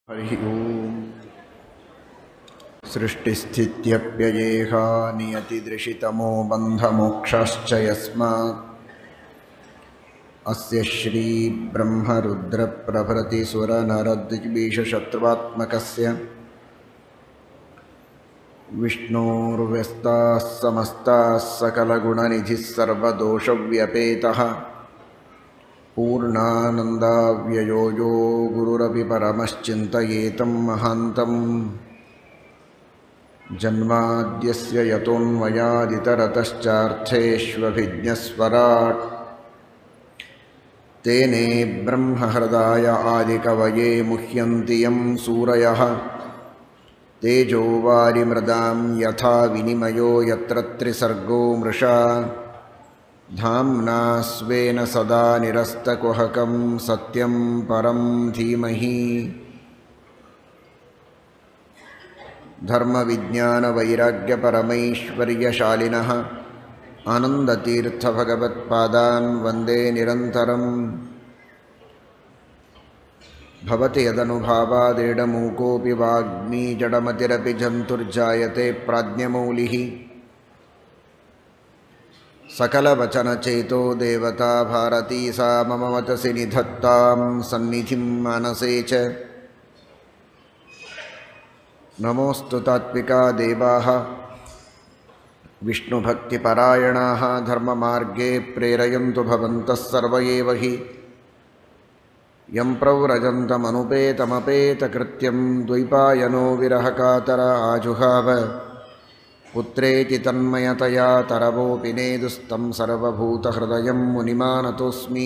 हरिः ओम् सृष्टिस्थित्यप्ययेहा नियतिदृशितमो बन्धमोक्षाश्च यस्मात् अस्य श्रीब्रह्मरुद्रप्रभृतिसुरनरद्विषशत्रुवात्मकस्य विष्णोर्व्यस्ताः समस्ताः सकलगुणनिधिः सर्वदोषव्यपेतः पूर्णानन्दाव्ययो यो गुरुरपि परमश्चिन्तयेतं महान्तम् जन्माद्यस्य यतोऽन्वयादितरतश्चार्थेष्वभिज्ञस्वराट् तेने ब्रह्महृदाय आदिकवये मुह्यन्ति यं सूरयः तेजो वारिमृदां यथा विनिमयो यत्र त्रिसर्गो मृषा धाम्ना स्वेन सदा निरस्तकुहकं सत्यं परं धीमहि धर्मविज्ञानवैराग्यपरमैश्वर्यशालिनः आनन्दतीर्थभगवत्पादान् वन्दे निरन्तरम् भवति यदनुभावादेडमूकोऽपि वाग्मी जडमतिरपि जन्तुर्जायते प्राज्ञमौलिः सकलवचनचेतो देवता भारती सा मम वचसि निधत्तां सन्निधिं मानसे च नमोऽस्तु तात्विका देवाः विष्णुभक्तिपरायणाः धर्ममार्गे प्रेरयन्तु भवन्तः सर्व एव हि यं प्रव्रजन्तमनुपेतमपेतकृत्यं द्वैपायनो विरहकातर आजुहाव पुत्रेति तन्मयतया तरवोऽपि नेदुस्तं सर्वभूतहृदयं मुनिमानतोऽस्मि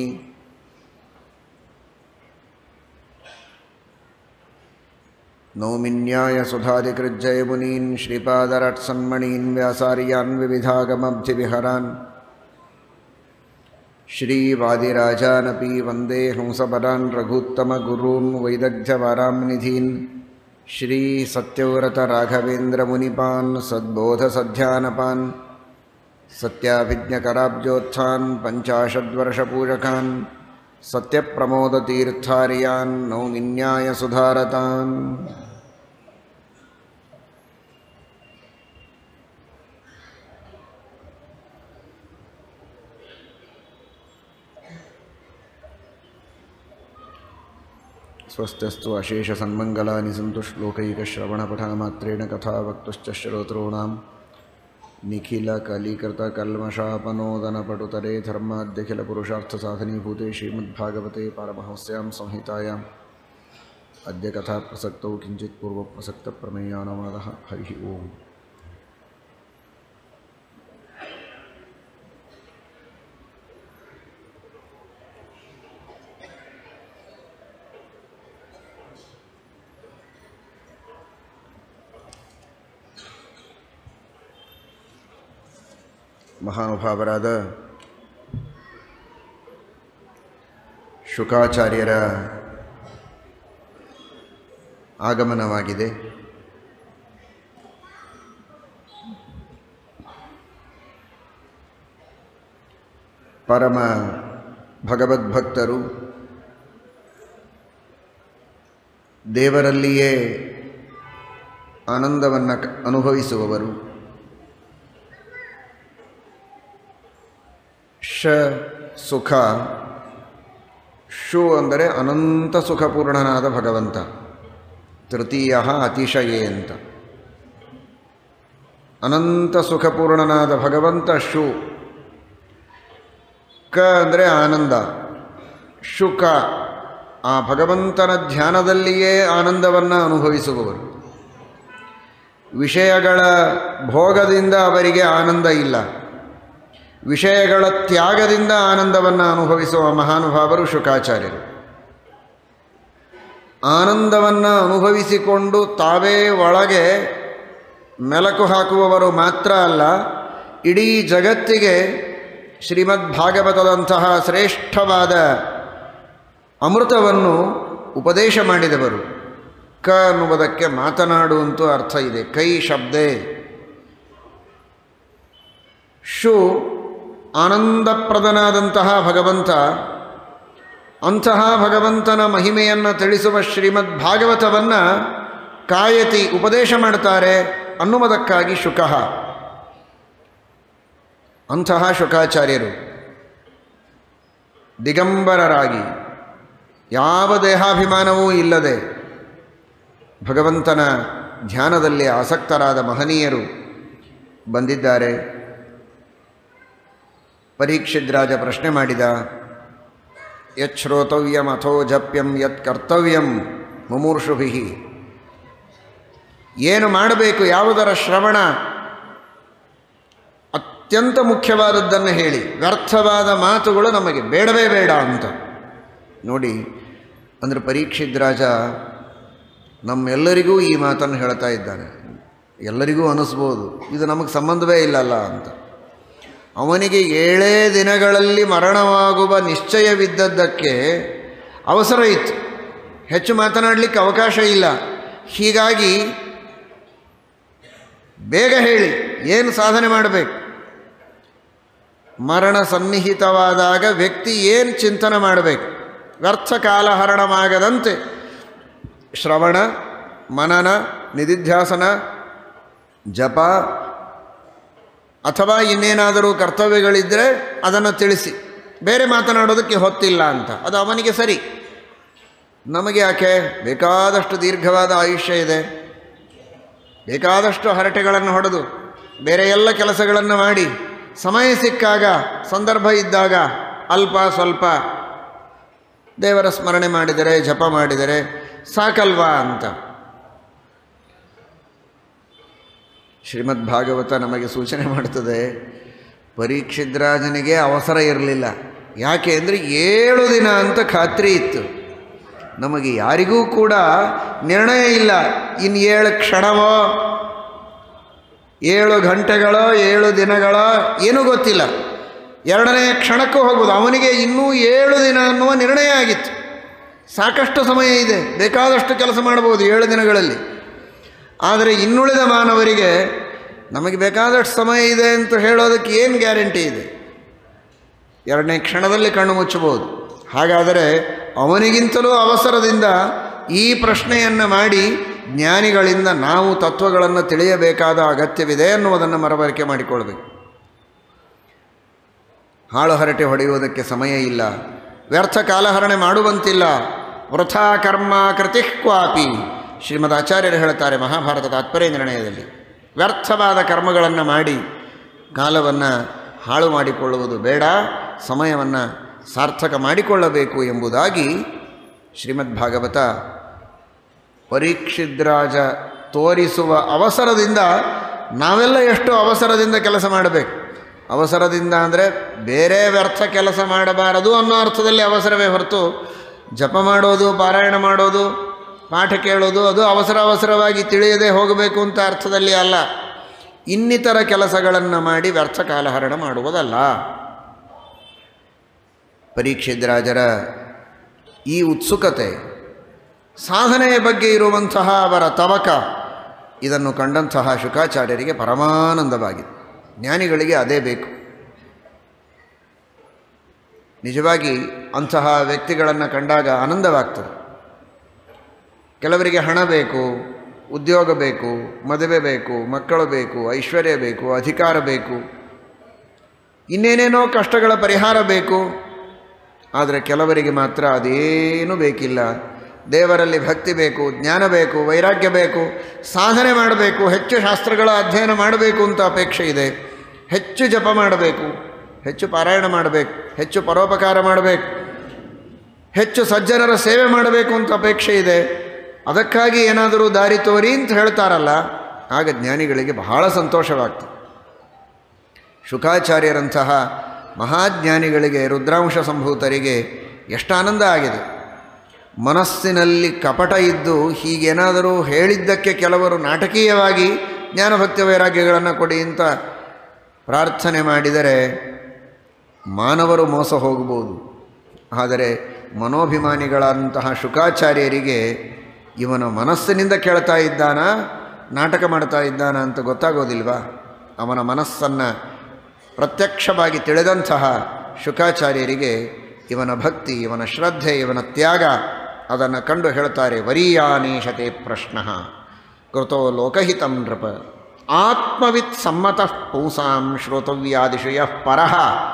नौमिन्याय सुधादिकृज्जयमुनीन् श्रीपादरट्सन्मणीन् व्यासार्यान् विविधागमब्धिविहरान् श्रीवादिराजानपि वन्दे हंसपदान् रघुत्तमगुरून् वैदग्ध्यवारां श्रीसत्यव्रतराघवेन्द्रमुनिपान् सद्बोधसध्यानपान् सत्याभिज्ञकराब्जोत्थान् पञ्चाशद्वर्षपूजकान् सत्यप्रमोदतीर्थार्यान् नौमिन्याय सुधारतान् स्वस्त्यस्तु अशेषसन्मङ्गलानि सन्तु श्लोकैकश्रवणपठनमात्रेण कथा वक्तुश्च श्रोतॄणां निखिलकलीकृतकल्मषापनोदनपटुतरे धर्माद्यखिलपुरुषार्थसाधनीभूते श्रीमद्भागवते पारमहंस्यां संहितायाम् अद्य कथाप्रसक्तौ किञ्चित् पूर्वप्रसक्तप्रमेयानवादः हरिः ओम् ಮಹಾನುಭಾವರಾದ ಶುಕಾಚಾರ್ಯರ ಆಗಮನವಾಗಿದೆ ಪರಮ ಭಗವದ್ಭಕ್ತರು ದೇವರಲ್ಲಿಯೇ ಆನಂದವನ್ನು ಅನುಭವಿಸುವವರು ಶ ಸುಖ ಶು ಅಂದರೆ ಅನಂತ ಸುಖಪೂರ್ಣನಾದ ಭಗವಂತ ತೃತೀಯ ಅತಿಶಯೇ ಅಂತ ಅನಂತ ಸುಖಪೂರ್ಣನಾದ ಭಗವಂತ ಶು ಕ ಅಂದರೆ ಆನಂದ ಶುಕ ಆ ಭಗವಂತನ ಧ್ಯಾನದಲ್ಲಿಯೇ ಆನಂದವನ್ನು ಅನುಭವಿಸುವವರು ವಿಷಯಗಳ ಭೋಗದಿಂದ ಅವರಿಗೆ ಆನಂದ ಇಲ್ಲ ವಿಷಯಗಳ ತ್ಯಾಗದಿಂದ ಆನಂದವನ್ನು ಅನುಭವಿಸುವ ಮಹಾನುಭಾವರು ಶುಕಾಚಾರ್ಯರು ಆನಂದವನ್ನು ಅನುಭವಿಸಿಕೊಂಡು ತಾವೇ ಒಳಗೆ ಮೆಲಕು ಹಾಕುವವರು ಮಾತ್ರ ಅಲ್ಲ ಇಡೀ ಜಗತ್ತಿಗೆ ಶ್ರೀಮದ್ ಭಾಗವತದಂತಹ ಶ್ರೇಷ್ಠವಾದ ಅಮೃತವನ್ನು ಉಪದೇಶ ಮಾಡಿದವರು ಕ ಅನ್ನುವುದಕ್ಕೆ ಮಾತನಾಡು ಅಂತೂ ಅರ್ಥ ಇದೆ ಕೈ ಶಬ್ದೇ ಶು ಆನಂದಪ್ರದನಾದಂತಹ ಭಗವಂತ ಅಂತಹ ಭಗವಂತನ ಮಹಿಮೆಯನ್ನು ತಿಳಿಸುವ ಶ್ರೀಮದ್ ಭಾಗವತವನ್ನು ಕಾಯತಿ ಉಪದೇಶ ಮಾಡ್ತಾರೆ ಅನ್ನುವುದಕ್ಕಾಗಿ ಶುಕಃ ಅಂತಹ ಶುಕಾಚಾರ್ಯರು ದಿಗಂಬರರಾಗಿ ಯಾವ ದೇಹಾಭಿಮಾನವೂ ಇಲ್ಲದೆ ಭಗವಂತನ ಧ್ಯಾನದಲ್ಲಿ ಆಸಕ್ತರಾದ ಮಹನೀಯರು ಬಂದಿದ್ದಾರೆ ಪರೀಕ್ಷಿದ್ರಾಜ ಪ್ರಶ್ನೆ ಮಾಡಿದ ಯತ್ ಶ್ರೋತವ್ಯಂ ಅಥೋ ಜಪ್ಯಂ ಯತ್ ಕರ್ತವ್ಯಂ ಮುಮೂರ್ಷುಭಿ ಏನು ಮಾಡಬೇಕು ಯಾವುದರ ಶ್ರವಣ ಅತ್ಯಂತ ಮುಖ್ಯವಾದದ್ದನ್ನು ಹೇಳಿ ವ್ಯರ್ಥವಾದ ಮಾತುಗಳು ನಮಗೆ ಬೇಡವೇ ಬೇಡ ಅಂತ ನೋಡಿ ಅಂದರೆ ಪರೀಕ್ಷಿದ್ರಾಜ ನಮ್ಮೆಲ್ಲರಿಗೂ ಈ ಮಾತನ್ನು ಹೇಳ್ತಾ ಇದ್ದಾನೆ ಎಲ್ಲರಿಗೂ ಅನಿಸ್ಬೋದು ಇದು ನಮಗೆ ಸಂಬಂಧವೇ ಇಲ್ಲಲ್ಲ ಅಂತ ಅವನಿಗೆ ಏಳೇ ದಿನಗಳಲ್ಲಿ ಮರಣವಾಗುವ ನಿಶ್ಚಯವಿದ್ದದ್ದಕ್ಕೆ ಅವಸರ ಇತ್ತು ಹೆಚ್ಚು ಮಾತನಾಡಲಿಕ್ಕೆ ಅವಕಾಶ ಇಲ್ಲ ಹೀಗಾಗಿ ಬೇಗ ಹೇಳಿ ಏನು ಸಾಧನೆ ಮಾಡಬೇಕು ಮರಣ ಸನ್ನಿಹಿತವಾದಾಗ ವ್ಯಕ್ತಿ ಏನು ಚಿಂತನೆ ಮಾಡಬೇಕು ವ್ಯರ್ಥ ಕಾಲಹರಣವಾಗದಂತೆ ಶ್ರವಣ ಮನನ ನಿಧಿಧ್ಯಾಸನ ಜಪ ಅಥವಾ ಇನ್ನೇನಾದರೂ ಕರ್ತವ್ಯಗಳಿದ್ದರೆ ಅದನ್ನು ತಿಳಿಸಿ ಬೇರೆ ಮಾತನಾಡೋದಕ್ಕೆ ಹೊತ್ತಿಲ್ಲ ಅಂತ ಅದು ಅವನಿಗೆ ಸರಿ ನಮಗೆ ಯಾಕೆ ಬೇಕಾದಷ್ಟು ದೀರ್ಘವಾದ ಆಯುಷ್ಯ ಇದೆ ಬೇಕಾದಷ್ಟು ಹರಟೆಗಳನ್ನು ಹೊಡೆದು ಬೇರೆ ಎಲ್ಲ ಕೆಲಸಗಳನ್ನು ಮಾಡಿ ಸಮಯ ಸಿಕ್ಕಾಗ ಸಂದರ್ಭ ಇದ್ದಾಗ ಅಲ್ಪ ಸ್ವಲ್ಪ ದೇವರ ಸ್ಮರಣೆ ಮಾಡಿದರೆ ಜಪ ಮಾಡಿದರೆ ಸಾಕಲ್ವಾ ಅಂತ ಶ್ರೀಮದ್ ಭಾಗವತ ನಮಗೆ ಸೂಚನೆ ಮಾಡ್ತದೆ ಪರೀಕ್ಷಿದ್ರಾಜನಿಗೆ ಅವಸರ ಇರಲಿಲ್ಲ ಯಾಕೆ ಅಂದರೆ ಏಳು ದಿನ ಅಂತ ಖಾತ್ರಿ ಇತ್ತು ನಮಗೆ ಯಾರಿಗೂ ಕೂಡ ನಿರ್ಣಯ ಇಲ್ಲ ಇನ್ನು ಏಳು ಕ್ಷಣವೋ ಏಳು ಗಂಟೆಗಳೋ ಏಳು ದಿನಗಳೋ ಏನೂ ಗೊತ್ತಿಲ್ಲ ಎರಡನೇ ಕ್ಷಣಕ್ಕೂ ಹೋಗ್ಬೋದು ಅವನಿಗೆ ಇನ್ನೂ ಏಳು ದಿನ ಅನ್ನುವ ನಿರ್ಣಯ ಆಗಿತ್ತು ಸಾಕಷ್ಟು ಸಮಯ ಇದೆ ಬೇಕಾದಷ್ಟು ಕೆಲಸ ಮಾಡ್ಬೋದು ಏಳು ದಿನಗಳಲ್ಲಿ ಆದರೆ ಇನ್ನುಳಿದ ಮಾನವರಿಗೆ ನಮಗೆ ಬೇಕಾದಷ್ಟು ಸಮಯ ಇದೆ ಅಂತ ಹೇಳೋದಕ್ಕೆ ಏನು ಗ್ಯಾರಂಟಿ ಇದೆ ಎರಡನೇ ಕ್ಷಣದಲ್ಲಿ ಕಣ್ಣು ಮುಚ್ಚಬಹುದು ಹಾಗಾದರೆ ಅವನಿಗಿಂತಲೂ ಅವಸರದಿಂದ ಈ ಪ್ರಶ್ನೆಯನ್ನು ಮಾಡಿ ಜ್ಞಾನಿಗಳಿಂದ ನಾವು ತತ್ವಗಳನ್ನು ತಿಳಿಯಬೇಕಾದ ಅಗತ್ಯವಿದೆ ಅನ್ನುವುದನ್ನು ಮರಬರಿಕೆ ಮಾಡಿಕೊಳ್ಬೇಕು ಹಾಳು ಹರಟೆ ಹೊಡೆಯುವುದಕ್ಕೆ ಸಮಯ ಇಲ್ಲ ವ್ಯರ್ಥ ಕಾಲಹರಣೆ ಮಾಡುವಂತಿಲ್ಲ ವೃಥಾ ಕರ್ಮ ಕೃತಿ ಕ್ವಾಪಿ ಶ್ರೀಮದ್ ಆಚಾರ್ಯರು ಹೇಳ್ತಾರೆ ಮಹಾಭಾರತ ತಾತ್ಪರ್ಯ ನಿರ್ಣಯದಲ್ಲಿ ವ್ಯರ್ಥವಾದ ಕರ್ಮಗಳನ್ನು ಮಾಡಿ ಕಾಲವನ್ನು ಹಾಳು ಮಾಡಿಕೊಳ್ಳುವುದು ಬೇಡ ಸಮಯವನ್ನು ಸಾರ್ಥಕ ಮಾಡಿಕೊಳ್ಳಬೇಕು ಎಂಬುದಾಗಿ ಶ್ರೀಮದ್ ಭಾಗವತ ಪರೀಕ್ಷಿದ್ರಾಜ ತೋರಿಸುವ ಅವಸರದಿಂದ ನಾವೆಲ್ಲ ಎಷ್ಟು ಅವಸರದಿಂದ ಕೆಲಸ ಮಾಡಬೇಕು ಅವಸರದಿಂದ ಅಂದರೆ ಬೇರೆ ವ್ಯರ್ಥ ಕೆಲಸ ಮಾಡಬಾರದು ಅನ್ನೋ ಅರ್ಥದಲ್ಲಿ ಅವಸರವೇ ಹೊರತು ಜಪ ಮಾಡೋದು ಪಾರಾಯಣ ಮಾಡೋದು ಪಾಠ ಕೇಳೋದು ಅದು ಅವಸರ ಅವಸರವಾಗಿ ತಿಳಿಯದೆ ಹೋಗಬೇಕು ಅಂತ ಅರ್ಥದಲ್ಲಿ ಅಲ್ಲ ಇನ್ನಿತರ ಕೆಲಸಗಳನ್ನು ಮಾಡಿ ವ್ಯರ್ಥ ಕಾಲಹರಣ ಮಾಡುವುದಲ್ಲ ಪರೀಕ್ಷಿದ್ರಾಜರ ಈ ಉತ್ಸುಕತೆ ಸಾಧನೆಯ ಬಗ್ಗೆ ಇರುವಂತಹ ಅವರ ತವಕ ಇದನ್ನು ಕಂಡಂತಹ ಶುಕಾಚಾರ್ಯರಿಗೆ ಪರಮಾನಂದವಾಗಿದೆ ಜ್ಞಾನಿಗಳಿಗೆ ಅದೇ ಬೇಕು ನಿಜವಾಗಿ ಅಂತಹ ವ್ಯಕ್ತಿಗಳನ್ನು ಕಂಡಾಗ ಆನಂದವಾಗ್ತದೆ ಕೆಲವರಿಗೆ ಹಣ ಬೇಕು ಉದ್ಯೋಗ ಬೇಕು ಮದುವೆ ಬೇಕು ಮಕ್ಕಳು ಬೇಕು ಐಶ್ವರ್ಯ ಬೇಕು ಅಧಿಕಾರ ಬೇಕು ಇನ್ನೇನೇನೋ ಕಷ್ಟಗಳ ಪರಿಹಾರ ಬೇಕು ಆದರೆ ಕೆಲವರಿಗೆ ಮಾತ್ರ ಅದೇನೂ ಬೇಕಿಲ್ಲ ದೇವರಲ್ಲಿ ಭಕ್ತಿ ಬೇಕು ಜ್ಞಾನ ಬೇಕು ವೈರಾಗ್ಯ ಬೇಕು ಸಾಧನೆ ಮಾಡಬೇಕು ಹೆಚ್ಚು ಶಾಸ್ತ್ರಗಳ ಅಧ್ಯಯನ ಮಾಡಬೇಕು ಅಂತ ಅಪೇಕ್ಷೆ ಇದೆ ಹೆಚ್ಚು ಜಪ ಮಾಡಬೇಕು ಹೆಚ್ಚು ಪಾರಾಯಣ ಮಾಡಬೇಕು ಹೆಚ್ಚು ಪರೋಪಕಾರ ಮಾಡಬೇಕು ಹೆಚ್ಚು ಸಜ್ಜನರ ಸೇವೆ ಮಾಡಬೇಕು ಅಂತ ಅಪೇಕ್ಷೆ ಇದೆ ಅದಕ್ಕಾಗಿ ಏನಾದರೂ ದಾರಿ ತೋರಿ ಅಂತ ಹೇಳ್ತಾರಲ್ಲ ಆಗ ಜ್ಞಾನಿಗಳಿಗೆ ಬಹಳ ಸಂತೋಷವಾಗ್ತದೆ ಶುಕಾಚಾರ್ಯರಂತಹ ಮಹಾಜ್ಞಾನಿಗಳಿಗೆ ರುದ್ರಾಂಶ ಸಂಭೂತರಿಗೆ ಎಷ್ಟು ಆನಂದ ಆಗಿದೆ ಮನಸ್ಸಿನಲ್ಲಿ ಕಪಟ ಇದ್ದು ಹೀಗೇನಾದರೂ ಹೇಳಿದ್ದಕ್ಕೆ ಕೆಲವರು ನಾಟಕೀಯವಾಗಿ ಜ್ಞಾನಭಕ್ತಿ ವೈರಾಗ್ಯಗಳನ್ನು ಕೊಡಿ ಅಂತ ಪ್ರಾರ್ಥನೆ ಮಾಡಿದರೆ ಮಾನವರು ಮೋಸ ಹೋಗಬಹುದು ಆದರೆ ಮನೋಭಿಮಾನಿಗಳಂತಹ ಶುಕಾಚಾರ್ಯರಿಗೆ ಇವನ ಮನಸ್ಸಿನಿಂದ ಕೇಳ್ತಾ ಇದ್ದಾನ ನಾಟಕ ಮಾಡ್ತಾ ಇದ್ದಾನ ಅಂತ ಗೊತ್ತಾಗೋದಿಲ್ವಾ ಅವನ ಮನಸ್ಸನ್ನು ಪ್ರತ್ಯಕ್ಷವಾಗಿ ತಿಳಿದಂತಹ ಶುಕಾಚಾರ್ಯರಿಗೆ ಇವನ ಭಕ್ತಿ ಇವನ ಶ್ರದ್ಧೆ ಇವನ ತ್ಯಾಗ ಅದನ್ನು ಕಂಡು ಹೇಳ್ತಾರೆ ವರೀಯಾನೇಶತೆ ಪ್ರಶ್ನ ಕೃತೋ ಲೋಕಹಿತಂ ನೃಪ ಆತ್ಮವಿತ್ ಸಮ್ಮತಃ ಪೂಸಾಂ ಶ್ರೋತವ್ಯಾದಿಶಯ ಪರಃ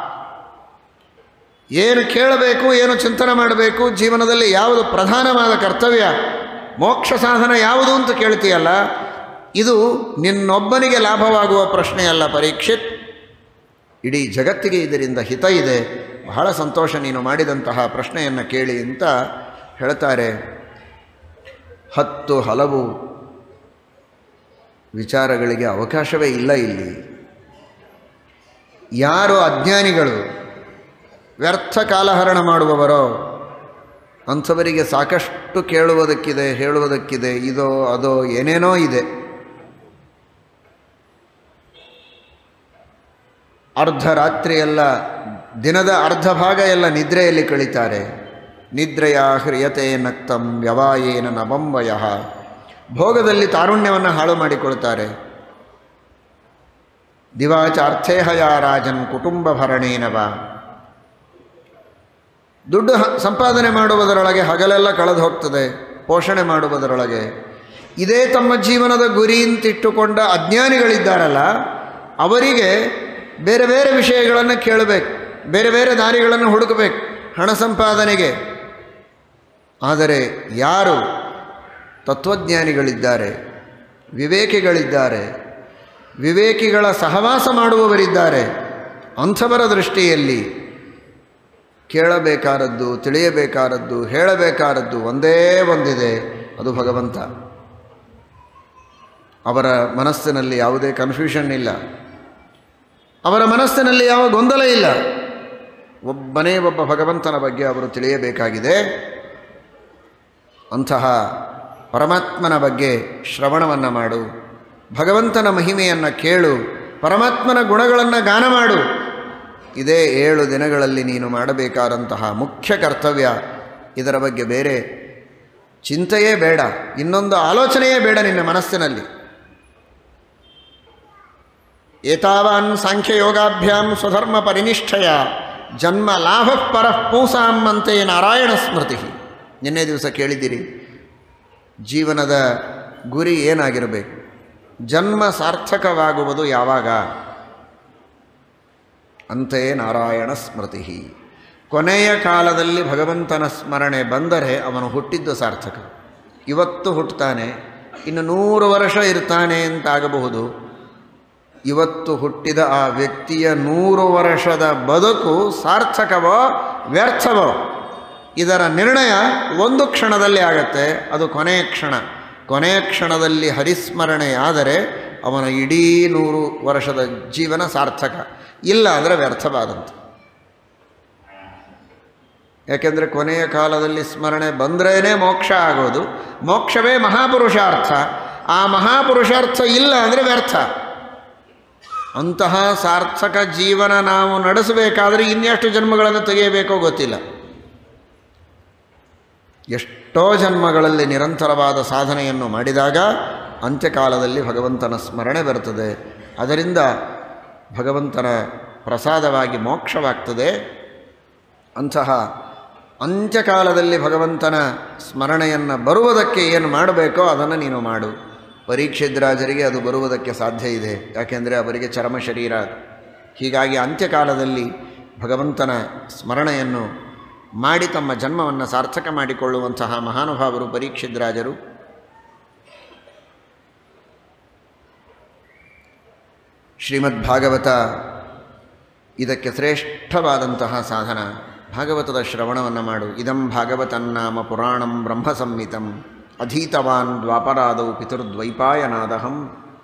ಏನು ಕೇಳಬೇಕು ಏನು ಚಿಂತನೆ ಮಾಡಬೇಕು ಜೀವನದಲ್ಲಿ ಯಾವುದು ಪ್ರಧಾನವಾದ ಕರ್ತವ್ಯ ಮೋಕ್ಷ ಸಾಧನ ಯಾವುದು ಅಂತ ಕೇಳ್ತೀಯಲ್ಲ ಇದು ನಿನ್ನೊಬ್ಬನಿಗೆ ಲಾಭವಾಗುವ ಪ್ರಶ್ನೆಯಲ್ಲ ಪರೀಕ್ಷಿತ್ ಇಡೀ ಜಗತ್ತಿಗೆ ಇದರಿಂದ ಹಿತ ಇದೆ ಬಹಳ ಸಂತೋಷ ನೀನು ಮಾಡಿದಂತಹ ಪ್ರಶ್ನೆಯನ್ನು ಕೇಳಿ ಅಂತ ಹೇಳ್ತಾರೆ ಹತ್ತು ಹಲವು ವಿಚಾರಗಳಿಗೆ ಅವಕಾಶವೇ ಇಲ್ಲ ಇಲ್ಲಿ ಯಾರು ಅಜ್ಞಾನಿಗಳು ವ್ಯರ್ಥ ಕಾಲಹರಣ ಮಾಡುವವರೋ ಅಂಥವರಿಗೆ ಸಾಕಷ್ಟು ಕೇಳುವುದಕ್ಕಿದೆ ಹೇಳುವುದಕ್ಕಿದೆ ಇದೋ ಅದೋ ಏನೇನೋ ಇದೆ ಅರ್ಧ ರಾತ್ರಿಯೆಲ್ಲ ದಿನದ ಅರ್ಧ ಭಾಗ ಎಲ್ಲ ನಿದ್ರೆಯಲ್ಲಿ ಕಳೀತಾರೆ ನಿದ್ರೆಯ ಹ್ರಿಯತೆ ನಕ್ತಂ ವ್ಯವಾಯೇನ ನವಂವಯ ಭೋಗದಲ್ಲಿ ತಾರುಣ್ಯವನ್ನು ಹಾಳು ಮಾಡಿಕೊಳ್ತಾರೆ ದಿವಾಚಾರ್ಥೇಹಯ ರಾಜನ್ ಕುಟುಂಬ ಭರಣೇನವ ದುಡ್ಡು ಹ- ಸಂಪಾದನೆ ಮಾಡುವುದರೊಳಗೆ ಹಗಲೆಲ್ಲ ಕಳೆದು ಹೋಗ್ತದೆ ಪೋಷಣೆ ಮಾಡುವುದರೊಳಗೆ ಇದೇ ತಮ್ಮ ಜೀವನದ ಗುರಿ ಅಂತಿಟ್ಟುಕೊಂಡ ಅಜ್ಞಾನಿಗಳಿದ್ದಾರಲ್ಲ ಅವರಿಗೆ ಬೇರೆ ಬೇರೆ ವಿಷಯಗಳನ್ನು ಕೇಳಬೇಕು ಬೇರೆ ಬೇರೆ ದಾರಿಗಳನ್ನು ಹುಡುಕಬೇಕು ಹಣ ಸಂಪಾದನೆಗೆ ಆದರೆ ಯಾರು ತತ್ವಜ್ಞಾನಿಗಳಿದ್ದಾರೆ ವಿವೇಕಿಗಳಿದ್ದಾರೆ ವಿವೇಕಿಗಳ ಸಹವಾಸ ಮಾಡುವವರಿದ್ದಾರೆ ಅಂಥವರ ದೃಷ್ಟಿಯಲ್ಲಿ ಕೇಳಬೇಕಾದದ್ದು ತಿಳಿಯಬೇಕಾದದ್ದು ಹೇಳಬೇಕಾದದ್ದು ಒಂದೇ ಒಂದಿದೆ ಅದು ಭಗವಂತ ಅವರ ಮನಸ್ಸಿನಲ್ಲಿ ಯಾವುದೇ ಕನ್ಫ್ಯೂಷನ್ ಇಲ್ಲ ಅವರ ಮನಸ್ಸಿನಲ್ಲಿ ಯಾವ ಗೊಂದಲ ಇಲ್ಲ ಒಬ್ಬನೇ ಒಬ್ಬ ಭಗವಂತನ ಬಗ್ಗೆ ಅವರು ತಿಳಿಯಬೇಕಾಗಿದೆ ಅಂತಹ ಪರಮಾತ್ಮನ ಬಗ್ಗೆ ಶ್ರವಣವನ್ನು ಮಾಡು ಭಗವಂತನ ಮಹಿಮೆಯನ್ನು ಕೇಳು ಪರಮಾತ್ಮನ ಗುಣಗಳನ್ನು ಗಾನ ಮಾಡು ಇದೇ ಏಳು ದಿನಗಳಲ್ಲಿ ನೀನು ಮಾಡಬೇಕಾದಂತಹ ಮುಖ್ಯ ಕರ್ತವ್ಯ ಇದರ ಬಗ್ಗೆ ಬೇರೆ ಚಿಂತೆಯೇ ಬೇಡ ಇನ್ನೊಂದು ಆಲೋಚನೆಯೇ ಬೇಡ ನಿನ್ನ ಮನಸ್ಸಿನಲ್ಲಿ ಏತಾವಾನ್ ಸಾಂಖ್ಯಯೋಗಾಭ್ಯಾಂ ಸ್ವಧರ್ಮ ಪರಿನಿಷ್ಠಯ ಜನ್ಮ ಲಾಭ ಪರಃ ಪೂಸಾಂ ಅಂತೆ ನಾರಾಯಣ ಸ್ಮೃತಿ ನಿನ್ನೆ ದಿವಸ ಕೇಳಿದ್ದೀರಿ ಜೀವನದ ಗುರಿ ಏನಾಗಿರಬೇಕು ಜನ್ಮ ಸಾರ್ಥಕವಾಗುವುದು ಯಾವಾಗ ಅಂತೆಯೇ ನಾರಾಯಣ ಸ್ಮೃತಿ ಕೊನೆಯ ಕಾಲದಲ್ಲಿ ಭಗವಂತನ ಸ್ಮರಣೆ ಬಂದರೆ ಅವನು ಹುಟ್ಟಿದ್ದು ಸಾರ್ಥಕ ಇವತ್ತು ಹುಟ್ಟುತ್ತಾನೆ ಇನ್ನು ನೂರು ವರ್ಷ ಇರ್ತಾನೆ ಅಂತಾಗಬಹುದು ಇವತ್ತು ಹುಟ್ಟಿದ ಆ ವ್ಯಕ್ತಿಯ ನೂರು ವರ್ಷದ ಬದುಕು ಸಾರ್ಥಕವೋ ವ್ಯರ್ಥವೋ ಇದರ ನಿರ್ಣಯ ಒಂದು ಕ್ಷಣದಲ್ಲಿ ಆಗತ್ತೆ ಅದು ಕೊನೆಯ ಕ್ಷಣ ಕೊನೆಯ ಕ್ಷಣದಲ್ಲಿ ಹರಿಸ್ಮರಣೆ ಆದರೆ ಅವನ ಇಡೀ ನೂರು ವರ್ಷದ ಜೀವನ ಸಾರ್ಥಕ ಇಲ್ಲ ಅಂದರೆ ವ್ಯರ್ಥವಾದಂತೆ ಯಾಕೆಂದರೆ ಕೊನೆಯ ಕಾಲದಲ್ಲಿ ಸ್ಮರಣೆ ಬಂದ್ರೇ ಮೋಕ್ಷ ಆಗೋದು ಮೋಕ್ಷವೇ ಮಹಾಪುರುಷಾರ್ಥ ಆ ಮಹಾಪುರುಷಾರ್ಥ ಇಲ್ಲ ಅಂದರೆ ವ್ಯರ್ಥ ಅಂತಹ ಸಾರ್ಥಕ ಜೀವನ ನಾವು ನಡೆಸಬೇಕಾದ್ರೆ ಇನ್ನೆಷ್ಟು ಜನ್ಮಗಳನ್ನು ತೆಗೆಯಬೇಕೋ ಗೊತ್ತಿಲ್ಲ ಎಷ್ಟೋ ಜನ್ಮಗಳಲ್ಲಿ ನಿರಂತರವಾದ ಸಾಧನೆಯನ್ನು ಮಾಡಿದಾಗ ಅಂತ್ಯಕಾಲದಲ್ಲಿ ಭಗವಂತನ ಸ್ಮರಣೆ ಬರ್ತದೆ ಅದರಿಂದ ಭಗವಂತನ ಪ್ರಸಾದವಾಗಿ ಮೋಕ್ಷವಾಗ್ತದೆ ಅಂತಹ ಅಂತ್ಯಕಾಲದಲ್ಲಿ ಭಗವಂತನ ಸ್ಮರಣೆಯನ್ನು ಬರುವುದಕ್ಕೆ ಏನು ಮಾಡಬೇಕೋ ಅದನ್ನು ನೀನು ಮಾಡು ಪರೀಕ್ಷಿದ್ರಾಜರಿಗೆ ಅದು ಬರುವುದಕ್ಕೆ ಸಾಧ್ಯ ಇದೆ ಯಾಕೆಂದರೆ ಅವರಿಗೆ ಚರ್ಮ ಶರೀರ ಹೀಗಾಗಿ ಅಂತ್ಯಕಾಲದಲ್ಲಿ ಭಗವಂತನ ಸ್ಮರಣೆಯನ್ನು ಮಾಡಿ ತಮ್ಮ ಜನ್ಮವನ್ನು ಸಾರ್ಥಕ ಮಾಡಿಕೊಳ್ಳುವಂತಹ ಮಹಾನುಭಾವರು ಪರೀಕ್ಷಿದ್ರಾಜರು ಶ್ರೀಮದ್ ಭಾಗವತ ಇದಕ್ಕೆ ಶ್ರೇಷ್ಠವಾದಂತಹ ಸಾಧನ ಭಾಗವತದ ಶ್ರವಣವನ್ನು ಮಾಡು ಇದಂ ಭಾಗವತನ್ನಾಮ ಪುರಾಣಂ ಬ್ರಹ್ಮ ಸಂಹಿತಂ ಅಧೀತವಾನ್ ದ್ವಾಪರಾದೌ ಪಿತೃದ್ವೈಪಾಯನಾದಹಂ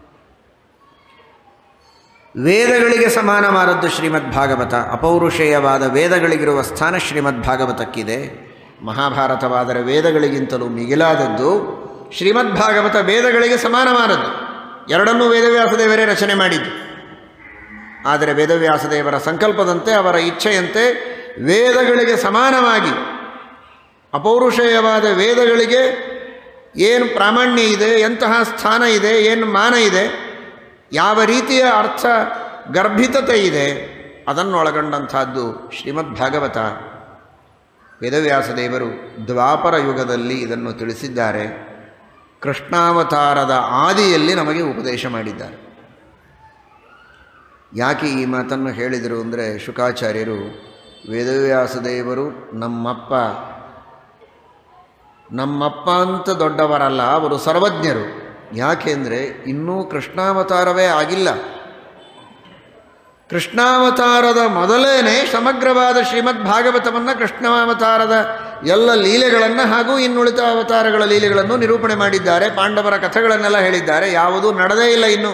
ವೇದಗಳಿಗೆ ಸಮಾನವಾದದ್ದು ಶ್ರೀಮದ್ ಭಾಗವತ ಅಪೌರುಷೇಯವಾದ ವೇದಗಳಿಗಿರುವ ಸ್ಥಾನ ಶ್ರೀಮದ್ ಭಾಗವತಕ್ಕಿದೆ ಮಹಾಭಾರತವಾದರೆ ವೇದಗಳಿಗಿಂತಲೂ ಮಿಗಿಲಾದದ್ದು ಶ್ರೀಮದ್ ಭಾಗವತ ವೇದಗಳಿಗೆ ಸಮಾನವಾದದ್ದು ಎರಡನ್ನೂ ವೇದವ್ಯಾಸದೇವರೇ ರಚನೆ ಮಾಡಿದ್ದು ಆದರೆ ವೇದವ್ಯಾಸದೇವರ ಸಂಕಲ್ಪದಂತೆ ಅವರ ಇಚ್ಛೆಯಂತೆ ವೇದಗಳಿಗೆ ಸಮಾನವಾಗಿ ಅಪೌರುಷೇಯವಾದ ವೇದಗಳಿಗೆ ಏನು ಪ್ರಾಮಾಣ್ಯ ಇದೆ ಎಂತಹ ಸ್ಥಾನ ಇದೆ ಏನು ಮಾನ ಇದೆ ಯಾವ ರೀತಿಯ ಅರ್ಥ ಗರ್ಭಿತತೆ ಇದೆ ಅದನ್ನೊಳಗೊಂಡಂಥದ್ದು ಶ್ರೀಮದ್ ಭಾಗವತ ವೇದವ್ಯಾಸ ದೇವರು ದ್ವಾಪರ ಯುಗದಲ್ಲಿ ಇದನ್ನು ತಿಳಿಸಿದ್ದಾರೆ ಕೃಷ್ಣಾವತಾರದ ಆದಿಯಲ್ಲಿ ನಮಗೆ ಉಪದೇಶ ಮಾಡಿದ್ದಾರೆ ಯಾಕೆ ಈ ಮಾತನ್ನು ಹೇಳಿದರು ಅಂದರೆ ಶುಕಾಚಾರ್ಯರು ವೇದವ್ಯಾಸ ದೇವರು ನಮ್ಮಪ್ಪ ನಮ್ಮಪ್ಪ ಅಂತ ದೊಡ್ಡವರಲ್ಲ ಅವರು ಸರ್ವಜ್ಞರು ಯಾಕೆಂದರೆ ಇನ್ನೂ ಕೃಷ್ಣಾವತಾರವೇ ಆಗಿಲ್ಲ ಕೃಷ್ಣಾವತಾರದ ಮೊದಲೇನೆ ಸಮಗ್ರವಾದ ಶ್ರೀಮದ್ ಭಾಗವತವನ್ನು ಕೃಷ್ಣಾವತಾರದ ಎಲ್ಲ ಲೀಲೆಗಳನ್ನು ಹಾಗೂ ಇನ್ನುಳಿದ ಅವತಾರಗಳ ಲೀಲೆಗಳನ್ನು ನಿರೂಪಣೆ ಮಾಡಿದ್ದಾರೆ ಪಾಂಡವರ ಕಥೆಗಳನ್ನೆಲ್ಲ ಹೇಳಿದ್ದಾರೆ ಯಾವುದೂ ನಡೆದೇ ಇಲ್ಲ ಇನ್ನು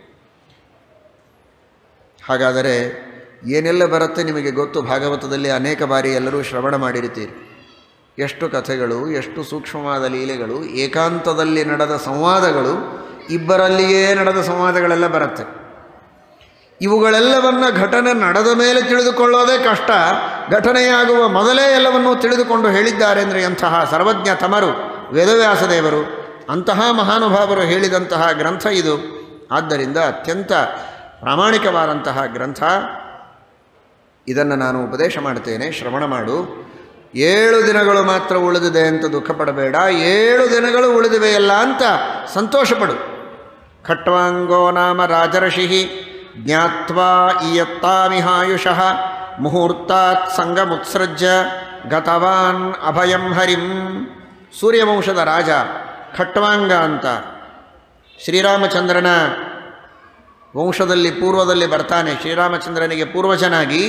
ಹಾಗಾದರೆ ಏನೆಲ್ಲ ಬರುತ್ತೆ ನಿಮಗೆ ಗೊತ್ತು ಭಾಗವತದಲ್ಲಿ ಅನೇಕ ಬಾರಿ ಎಲ್ಲರೂ ಶ್ರವಣ ಮಾಡಿರ್ತೀರಿ ಎಷ್ಟು ಕಥೆಗಳು ಎಷ್ಟು ಸೂಕ್ಷ್ಮವಾದ ಲೀಲೆಗಳು ಏಕಾಂತದಲ್ಲಿ ನಡೆದ ಸಂವಾದಗಳು ಇಬ್ಬರಲ್ಲಿಯೇ ನಡೆದ ಸಂವಾದಗಳೆಲ್ಲ ಬರುತ್ತೆ ಇವುಗಳೆಲ್ಲವನ್ನ ಘಟನೆ ನಡೆದ ಮೇಲೆ ತಿಳಿದುಕೊಳ್ಳೋದೇ ಕಷ್ಟ ಘಟನೆಯಾಗುವ ಮೊದಲೇ ಎಲ್ಲವನ್ನೂ ತಿಳಿದುಕೊಂಡು ಹೇಳಿದ್ದಾರೆ ಅಂದರೆ ಎಂತಹ ಸರ್ವಜ್ಞ ತಮರು ವೇದವ್ಯಾಸದೇವರು ಅಂತಹ ಮಹಾನುಭಾವರು ಹೇಳಿದಂತಹ ಗ್ರಂಥ ಇದು ಆದ್ದರಿಂದ ಅತ್ಯಂತ ಪ್ರಾಮಾಣಿಕವಾದಂತಹ ಗ್ರಂಥ ಇದನ್ನು ನಾನು ಉಪದೇಶ ಮಾಡ್ತೇನೆ ಶ್ರವಣ ಮಾಡು ಏಳು ದಿನಗಳು ಮಾತ್ರ ಉಳಿದಿದೆ ಅಂತ ದುಃಖಪಡಬೇಡ ಏಳು ದಿನಗಳು ಉಳಿದಿವೆಯಲ್ಲ ಅಂತ ಸಂತೋಷಪಡು ಖಟ್ವಾಂಗೋ ನಾಮ ರಾಜರ್ಷಿ ಜ್ಞಾತ್ವಾ ಇಯತ್ತಾಮಿಹಾಯುಷಃ ಮುಹೂರ್ತಾತ್ ಸಂಗಮುತ್ಸೃಜ್ಯ ಗತವಾನ್ ಅಭಯಂ ಹರಿಂ ಸೂರ್ಯವಂಶದ ರಾಜ ಖಟ್ವಾಂಗ ಅಂತ ಶ್ರೀರಾಮಚಂದ್ರನ ವಂಶದಲ್ಲಿ ಪೂರ್ವದಲ್ಲಿ ಬರ್ತಾನೆ ಶ್ರೀರಾಮಚಂದ್ರನಿಗೆ ಪೂರ್ವಜನಾಗಿ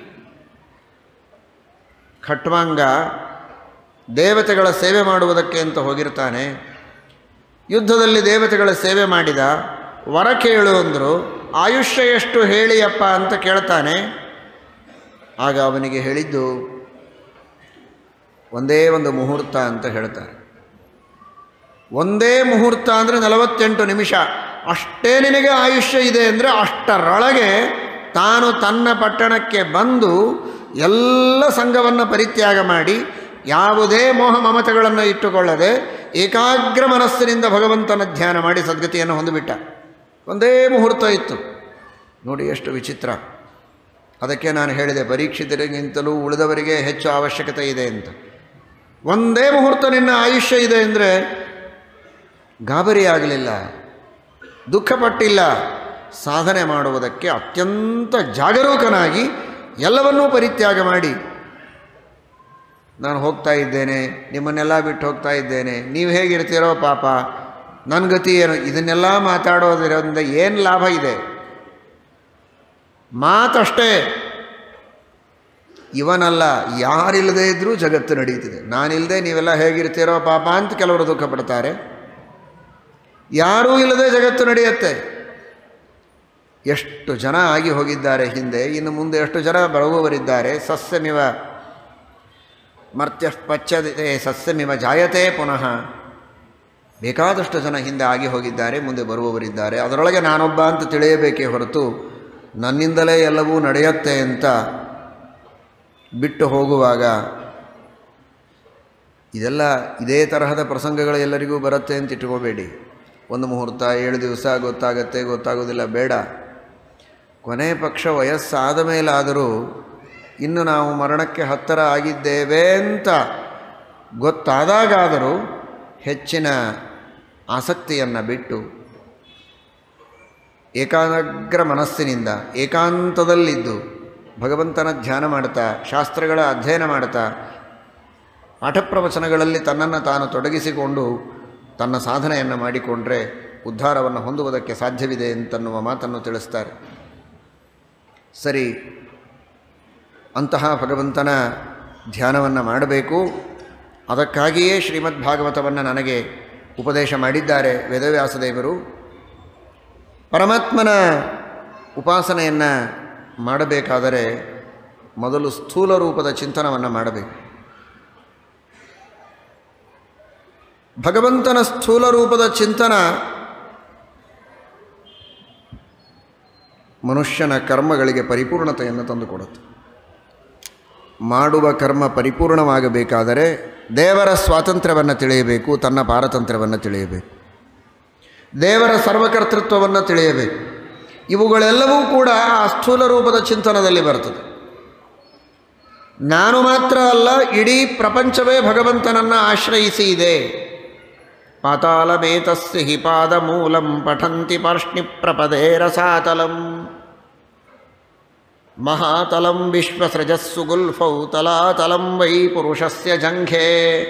ಖಟ್ವಾಂಗ ದೇವತೆಗಳ ಸೇವೆ ಮಾಡುವುದಕ್ಕೆ ಅಂತ ಹೋಗಿರ್ತಾನೆ ಯುದ್ಧದಲ್ಲಿ ದೇವತೆಗಳ ಸೇವೆ ಮಾಡಿದ ವರ ಕೇಳು ಅಂದರು ಆಯುಷ್ಯ ಎಷ್ಟು ಹೇಳಿಯಪ್ಪ ಅಂತ ಕೇಳ್ತಾನೆ ಆಗ ಅವನಿಗೆ ಹೇಳಿದ್ದು ಒಂದೇ ಒಂದು ಮುಹೂರ್ತ ಅಂತ ಹೇಳ್ತಾರೆ ಒಂದೇ ಮುಹೂರ್ತ ಅಂದರೆ ನಲವತ್ತೆಂಟು ನಿಮಿಷ ಅಷ್ಟೇ ನಿನಗೆ ಆಯುಷ್ಯ ಇದೆ ಅಂದರೆ ಅಷ್ಟರೊಳಗೆ ತಾನು ತನ್ನ ಪಟ್ಟಣಕ್ಕೆ ಬಂದು ಎಲ್ಲ ಸಂಘವನ್ನು ಪರಿತ್ಯಾಗ ಮಾಡಿ ಯಾವುದೇ ಮೋಹ ಮಮತೆಗಳನ್ನು ಇಟ್ಟುಕೊಳ್ಳದೆ ಏಕಾಗ್ರ ಮನಸ್ಸಿನಿಂದ ಭಗವಂತನ ಧ್ಯಾನ ಮಾಡಿ ಸದ್ಗತಿಯನ್ನು ಹೊಂದಿಬಿಟ್ಟ ಒಂದೇ ಮುಹೂರ್ತ ಇತ್ತು ನೋಡಿ ಎಷ್ಟು ವಿಚಿತ್ರ ಅದಕ್ಕೆ ನಾನು ಹೇಳಿದೆ ಪರೀಕ್ಷಿತರಿಗಿಂತಲೂ ಉಳಿದವರಿಗೆ ಹೆಚ್ಚು ಅವಶ್ಯಕತೆ ಇದೆ ಅಂತ ಒಂದೇ ಮುಹೂರ್ತ ನಿನ್ನ ಆಯುಷ್ಯ ಇದೆ ಅಂದರೆ ಗಾಬರಿ ಆಗಲಿಲ್ಲ ದುಃಖಪಟ್ಟಿಲ್ಲ ಸಾಧನೆ ಮಾಡುವುದಕ್ಕೆ ಅತ್ಯಂತ ಜಾಗರೂಕನಾಗಿ ಎಲ್ಲವನ್ನೂ ಪರಿತ್ಯಾಗ ಮಾಡಿ ನಾನು ಹೋಗ್ತಾ ಇದ್ದೇನೆ ನಿಮ್ಮನ್ನೆಲ್ಲ ಬಿಟ್ಟು ಹೋಗ್ತಾ ಇದ್ದೇನೆ ನೀವು ಹೇಗಿರ್ತೀರೋ ಪಾಪ ನನ್ನ ಗತಿ ಏನು ಇದನ್ನೆಲ್ಲ ಮಾತಾಡೋದಿರೋದ್ರಿಂದ ಏನು ಲಾಭ ಇದೆ ಮಾತಷ್ಟೇ ಇವನಲ್ಲ ಯಾರಿಲ್ಲದೆ ಇದ್ದರೂ ಜಗತ್ತು ನಡೀತಿದೆ ನಾನಿಲ್ಲದೆ ನೀವೆಲ್ಲ ಹೇಗಿರ್ತೀರೋ ಪಾಪ ಅಂತ ಕೆಲವರು ದುಃಖ ಪಡ್ತಾರೆ ಯಾರೂ ಇಲ್ಲದೆ ಜಗತ್ತು ನಡೆಯುತ್ತೆ ಎಷ್ಟು ಜನ ಆಗಿ ಹೋಗಿದ್ದಾರೆ ಹಿಂದೆ ಇನ್ನು ಮುಂದೆ ಎಷ್ಟು ಜನ ಬರುವವರಿದ್ದಾರೆ ಸಸ್ಯಮಿವ ಮರ್ತ್ಯ ಪಚ್ಚದೆ ಸಸ್ಯಮಿವ ಜಾಯತೆ ಪುನಃ ಬೇಕಾದಷ್ಟು ಜನ ಹಿಂದೆ ಆಗಿ ಹೋಗಿದ್ದಾರೆ ಮುಂದೆ ಬರುವವರಿದ್ದಾರೆ ಅದರೊಳಗೆ ನಾನೊಬ್ಬ ಅಂತ ತಿಳಿಯಬೇಕೇ ಹೊರತು ನನ್ನಿಂದಲೇ ಎಲ್ಲವೂ ನಡೆಯುತ್ತೆ ಅಂತ ಬಿಟ್ಟು ಹೋಗುವಾಗ ಇದೆಲ್ಲ ಇದೇ ತರಹದ ಪ್ರಸಂಗಗಳು ಎಲ್ಲರಿಗೂ ಬರುತ್ತೆ ಅಂತ ಇಟ್ಕೋಬೇಡಿ ಒಂದು ಮುಹೂರ್ತ ಏಳು ದಿವಸ ಗೊತ್ತಾಗತ್ತೆ ಗೊತ್ತಾಗೋದಿಲ್ಲ ಬೇಡ ಕೊನೆ ಪಕ್ಷ ವಯಸ್ಸಾದ ಮೇಲಾದರೂ ಇನ್ನು ನಾವು ಮರಣಕ್ಕೆ ಹತ್ತಿರ ಆಗಿದ್ದೇವೆ ಅಂತ ಗೊತ್ತಾದಾಗಾದರೂ ಹೆಚ್ಚಿನ ಆಸಕ್ತಿಯನ್ನು ಬಿಟ್ಟು ಏಕಾಗ್ರ ಮನಸ್ಸಿನಿಂದ ಏಕಾಂತದಲ್ಲಿದ್ದು ಭಗವಂತನ ಧ್ಯಾನ ಮಾಡ್ತಾ ಶಾಸ್ತ್ರಗಳ ಅಧ್ಯಯನ ಮಾಡ್ತಾ ಪಾಠಪ್ರವಚನಗಳಲ್ಲಿ ತನ್ನನ್ನು ತಾನು ತೊಡಗಿಸಿಕೊಂಡು ತನ್ನ ಸಾಧನೆಯನ್ನು ಮಾಡಿಕೊಂಡ್ರೆ ಉದ್ಧಾರವನ್ನು ಹೊಂದುವುದಕ್ಕೆ ಸಾಧ್ಯವಿದೆ ಅಂತನ್ನುವ ಮಾತನ್ನು ತಿಳಿಸ್ತಾರೆ ಸರಿ ಅಂತಹ ಭಗವಂತನ ಧ್ಯಾನವನ್ನು ಮಾಡಬೇಕು ಅದಕ್ಕಾಗಿಯೇ ಶ್ರೀಮದ್ ಭಾಗವತವನ್ನು ನನಗೆ ಉಪದೇಶ ಮಾಡಿದ್ದಾರೆ ವೇದವ್ಯಾಸದೇವರು ಪರಮಾತ್ಮನ ಉಪಾಸನೆಯನ್ನು ಮಾಡಬೇಕಾದರೆ ಮೊದಲು ಸ್ಥೂಲ ರೂಪದ ಚಿಂತನವನ್ನು ಮಾಡಬೇಕು ಭಗವಂತನ ಸ್ಥೂಲ ರೂಪದ ಚಿಂತನ ಮನುಷ್ಯನ ಕರ್ಮಗಳಿಗೆ ಪರಿಪೂರ್ಣತೆಯನ್ನು ತಂದುಕೊಡುತ್ತೆ ಮಾಡುವ ಕರ್ಮ ಪರಿಪೂರ್ಣವಾಗಬೇಕಾದರೆ ದೇವರ ಸ್ವಾತಂತ್ರ್ಯವನ್ನು ತಿಳಿಯಬೇಕು ತನ್ನ ಪಾರತಂತ್ರ್ಯವನ್ನು ತಿಳಿಯಬೇಕು ದೇವರ ಸರ್ವಕರ್ತೃತ್ವವನ್ನು ತಿಳಿಯಬೇಕು ಇವುಗಳೆಲ್ಲವೂ ಕೂಡ ಆ ಸ್ಥೂಲ ರೂಪದ ಚಿಂತನದಲ್ಲಿ ಬರ್ತದೆ ನಾನು ಮಾತ್ರ ಅಲ್ಲ ಇಡೀ ಪ್ರಪಂಚವೇ ಭಗವಂತನನ್ನು ಆಶ್ರಯಿಸಿ ಇದೆ ಪಾತಾಳಮೇತಸ್ಯ ಹಿ ಪಾದಮೂಲಂ ಪಠಂತಿ ಪಾರ್ಷ್ಣಿ ಪ್ರಪದೇ ರಸಾತಲಂ ಮಹಾತಲಂ ವಿಶ್ವಸೃಜಸ್ಸು ಗುಲ್ಫೌ ತಲಾತಲಂ ವೈ ಪುರುಷಸ್ಯ ಜಂಘೆ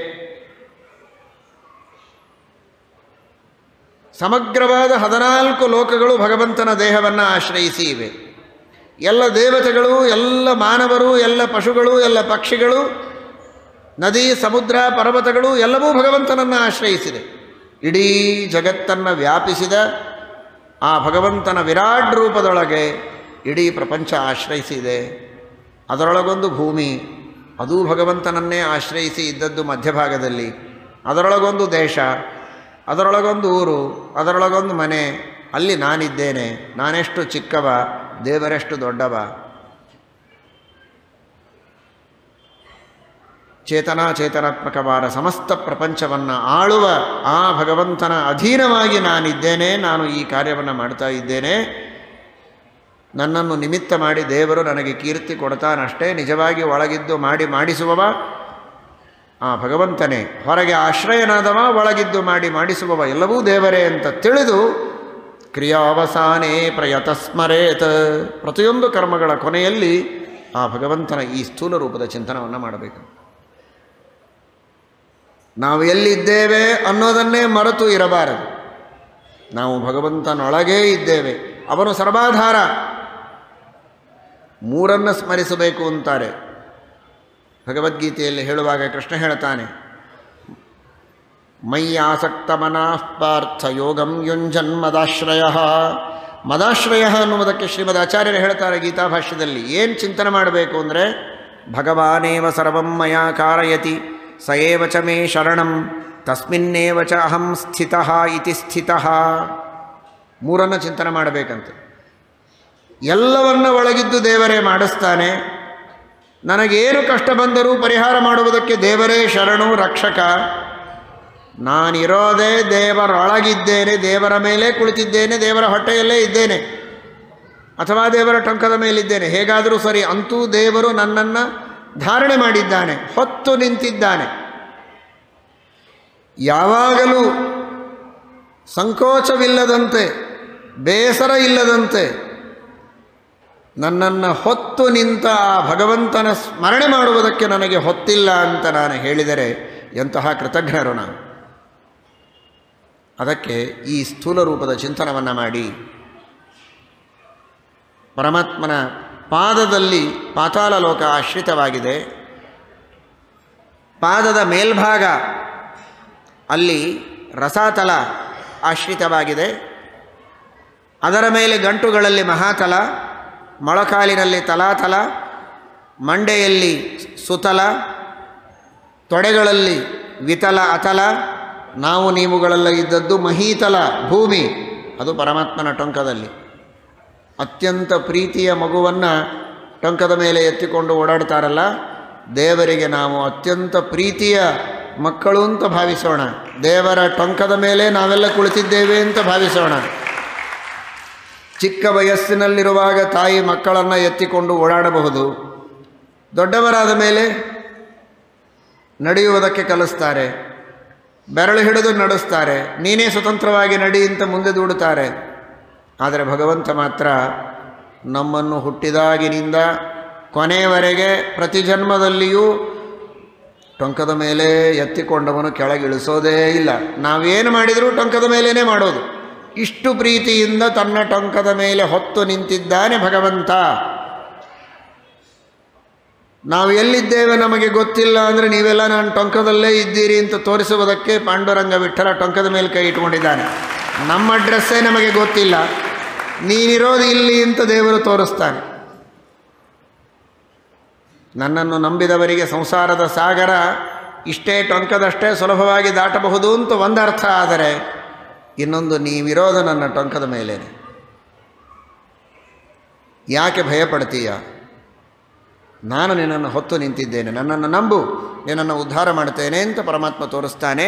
ಸಮಗ್ರವಾದ ಹದಿನಾಲ್ಕು ಲೋಕಗಳು ಭಗವಂತನ ದೇಹವನ್ನು ಆಶ್ರಯಿಸಿ ಇವೆ ಎಲ್ಲ ದೇವತೆಗಳು ಎಲ್ಲ ಮಾನವರು ಎಲ್ಲ ಪಶುಗಳು ಎಲ್ಲ ಪಕ್ಷಿಗಳು ನದಿ ಸಮುದ್ರ ಪರ್ವತಗಳು ಎಲ್ಲವೂ ಭಗವಂತನನ್ನು ಆಶ್ರಯಿಸಿದೆ ಇಡೀ ಜಗತ್ತನ್ನು ವ್ಯಾಪಿಸಿದ ಆ ಭಗವಂತನ ವಿರಾಟ್ ರೂಪದೊಳಗೆ ಇಡೀ ಪ್ರಪಂಚ ಆಶ್ರಯಿಸಿದೆ ಅದರೊಳಗೊಂದು ಭೂಮಿ ಅದೂ ಭಗವಂತನನ್ನೇ ಆಶ್ರಯಿಸಿ ಇದ್ದದ್ದು ಮಧ್ಯಭಾಗದಲ್ಲಿ ಅದರೊಳಗೊಂದು ದೇಶ ಅದರೊಳಗೊಂದು ಊರು ಅದರೊಳಗೊಂದು ಮನೆ ಅಲ್ಲಿ ನಾನಿದ್ದೇನೆ ನಾನೆಷ್ಟು ಚಿಕ್ಕವ ದೇವರೆಷ್ಟು ದೊಡ್ಡವ ಚೇತನಾಚೇತನಾತ್ಮಕವಾದ ಸಮಸ್ತ ಪ್ರಪಂಚವನ್ನು ಆಳುವ ಆ ಭಗವಂತನ ಅಧೀನವಾಗಿ ನಾನಿದ್ದೇನೆ ನಾನು ಈ ಕಾರ್ಯವನ್ನು ಮಾಡ್ತಾ ಇದ್ದೇನೆ ನನ್ನನ್ನು ನಿಮಿತ್ತ ಮಾಡಿ ದೇವರು ನನಗೆ ಕೀರ್ತಿ ಕೊಡ್ತಾನಷ್ಟೇ ನಿಜವಾಗಿ ಒಳಗಿದ್ದು ಮಾಡಿ ಮಾಡಿಸುವವ ಆ ಭಗವಂತನೇ ಹೊರಗೆ ಆಶ್ರಯನಾದವ ಒಳಗಿದ್ದು ಮಾಡಿ ಮಾಡಿಸುವವ ಎಲ್ಲವೂ ದೇವರೇ ಅಂತ ತಿಳಿದು ಕ್ರಿಯಾವಸಾನೇ ಪ್ರಯತ ಸ್ಮರೇತ್ ಪ್ರತಿಯೊಂದು ಕರ್ಮಗಳ ಕೊನೆಯಲ್ಲಿ ಆ ಭಗವಂತನ ಈ ಸ್ಥೂಲ ರೂಪದ ಚಿಂತನವನ್ನು ಮಾಡಬೇಕು ನಾವು ಎಲ್ಲಿದ್ದೇವೆ ಅನ್ನೋದನ್ನೇ ಮರೆತು ಇರಬಾರದು ನಾವು ಭಗವಂತನೊಳಗೇ ಇದ್ದೇವೆ ಅವನು ಸರ್ವಾಧಾರ ಮೂರನ್ನು ಸ್ಮರಿಸಬೇಕು ಅಂತಾರೆ ಭಗವದ್ಗೀತೆಯಲ್ಲಿ ಹೇಳುವಾಗ ಕೃಷ್ಣ ಹೇಳ್ತಾನೆ ಮೈ ಆಸಕ್ತ ಮನಃ ಪಾರ್ಥ ಯೋಗಂ ಯುಂಜನ್ ಮದಾಶ್ರಯ ಮದಾಶ್ರಯ ಅನ್ನುವುದಕ್ಕೆ ಶ್ರೀಮದ್ ಆಚಾರ್ಯರು ಹೇಳ್ತಾರೆ ಗೀತಾಭಾಷ್ಯದಲ್ಲಿ ಏನು ಚಿಂತನೆ ಮಾಡಬೇಕು ಅಂದರೆ ಭಗವಾನೇವ ಸರ್ವಂ ಮಯಾ ಕಾರಯತಿ ಸ ಏವ ಚ ಮೇ ಶರಣಂ ತಸ್ಮಿನ್ನೇವ ಚ ಅಹಂ ಸ್ಥಿತಃ ಇತಿ ಸ್ಥಿತಃ ಮೂರನ್ನು ಚಿಂತನೆ ಮಾಡಬೇಕಂತೆ ಎಲ್ಲವನ್ನ ಒಳಗಿದ್ದು ದೇವರೇ ಮಾಡಿಸ್ತಾನೆ ನನಗೇನು ಕಷ್ಟ ಬಂದರೂ ಪರಿಹಾರ ಮಾಡುವುದಕ್ಕೆ ದೇವರೇ ಶರಣು ರಕ್ಷಕ ನಾನಿರೋದೇ ದೇವರೊಳಗಿದ್ದೇನೆ ದೇವರ ಮೇಲೆ ಕುಳಿತಿದ್ದೇನೆ ದೇವರ ಹೊಟ್ಟೆಯಲ್ಲೇ ಇದ್ದೇನೆ ಅಥವಾ ದೇವರ ಟೊಂಕದ ಮೇಲಿದ್ದೇನೆ ಹೇಗಾದರೂ ಸರಿ ಅಂತೂ ದೇವರು ನನ್ನನ್ನು ಧಾರಣೆ ಮಾಡಿದ್ದಾನೆ ಹೊತ್ತು ನಿಂತಿದ್ದಾನೆ ಯಾವಾಗಲೂ ಸಂಕೋಚವಿಲ್ಲದಂತೆ ಬೇಸರ ಇಲ್ಲದಂತೆ ನನ್ನನ್ನು ಹೊತ್ತು ನಿಂತ ಆ ಭಗವಂತನ ಸ್ಮರಣೆ ಮಾಡುವುದಕ್ಕೆ ನನಗೆ ಹೊತ್ತಿಲ್ಲ ಅಂತ ನಾನು ಹೇಳಿದರೆ ಎಂತಹ ಕೃತಜ್ಞರು ನಾನು ಅದಕ್ಕೆ ಈ ಸ್ಥೂಲ ರೂಪದ ಚಿಂತನವನ್ನು ಮಾಡಿ ಪರಮಾತ್ಮನ ಪಾದದಲ್ಲಿ ಪಾತಾಳ ಲೋಕ ಆಶ್ರಿತವಾಗಿದೆ ಪಾದದ ಮೇಲ್ಭಾಗ ಅಲ್ಲಿ ರಸಾತಲ ಆಶ್ರಿತವಾಗಿದೆ ಅದರ ಮೇಲೆ ಗಂಟುಗಳಲ್ಲಿ ಮಹಾತಲ ಮೊಳಕಾಲಿನಲ್ಲಿ ತಲಾತಲ ಮಂಡೆಯಲ್ಲಿ ಸುತಲ ತೊಡೆಗಳಲ್ಲಿ ವಿತಲ ಅತಲ ನಾವು ನೀವುಗಳೆಲ್ಲ ಇದ್ದದ್ದು ಮಹೀತಲ ಭೂಮಿ ಅದು ಪರಮಾತ್ಮನ ಟೊಂಕದಲ್ಲಿ ಅತ್ಯಂತ ಪ್ರೀತಿಯ ಮಗುವನ್ನು ಟೊಂಕದ ಮೇಲೆ ಎತ್ತಿಕೊಂಡು ಓಡಾಡ್ತಾರಲ್ಲ ದೇವರಿಗೆ ನಾವು ಅತ್ಯಂತ ಪ್ರೀತಿಯ ಮಕ್ಕಳು ಅಂತ ಭಾವಿಸೋಣ ದೇವರ ಟೊಂಕದ ಮೇಲೆ ನಾವೆಲ್ಲ ಕುಳಿತಿದ್ದೇವೆ ಅಂತ ಭಾವಿಸೋಣ ಚಿಕ್ಕ ವಯಸ್ಸಿನಲ್ಲಿರುವಾಗ ತಾಯಿ ಮಕ್ಕಳನ್ನು ಎತ್ತಿಕೊಂಡು ಓಡಾಡಬಹುದು ದೊಡ್ಡವರಾದ ಮೇಲೆ ನಡೆಯುವುದಕ್ಕೆ ಕಲಿಸ್ತಾರೆ ಬೆರಳು ಹಿಡಿದು ನಡೆಸ್ತಾರೆ ನೀನೇ ಸ್ವತಂತ್ರವಾಗಿ ನಡಿ ಅಂತ ಮುಂದೆ ದೂಡುತ್ತಾರೆ ಆದರೆ ಭಗವಂತ ಮಾತ್ರ ನಮ್ಮನ್ನು ಹುಟ್ಟಿದಾಗಿನಿಂದ ಕೊನೆಯವರೆಗೆ ಪ್ರತಿ ಜನ್ಮದಲ್ಲಿಯೂ ಟೊಂಕದ ಮೇಲೆ ಎತ್ತಿಕೊಂಡವನು ಕೆಳಗಿಳಿಸೋದೇ ಇಲ್ಲ ನಾವೇನು ಮಾಡಿದರೂ ಟೊಂಕದ ಮೇಲೇ ಮಾಡೋದು ಇಷ್ಟು ಪ್ರೀತಿಯಿಂದ ತನ್ನ ಟೊಂಕದ ಮೇಲೆ ಹೊತ್ತು ನಿಂತಿದ್ದಾನೆ ಭಗವಂತ ನಾವು ಎಲ್ಲಿದ್ದೇವೆ ನಮಗೆ ಗೊತ್ತಿಲ್ಲ ಅಂದರೆ ನೀವೆಲ್ಲ ನಾನು ಟೊಂಕದಲ್ಲೇ ಇದ್ದೀರಿ ಅಂತ ತೋರಿಸುವುದಕ್ಕೆ ಪಾಂಡುರಂಗ ವಿಠಲ ಟೊಂಕದ ಮೇಲೆ ಕೈ ಇಟ್ಕೊಂಡಿದ್ದಾನೆ ನಮ್ಮ ಅಡ್ರೆಸ್ಸೇ ನಮಗೆ ಗೊತ್ತಿಲ್ಲ ನೀನಿರೋದು ಇಲ್ಲಿ ಅಂತ ದೇವರು ತೋರಿಸ್ತಾನೆ ನನ್ನನ್ನು ನಂಬಿದವರಿಗೆ ಸಂಸಾರದ ಸಾಗರ ಇಷ್ಟೇ ಟೊಂಕದಷ್ಟೇ ಸುಲಭವಾಗಿ ದಾಟಬಹುದು ಅಂತ ಒಂದರ್ಥ ಆದರೆ ಇನ್ನೊಂದು ನೀವಿರೋದು ನನ್ನ ಟೊಂಕದ ಮೇಲೇನೆ ಯಾಕೆ ಭಯಪಡ್ತೀಯ ನಾನು ನಿನ್ನನ್ನು ಹೊತ್ತು ನಿಂತಿದ್ದೇನೆ ನನ್ನನ್ನು ನಂಬು ನಿನ್ನನ್ನು ಉದ್ಧಾರ ಮಾಡ್ತೇನೆ ಅಂತ ಪರಮಾತ್ಮ ತೋರಿಸ್ತಾನೆ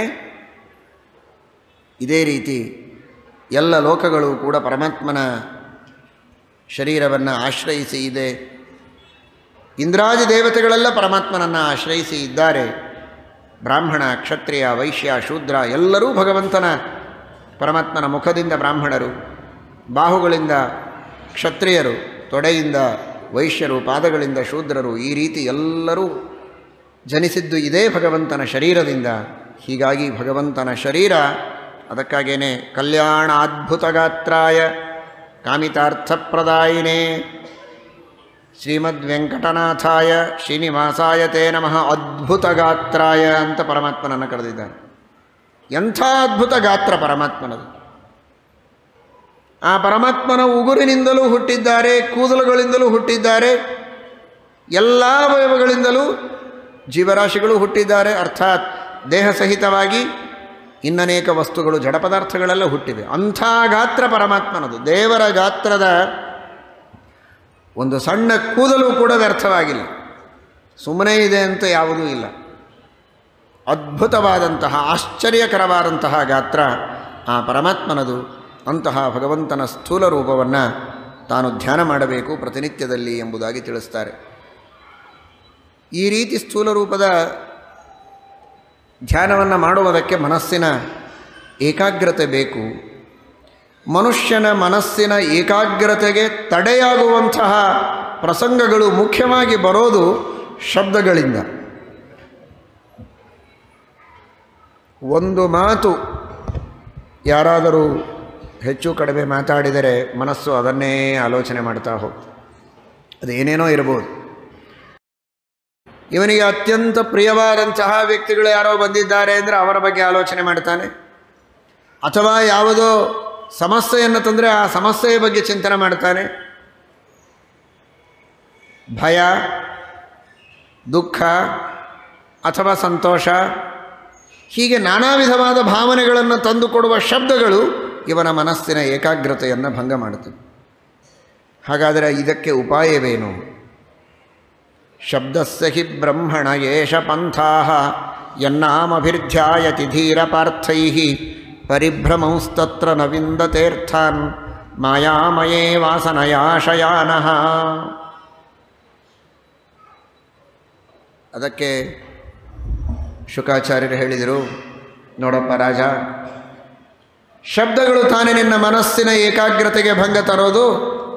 ಇದೇ ರೀತಿ ಎಲ್ಲ ಲೋಕಗಳು ಕೂಡ ಪರಮಾತ್ಮನ ಶರೀರವನ್ನು ಆಶ್ರಯಿಸಿ ಇದೆ ಇಂದ್ರಾದಿ ದೇವತೆಗಳೆಲ್ಲ ಪರಮಾತ್ಮನನ್ನು ಆಶ್ರಯಿಸಿ ಇದ್ದಾರೆ ಬ್ರಾಹ್ಮಣ ಕ್ಷತ್ರಿಯ ವೈಶ್ಯ ಶೂದ್ರ ಎಲ್ಲರೂ ಭಗವಂತನ ಪರಮಾತ್ಮನ ಮುಖದಿಂದ ಬ್ರಾಹ್ಮಣರು ಬಾಹುಗಳಿಂದ ಕ್ಷತ್ರಿಯರು ತೊಡೆಯಿಂದ ವೈಶ್ಯರು ಪಾದಗಳಿಂದ ಶೂದ್ರರು ಈ ರೀತಿ ಎಲ್ಲರೂ ಜನಿಸಿದ್ದು ಇದೇ ಭಗವಂತನ ಶರೀರದಿಂದ ಹೀಗಾಗಿ ಭಗವಂತನ ಶರೀರ ಅದಕ್ಕಾಗೇನೆ ಕಲ್ಯಾಣ ಅದ್ಭುತ ಗಾತ್ರಾಯ ಕಾಮಿತಾರ್ಥಪ್ರದಾಯಿನೇ ಶ್ರೀಮದ್ ವೆಂಕಟನಾಥಾಯ ಶ್ರೀನಿವಾಸಾಯ ತೇ ನಮಃ ಅದ್ಭುತ ಗಾತ್ರಾಯ ಅಂತ ಪರಮಾತ್ಮನನ್ನು ಕರೆದಿದ್ದಾನೆ ಎಂಥ ಅದ್ಭುತ ಗಾತ್ರ ಪರಮಾತ್ಮನದು ಆ ಪರಮಾತ್ಮನ ಉಗುರಿನಿಂದಲೂ ಹುಟ್ಟಿದ್ದಾರೆ ಕೂದಲುಗಳಿಂದಲೂ ಹುಟ್ಟಿದ್ದಾರೆ ಎಲ್ಲ ಅವಯವಗಳಿಂದಲೂ ಜೀವರಾಶಿಗಳು ಹುಟ್ಟಿದ್ದಾರೆ ಅರ್ಥಾತ್ ದೇಹ ಸಹಿತವಾಗಿ ಇನ್ನನೇಕ ವಸ್ತುಗಳು ಜಡ ಪದಾರ್ಥಗಳೆಲ್ಲ ಹುಟ್ಟಿವೆ ಅಂಥ ಗಾತ್ರ ಪರಮಾತ್ಮನದು ದೇವರ ಗಾತ್ರದ ಒಂದು ಸಣ್ಣ ಕೂದಲು ಕೂಡ ವ್ಯರ್ಥವಾಗಿಲ್ಲ ಸುಮ್ಮನೆ ಇದೆ ಅಂತ ಯಾವುದೂ ಇಲ್ಲ ಅದ್ಭುತವಾದಂತಹ ಆಶ್ಚರ್ಯಕರವಾದಂತಹ ಗಾತ್ರ ಆ ಪರಮಾತ್ಮನದು ಅಂತಹ ಭಗವಂತನ ಸ್ಥೂಲ ರೂಪವನ್ನು ತಾನು ಧ್ಯಾನ ಮಾಡಬೇಕು ಪ್ರತಿನಿತ್ಯದಲ್ಲಿ ಎಂಬುದಾಗಿ ತಿಳಿಸ್ತಾರೆ ಈ ರೀತಿ ಸ್ಥೂಲ ರೂಪದ ಧ್ಯಾನವನ್ನು ಮಾಡುವುದಕ್ಕೆ ಮನಸ್ಸಿನ ಏಕಾಗ್ರತೆ ಬೇಕು ಮನುಷ್ಯನ ಮನಸ್ಸಿನ ಏಕಾಗ್ರತೆಗೆ ತಡೆಯಾಗುವಂತಹ ಪ್ರಸಂಗಗಳು ಮುಖ್ಯವಾಗಿ ಬರೋದು ಶಬ್ದಗಳಿಂದ ಒಂದು ಮಾತು ಯಾರಾದರೂ ಹೆಚ್ಚು ಕಡಿಮೆ ಮಾತಾಡಿದರೆ ಮನಸ್ಸು ಅದನ್ನೇ ಆಲೋಚನೆ ಮಾಡ್ತಾ ಹೋಗ್ತದೆ ಅದೇನೇನೋ ಇರ್ಬೋದು ಇವನಿಗೆ ಅತ್ಯಂತ ಪ್ರಿಯವಾದಂತಹ ವ್ಯಕ್ತಿಗಳು ಯಾರೋ ಬಂದಿದ್ದಾರೆ ಅಂದರೆ ಅವರ ಬಗ್ಗೆ ಆಲೋಚನೆ ಮಾಡ್ತಾನೆ ಅಥವಾ ಯಾವುದೋ ಸಮಸ್ಯೆಯನ್ನು ತಂದರೆ ಆ ಸಮಸ್ಯೆಯ ಬಗ್ಗೆ ಚಿಂತನೆ ಮಾಡ್ತಾನೆ ಭಯ ದುಃಖ ಅಥವಾ ಸಂತೋಷ ಹೀಗೆ ನಾನಾ ವಿಧವಾದ ಭಾವನೆಗಳನ್ನು ತಂದುಕೊಡುವ ಶಬ್ದಗಳು ಇವನ ಮನಸ್ಸಿನ ಏಕಾಗ್ರತೆಯನ್ನು ಭಂಗ ಮಾಡುತ್ತವೆ ಹಾಗಾದರೆ ಇದಕ್ಕೆ ಉಪಾಯವೇನು ಶಬ್ದಸ್ಯ ಹಿ ಬ್ರಹ್ಮಣ ಏಷ ಪಂಥಾ ಯನ್ನಾಮಭಿರ್ಧ್ಯಾಯತಿ ಧೀರ ಪಾರ್ಥೈ ಪರಿಭ್ರಮಂಸ್ತತ್ರ ನ ವಿಂದತೇರ್ಥಾನ್ ಮಾಯಾಮಯೇ ವಾಸನಯಾಶಯಾನಃ ಅದಕ್ಕೆ ಶುಕಾಚಾರ್ಯರು ಹೇಳಿದರು ನೋಡಪ್ಪ ರಾಜ ಶಬ್ದಗಳು ತಾನೇ ನಿನ್ನ ಮನಸ್ಸಿನ ಏಕಾಗ್ರತೆಗೆ ಭಂಗ ತರೋದು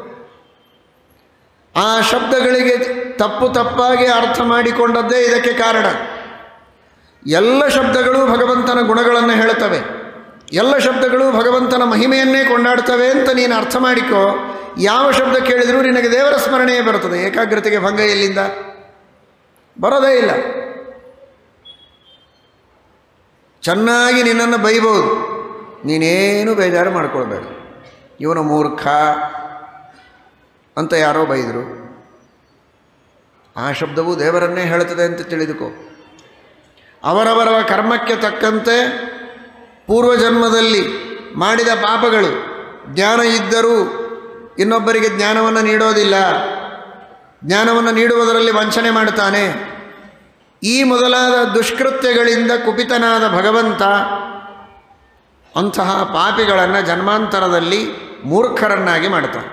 ಆ ಶಬ್ದಗಳಿಗೆ ತಪ್ಪು ತಪ್ಪಾಗಿ ಅರ್ಥ ಮಾಡಿಕೊಂಡದ್ದೇ ಇದಕ್ಕೆ ಕಾರಣ ಎಲ್ಲ ಶಬ್ದಗಳು ಭಗವಂತನ ಗುಣಗಳನ್ನು ಹೇಳುತ್ತವೆ ಎಲ್ಲ ಶಬ್ದಗಳು ಭಗವಂತನ ಮಹಿಮೆಯನ್ನೇ ಕೊಂಡಾಡ್ತವೆ ಅಂತ ನೀನು ಅರ್ಥ ಮಾಡಿಕೋ ಯಾವ ಶಬ್ದ ಕೇಳಿದರೂ ನಿನಗೆ ದೇವರ ಸ್ಮರಣೆಯೇ ಬರುತ್ತದೆ ಏಕಾಗ್ರತೆಗೆ ಭಂಗ ಎಲ್ಲಿಂದ ಬರೋದೇ ಇಲ್ಲ ಚೆನ್ನಾಗಿ ನಿನ್ನನ್ನು ಬೈಬೋದು ನೀನೇನು ಬೇಜಾರು ಮಾಡ್ಕೊಳ್ಬೇಡ ಇವನು ಮೂರ್ಖ ಅಂತ ಯಾರೋ ಬೈದರು ಆ ಶಬ್ದವು ದೇವರನ್ನೇ ಹೇಳುತ್ತದೆ ಅಂತ ತಿಳಿದುಕೋ ಅವರವರ ಕರ್ಮಕ್ಕೆ ತಕ್ಕಂತೆ ಪೂರ್ವಜನ್ಮದಲ್ಲಿ ಮಾಡಿದ ಪಾಪಗಳು ಜ್ಞಾನ ಇದ್ದರೂ ಇನ್ನೊಬ್ಬರಿಗೆ ಜ್ಞಾನವನ್ನು ನೀಡೋದಿಲ್ಲ ಜ್ಞಾನವನ್ನು ನೀಡುವುದರಲ್ಲಿ ವಂಚನೆ ಮಾಡ್ತಾನೆ ಈ ಮೊದಲಾದ ದುಷ್ಕೃತ್ಯಗಳಿಂದ ಕುಪಿತನಾದ ಭಗವಂತ ಅಂತಹ ಪಾಪಿಗಳನ್ನು ಜನ್ಮಾಂತರದಲ್ಲಿ ಮೂರ್ಖರನ್ನಾಗಿ ಮಾಡ್ತಾನೆ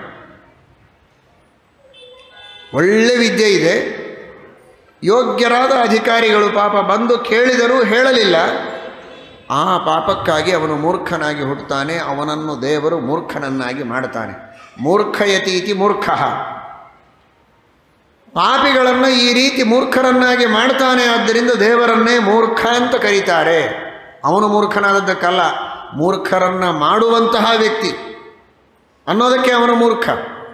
ಒಳ್ಳೆ ವಿದ್ಯೆ ಇದೆ ಯೋಗ್ಯರಾದ ಅಧಿಕಾರಿಗಳು ಪಾಪ ಬಂದು ಕೇಳಿದರೂ ಹೇಳಲಿಲ್ಲ ಆ ಪಾಪಕ್ಕಾಗಿ ಅವನು ಮೂರ್ಖನಾಗಿ ಹುಟ್ಟುತ್ತಾನೆ ಅವನನ್ನು ದೇವರು ಮೂರ್ಖನನ್ನಾಗಿ ಮಾಡ್ತಾನೆ ಮೂರ್ಖಯತೀತಿ ಮೂರ್ಖ ಪಾಪಿಗಳನ್ನು ಈ ರೀತಿ ಮೂರ್ಖರನ್ನಾಗಿ ಮಾಡ್ತಾನೆ ಆದ್ದರಿಂದ ದೇವರನ್ನೇ ಮೂರ್ಖ ಅಂತ ಕರೀತಾರೆ ಅವನು ಮೂರ್ಖನಾದದ್ದಕ್ಕಲ್ಲ ಮೂರ್ಖರನ್ನು ಮಾಡುವಂತಹ ವ್ಯಕ್ತಿ ಅನ್ನೋದಕ್ಕೆ ಅವನು ಮೂರ್ಖ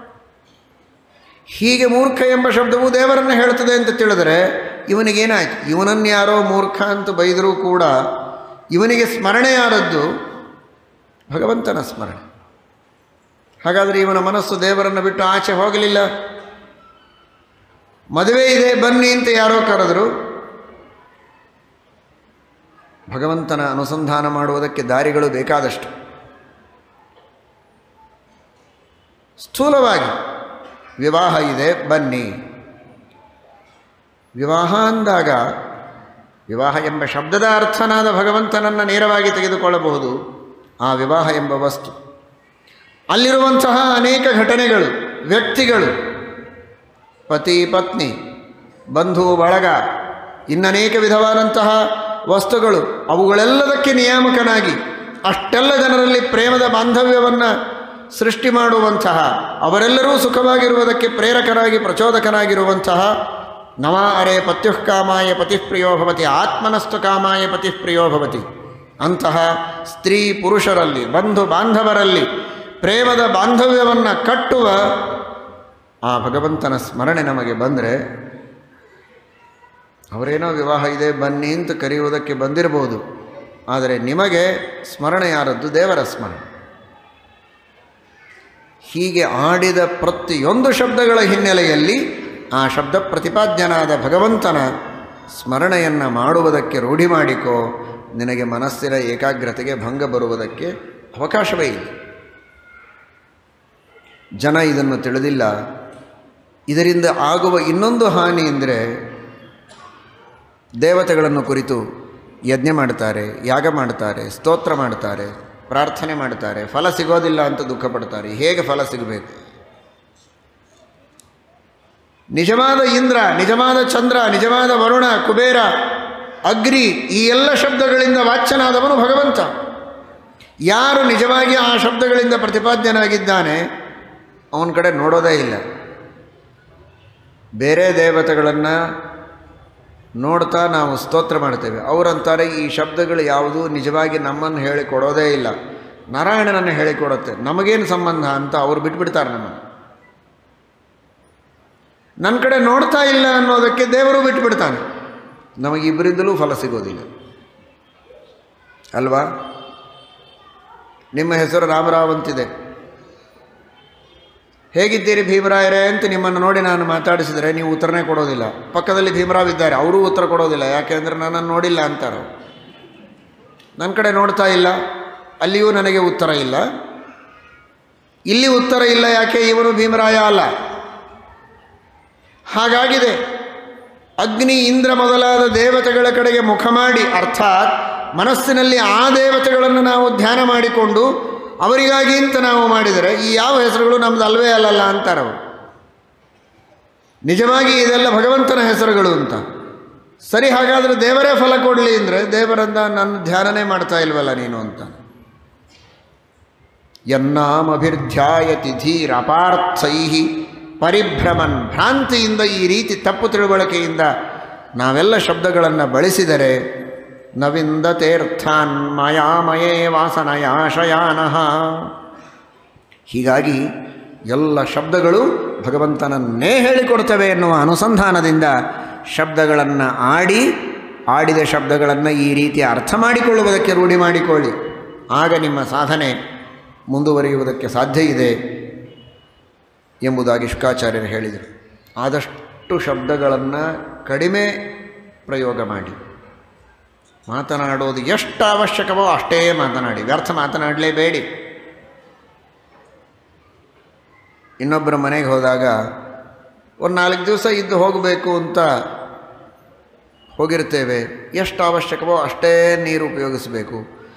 ಹೀಗೆ ಮೂರ್ಖ ಎಂಬ ಶಬ್ದವು ದೇವರನ್ನು ಹೇಳ್ತದೆ ಅಂತ ತಿಳಿದರೆ ಇವನಿಗೇನಾಯ್ತು ಇವನನ್ನು ಯಾರೋ ಮೂರ್ಖ ಅಂತ ಬೈದರೂ ಕೂಡ ಇವನಿಗೆ ಸ್ಮರಣೆಯಾದದ್ದು ಭಗವಂತನ ಸ್ಮರಣೆ ಹಾಗಾದರೆ ಇವನ ಮನಸ್ಸು ದೇವರನ್ನು ಬಿಟ್ಟು ಆಚೆ ಹೋಗಲಿಲ್ಲ ಮದುವೆ ಇದೆ ಬನ್ನಿ ಅಂತ ಯಾರೋ ಕರೆದರು ಭಗವಂತನ ಅನುಸಂಧಾನ ಮಾಡುವುದಕ್ಕೆ ದಾರಿಗಳು ಬೇಕಾದಷ್ಟು ಸ್ಥೂಲವಾಗಿ ವಿವಾಹ ಇದೆ ಬನ್ನಿ ವಿವಾಹ ಅಂದಾಗ ವಿವಾಹ ಎಂಬ ಶಬ್ದದ ಅರ್ಥನಾದ ಭಗವಂತನನ್ನು ನೇರವಾಗಿ ತೆಗೆದುಕೊಳ್ಳಬಹುದು ಆ ವಿವಾಹ ಎಂಬ ವಸ್ತು ಅಲ್ಲಿರುವಂತಹ ಅನೇಕ ಘಟನೆಗಳು ವ್ಯಕ್ತಿಗಳು ಪತಿ ಪತ್ನಿ ಬಂಧು ಬಳಗ ಇನ್ನನೇಕ ವಿಧವಾದಂತಹ ವಸ್ತುಗಳು ಅವುಗಳೆಲ್ಲದಕ್ಕೆ ನಿಯಾಮಕನಾಗಿ ಅಷ್ಟೆಲ್ಲ ಜನರಲ್ಲಿ ಪ್ರೇಮದ ಬಾಂಧವ್ಯವನ್ನು ಸೃಷ್ಟಿ ಮಾಡುವಂತಹ ಅವರೆಲ್ಲರೂ ಸುಖವಾಗಿರುವುದಕ್ಕೆ ಪ್ರೇರಕರಾಗಿ ಪ್ರಚೋದಕನಾಗಿರುವಂತಹ ನವ ಅರೆ ಪತ್ಯುಃ ಕಾಮಾಯ ಪತಿಃಪ್ರಿಯೋ ಭವತಿ ಆತ್ಮನಸ್ತು ಕಾಮಾಯ ಪತಿಃಪ್ರಿಯೋ ಭವತಿ ಅಂತಹ ಸ್ತ್ರೀ ಪುರುಷರಲ್ಲಿ ಬಂಧು ಬಾಂಧವರಲ್ಲಿ ಪ್ರೇಮದ ಬಾಂಧವ್ಯವನ್ನು ಕಟ್ಟುವ ಆ ಭಗವಂತನ ಸ್ಮರಣೆ ನಮಗೆ ಬಂದರೆ ಅವರೇನೋ ವಿವಾಹ ಇದೆ ಬನ್ನಿ ಅಂತ ಕರೆಯುವುದಕ್ಕೆ ಬಂದಿರಬಹುದು ಆದರೆ ನಿಮಗೆ ಸ್ಮರಣೆ ಯಾರದ್ದು ದೇವರ ಸ್ಮರಣೆ ಹೀಗೆ ಆಡಿದ ಪ್ರತಿಯೊಂದು ಶಬ್ದಗಳ ಹಿನ್ನೆಲೆಯಲ್ಲಿ ಆ ಶಬ್ದ ಪ್ರತಿಪಾದ್ಯನಾದ ಭಗವಂತನ ಸ್ಮರಣೆಯನ್ನು ಮಾಡುವುದಕ್ಕೆ ರೂಢಿ ಮಾಡಿಕೋ ನಿನಗೆ ಮನಸ್ಸಿನ ಏಕಾಗ್ರತೆಗೆ ಭಂಗ ಬರುವುದಕ್ಕೆ ಅವಕಾಶವೇ ಇಲ್ಲ ಜನ ಇದನ್ನು ತಿಳಿದಿಲ್ಲ ಇದರಿಂದ ಆಗುವ ಇನ್ನೊಂದು ಹಾನಿ ಅಂದರೆ ದೇವತೆಗಳನ್ನು ಕುರಿತು ಯಜ್ಞ ಮಾಡ್ತಾರೆ ಯಾಗ ಮಾಡ್ತಾರೆ ಸ್ತೋತ್ರ ಮಾಡ್ತಾರೆ ಪ್ರಾರ್ಥನೆ ಮಾಡ್ತಾರೆ ಫಲ ಸಿಗೋದಿಲ್ಲ ಅಂತ ದುಃಖ ಪಡ್ತಾರೆ ಹೇಗೆ ಫಲ ಸಿಗಬೇಕು ನಿಜವಾದ ಇಂದ್ರ ನಿಜವಾದ ಚಂದ್ರ ನಿಜವಾದ ವರುಣ ಕುಬೇರ ಅಗ್ನಿ ಈ ಎಲ್ಲ ಶಬ್ದಗಳಿಂದ ವಾಚ್ಯನಾದವನು ಭಗವಂತ ಯಾರು ನಿಜವಾಗಿ ಆ ಶಬ್ದಗಳಿಂದ ಪ್ರತಿಪಾದ್ಯನಾಗಿದ್ದಾನೆ ಅವನ ಕಡೆ ನೋಡೋದೇ ಇಲ್ಲ ಬೇರೆ ದೇವತೆಗಳನ್ನು ನೋಡ್ತಾ ನಾವು ಸ್ತೋತ್ರ ಮಾಡ್ತೇವೆ ಅವರಂತಾರೆ ಈ ಶಬ್ದಗಳು ಯಾವುದೂ ನಿಜವಾಗಿ ನಮ್ಮನ್ನು ಹೇಳಿಕೊಡೋದೇ ಇಲ್ಲ ನಾರಾಯಣನನ್ನು ಹೇಳಿಕೊಡುತ್ತೆ ನಮಗೇನು ಸಂಬಂಧ ಅಂತ ಅವರು ಬಿಟ್ಬಿಡ್ತಾರೆ ನಮ್ಮನ್ನು ನನ್ನ ಕಡೆ ನೋಡ್ತಾ ಇಲ್ಲ ಅನ್ನೋದಕ್ಕೆ ದೇವರು ಬಿಟ್ಬಿಡ್ತಾನೆ ನಮಗಿಬ್ಬರಿಂದಲೂ ಫಲ ಸಿಗೋದಿಲ್ಲ ಅಲ್ವಾ ನಿಮ್ಮ ಹೆಸರು ರಾಮರಾವ್ ಅಂತಿದೆ ಹೇಗಿದ್ದೀರಿ ಭೀಮರಾಯರೇ ಅಂತ ನಿಮ್ಮನ್ನು ನೋಡಿ ನಾನು ಮಾತಾಡಿಸಿದರೆ ನೀವು ಉತ್ತರನೇ ಕೊಡೋದಿಲ್ಲ ಪಕ್ಕದಲ್ಲಿ ಭೀಮರಾವ್ ಇದ್ದಾರೆ ಅವರೂ ಉತ್ತರ ಕೊಡೋದಿಲ್ಲ ಯಾಕೆಂದರೆ ನನ್ನನ್ನು ನೋಡಿಲ್ಲ ಅಂತಾರೆ ನನ್ನ ಕಡೆ ನೋಡ್ತಾ ಇಲ್ಲ ಅಲ್ಲಿಯೂ ನನಗೆ ಉತ್ತರ ಇಲ್ಲ ಇಲ್ಲಿ ಉತ್ತರ ಇಲ್ಲ ಯಾಕೆ ಇವನು ಭೀಮರಾಯ ಅಲ್ಲ ಹಾಗಾಗಿದೆ ಅಗ್ನಿ ಇಂದ್ರ ಮೊದಲಾದ ದೇವತೆಗಳ ಕಡೆಗೆ ಮುಖ ಮಾಡಿ ಅರ್ಥಾತ್ ಮನಸ್ಸಿನಲ್ಲಿ ಆ ದೇವತೆಗಳನ್ನು ನಾವು ಧ್ಯಾನ ಮಾಡಿಕೊಂಡು ಅವರಿಗಾಗಿ ಅಂತ ನಾವು ಮಾಡಿದರೆ ಈ ಯಾವ ಹೆಸರುಗಳು ನಮ್ದು ಅಲ್ವೇ ಅಲ್ಲಲ್ಲ ಅಂತಾರೆ ಅವರು ನಿಜವಾಗಿ ಇದೆಲ್ಲ ಭಗವಂತನ ಹೆಸರುಗಳು ಅಂತ ಸರಿ ಹಾಗಾದರೆ ದೇವರೇ ಫಲ ಕೊಡಲಿ ಅಂದರೆ ದೇವರಂದ ನನ್ನ ಧ್ಯಾನನೇ ಮಾಡ್ತಾ ಇಲ್ವಲ್ಲ ನೀನು ಅಂತ ಯನ್ನಾಮಭಿರ್ಧ್ಯಾಯತಿ ಧೀರಪಾರ್ಥೈ ಪರಿಭ್ರಮನ್ ಭ್ರಾಂತಿಯಿಂದ ಈ ರೀತಿ ತಪ್ಪು ತಿಳುವಳಿಕೆಯಿಂದ ನಾವೆಲ್ಲ ಶಬ್ದಗಳನ್ನು ಬಳಸಿದರೆ ನವಿಂದ ತೀರ್ಥಾನ್ ಮಾಯಾಮಯೇ ವಾಸನಯಾಶಯಾನಃ ಹೀಗಾಗಿ ಎಲ್ಲ ಶಬ್ದಗಳು ಭಗವಂತನನ್ನೇ ಹೇಳಿಕೊಡ್ತವೆ ಎನ್ನುವ ಅನುಸಂಧಾನದಿಂದ ಶಬ್ದಗಳನ್ನು ಆಡಿ ಆಡಿದ ಶಬ್ದಗಳನ್ನು ಈ ರೀತಿ ಅರ್ಥ ಮಾಡಿಕೊಳ್ಳುವುದಕ್ಕೆ ರೂಢಿ ಮಾಡಿಕೊಳ್ಳಿ ಆಗ ನಿಮ್ಮ ಸಾಧನೆ ಮುಂದುವರಿಯುವುದಕ್ಕೆ ಸಾಧ್ಯ ಇದೆ ಎಂಬುದಾಗಿ ಶುಕಾಚಾರ್ಯರು ಹೇಳಿದರು ಆದಷ್ಟು ಶಬ್ದಗಳನ್ನು ಕಡಿಮೆ ಪ್ರಯೋಗ ಮಾಡಿ ಮಾತನಾಡೋದು ಎಷ್ಟು ಅವಶ್ಯಕವೋ ಅಷ್ಟೇ ಮಾತನಾಡಿ ವ್ಯರ್ಥ ಮಾತನಾಡಲೇಬೇಡಿ ಇನ್ನೊಬ್ಬರ ಮನೆಗೆ ಹೋದಾಗ ಒಂದು ನಾಲ್ಕು ದಿವಸ ಇದ್ದು ಹೋಗಬೇಕು ಅಂತ ಹೋಗಿರ್ತೇವೆ ಎಷ್ಟು ಅವಶ್ಯಕವೋ ಅಷ್ಟೇ ನೀರು ಉಪಯೋಗಿಸಬೇಕು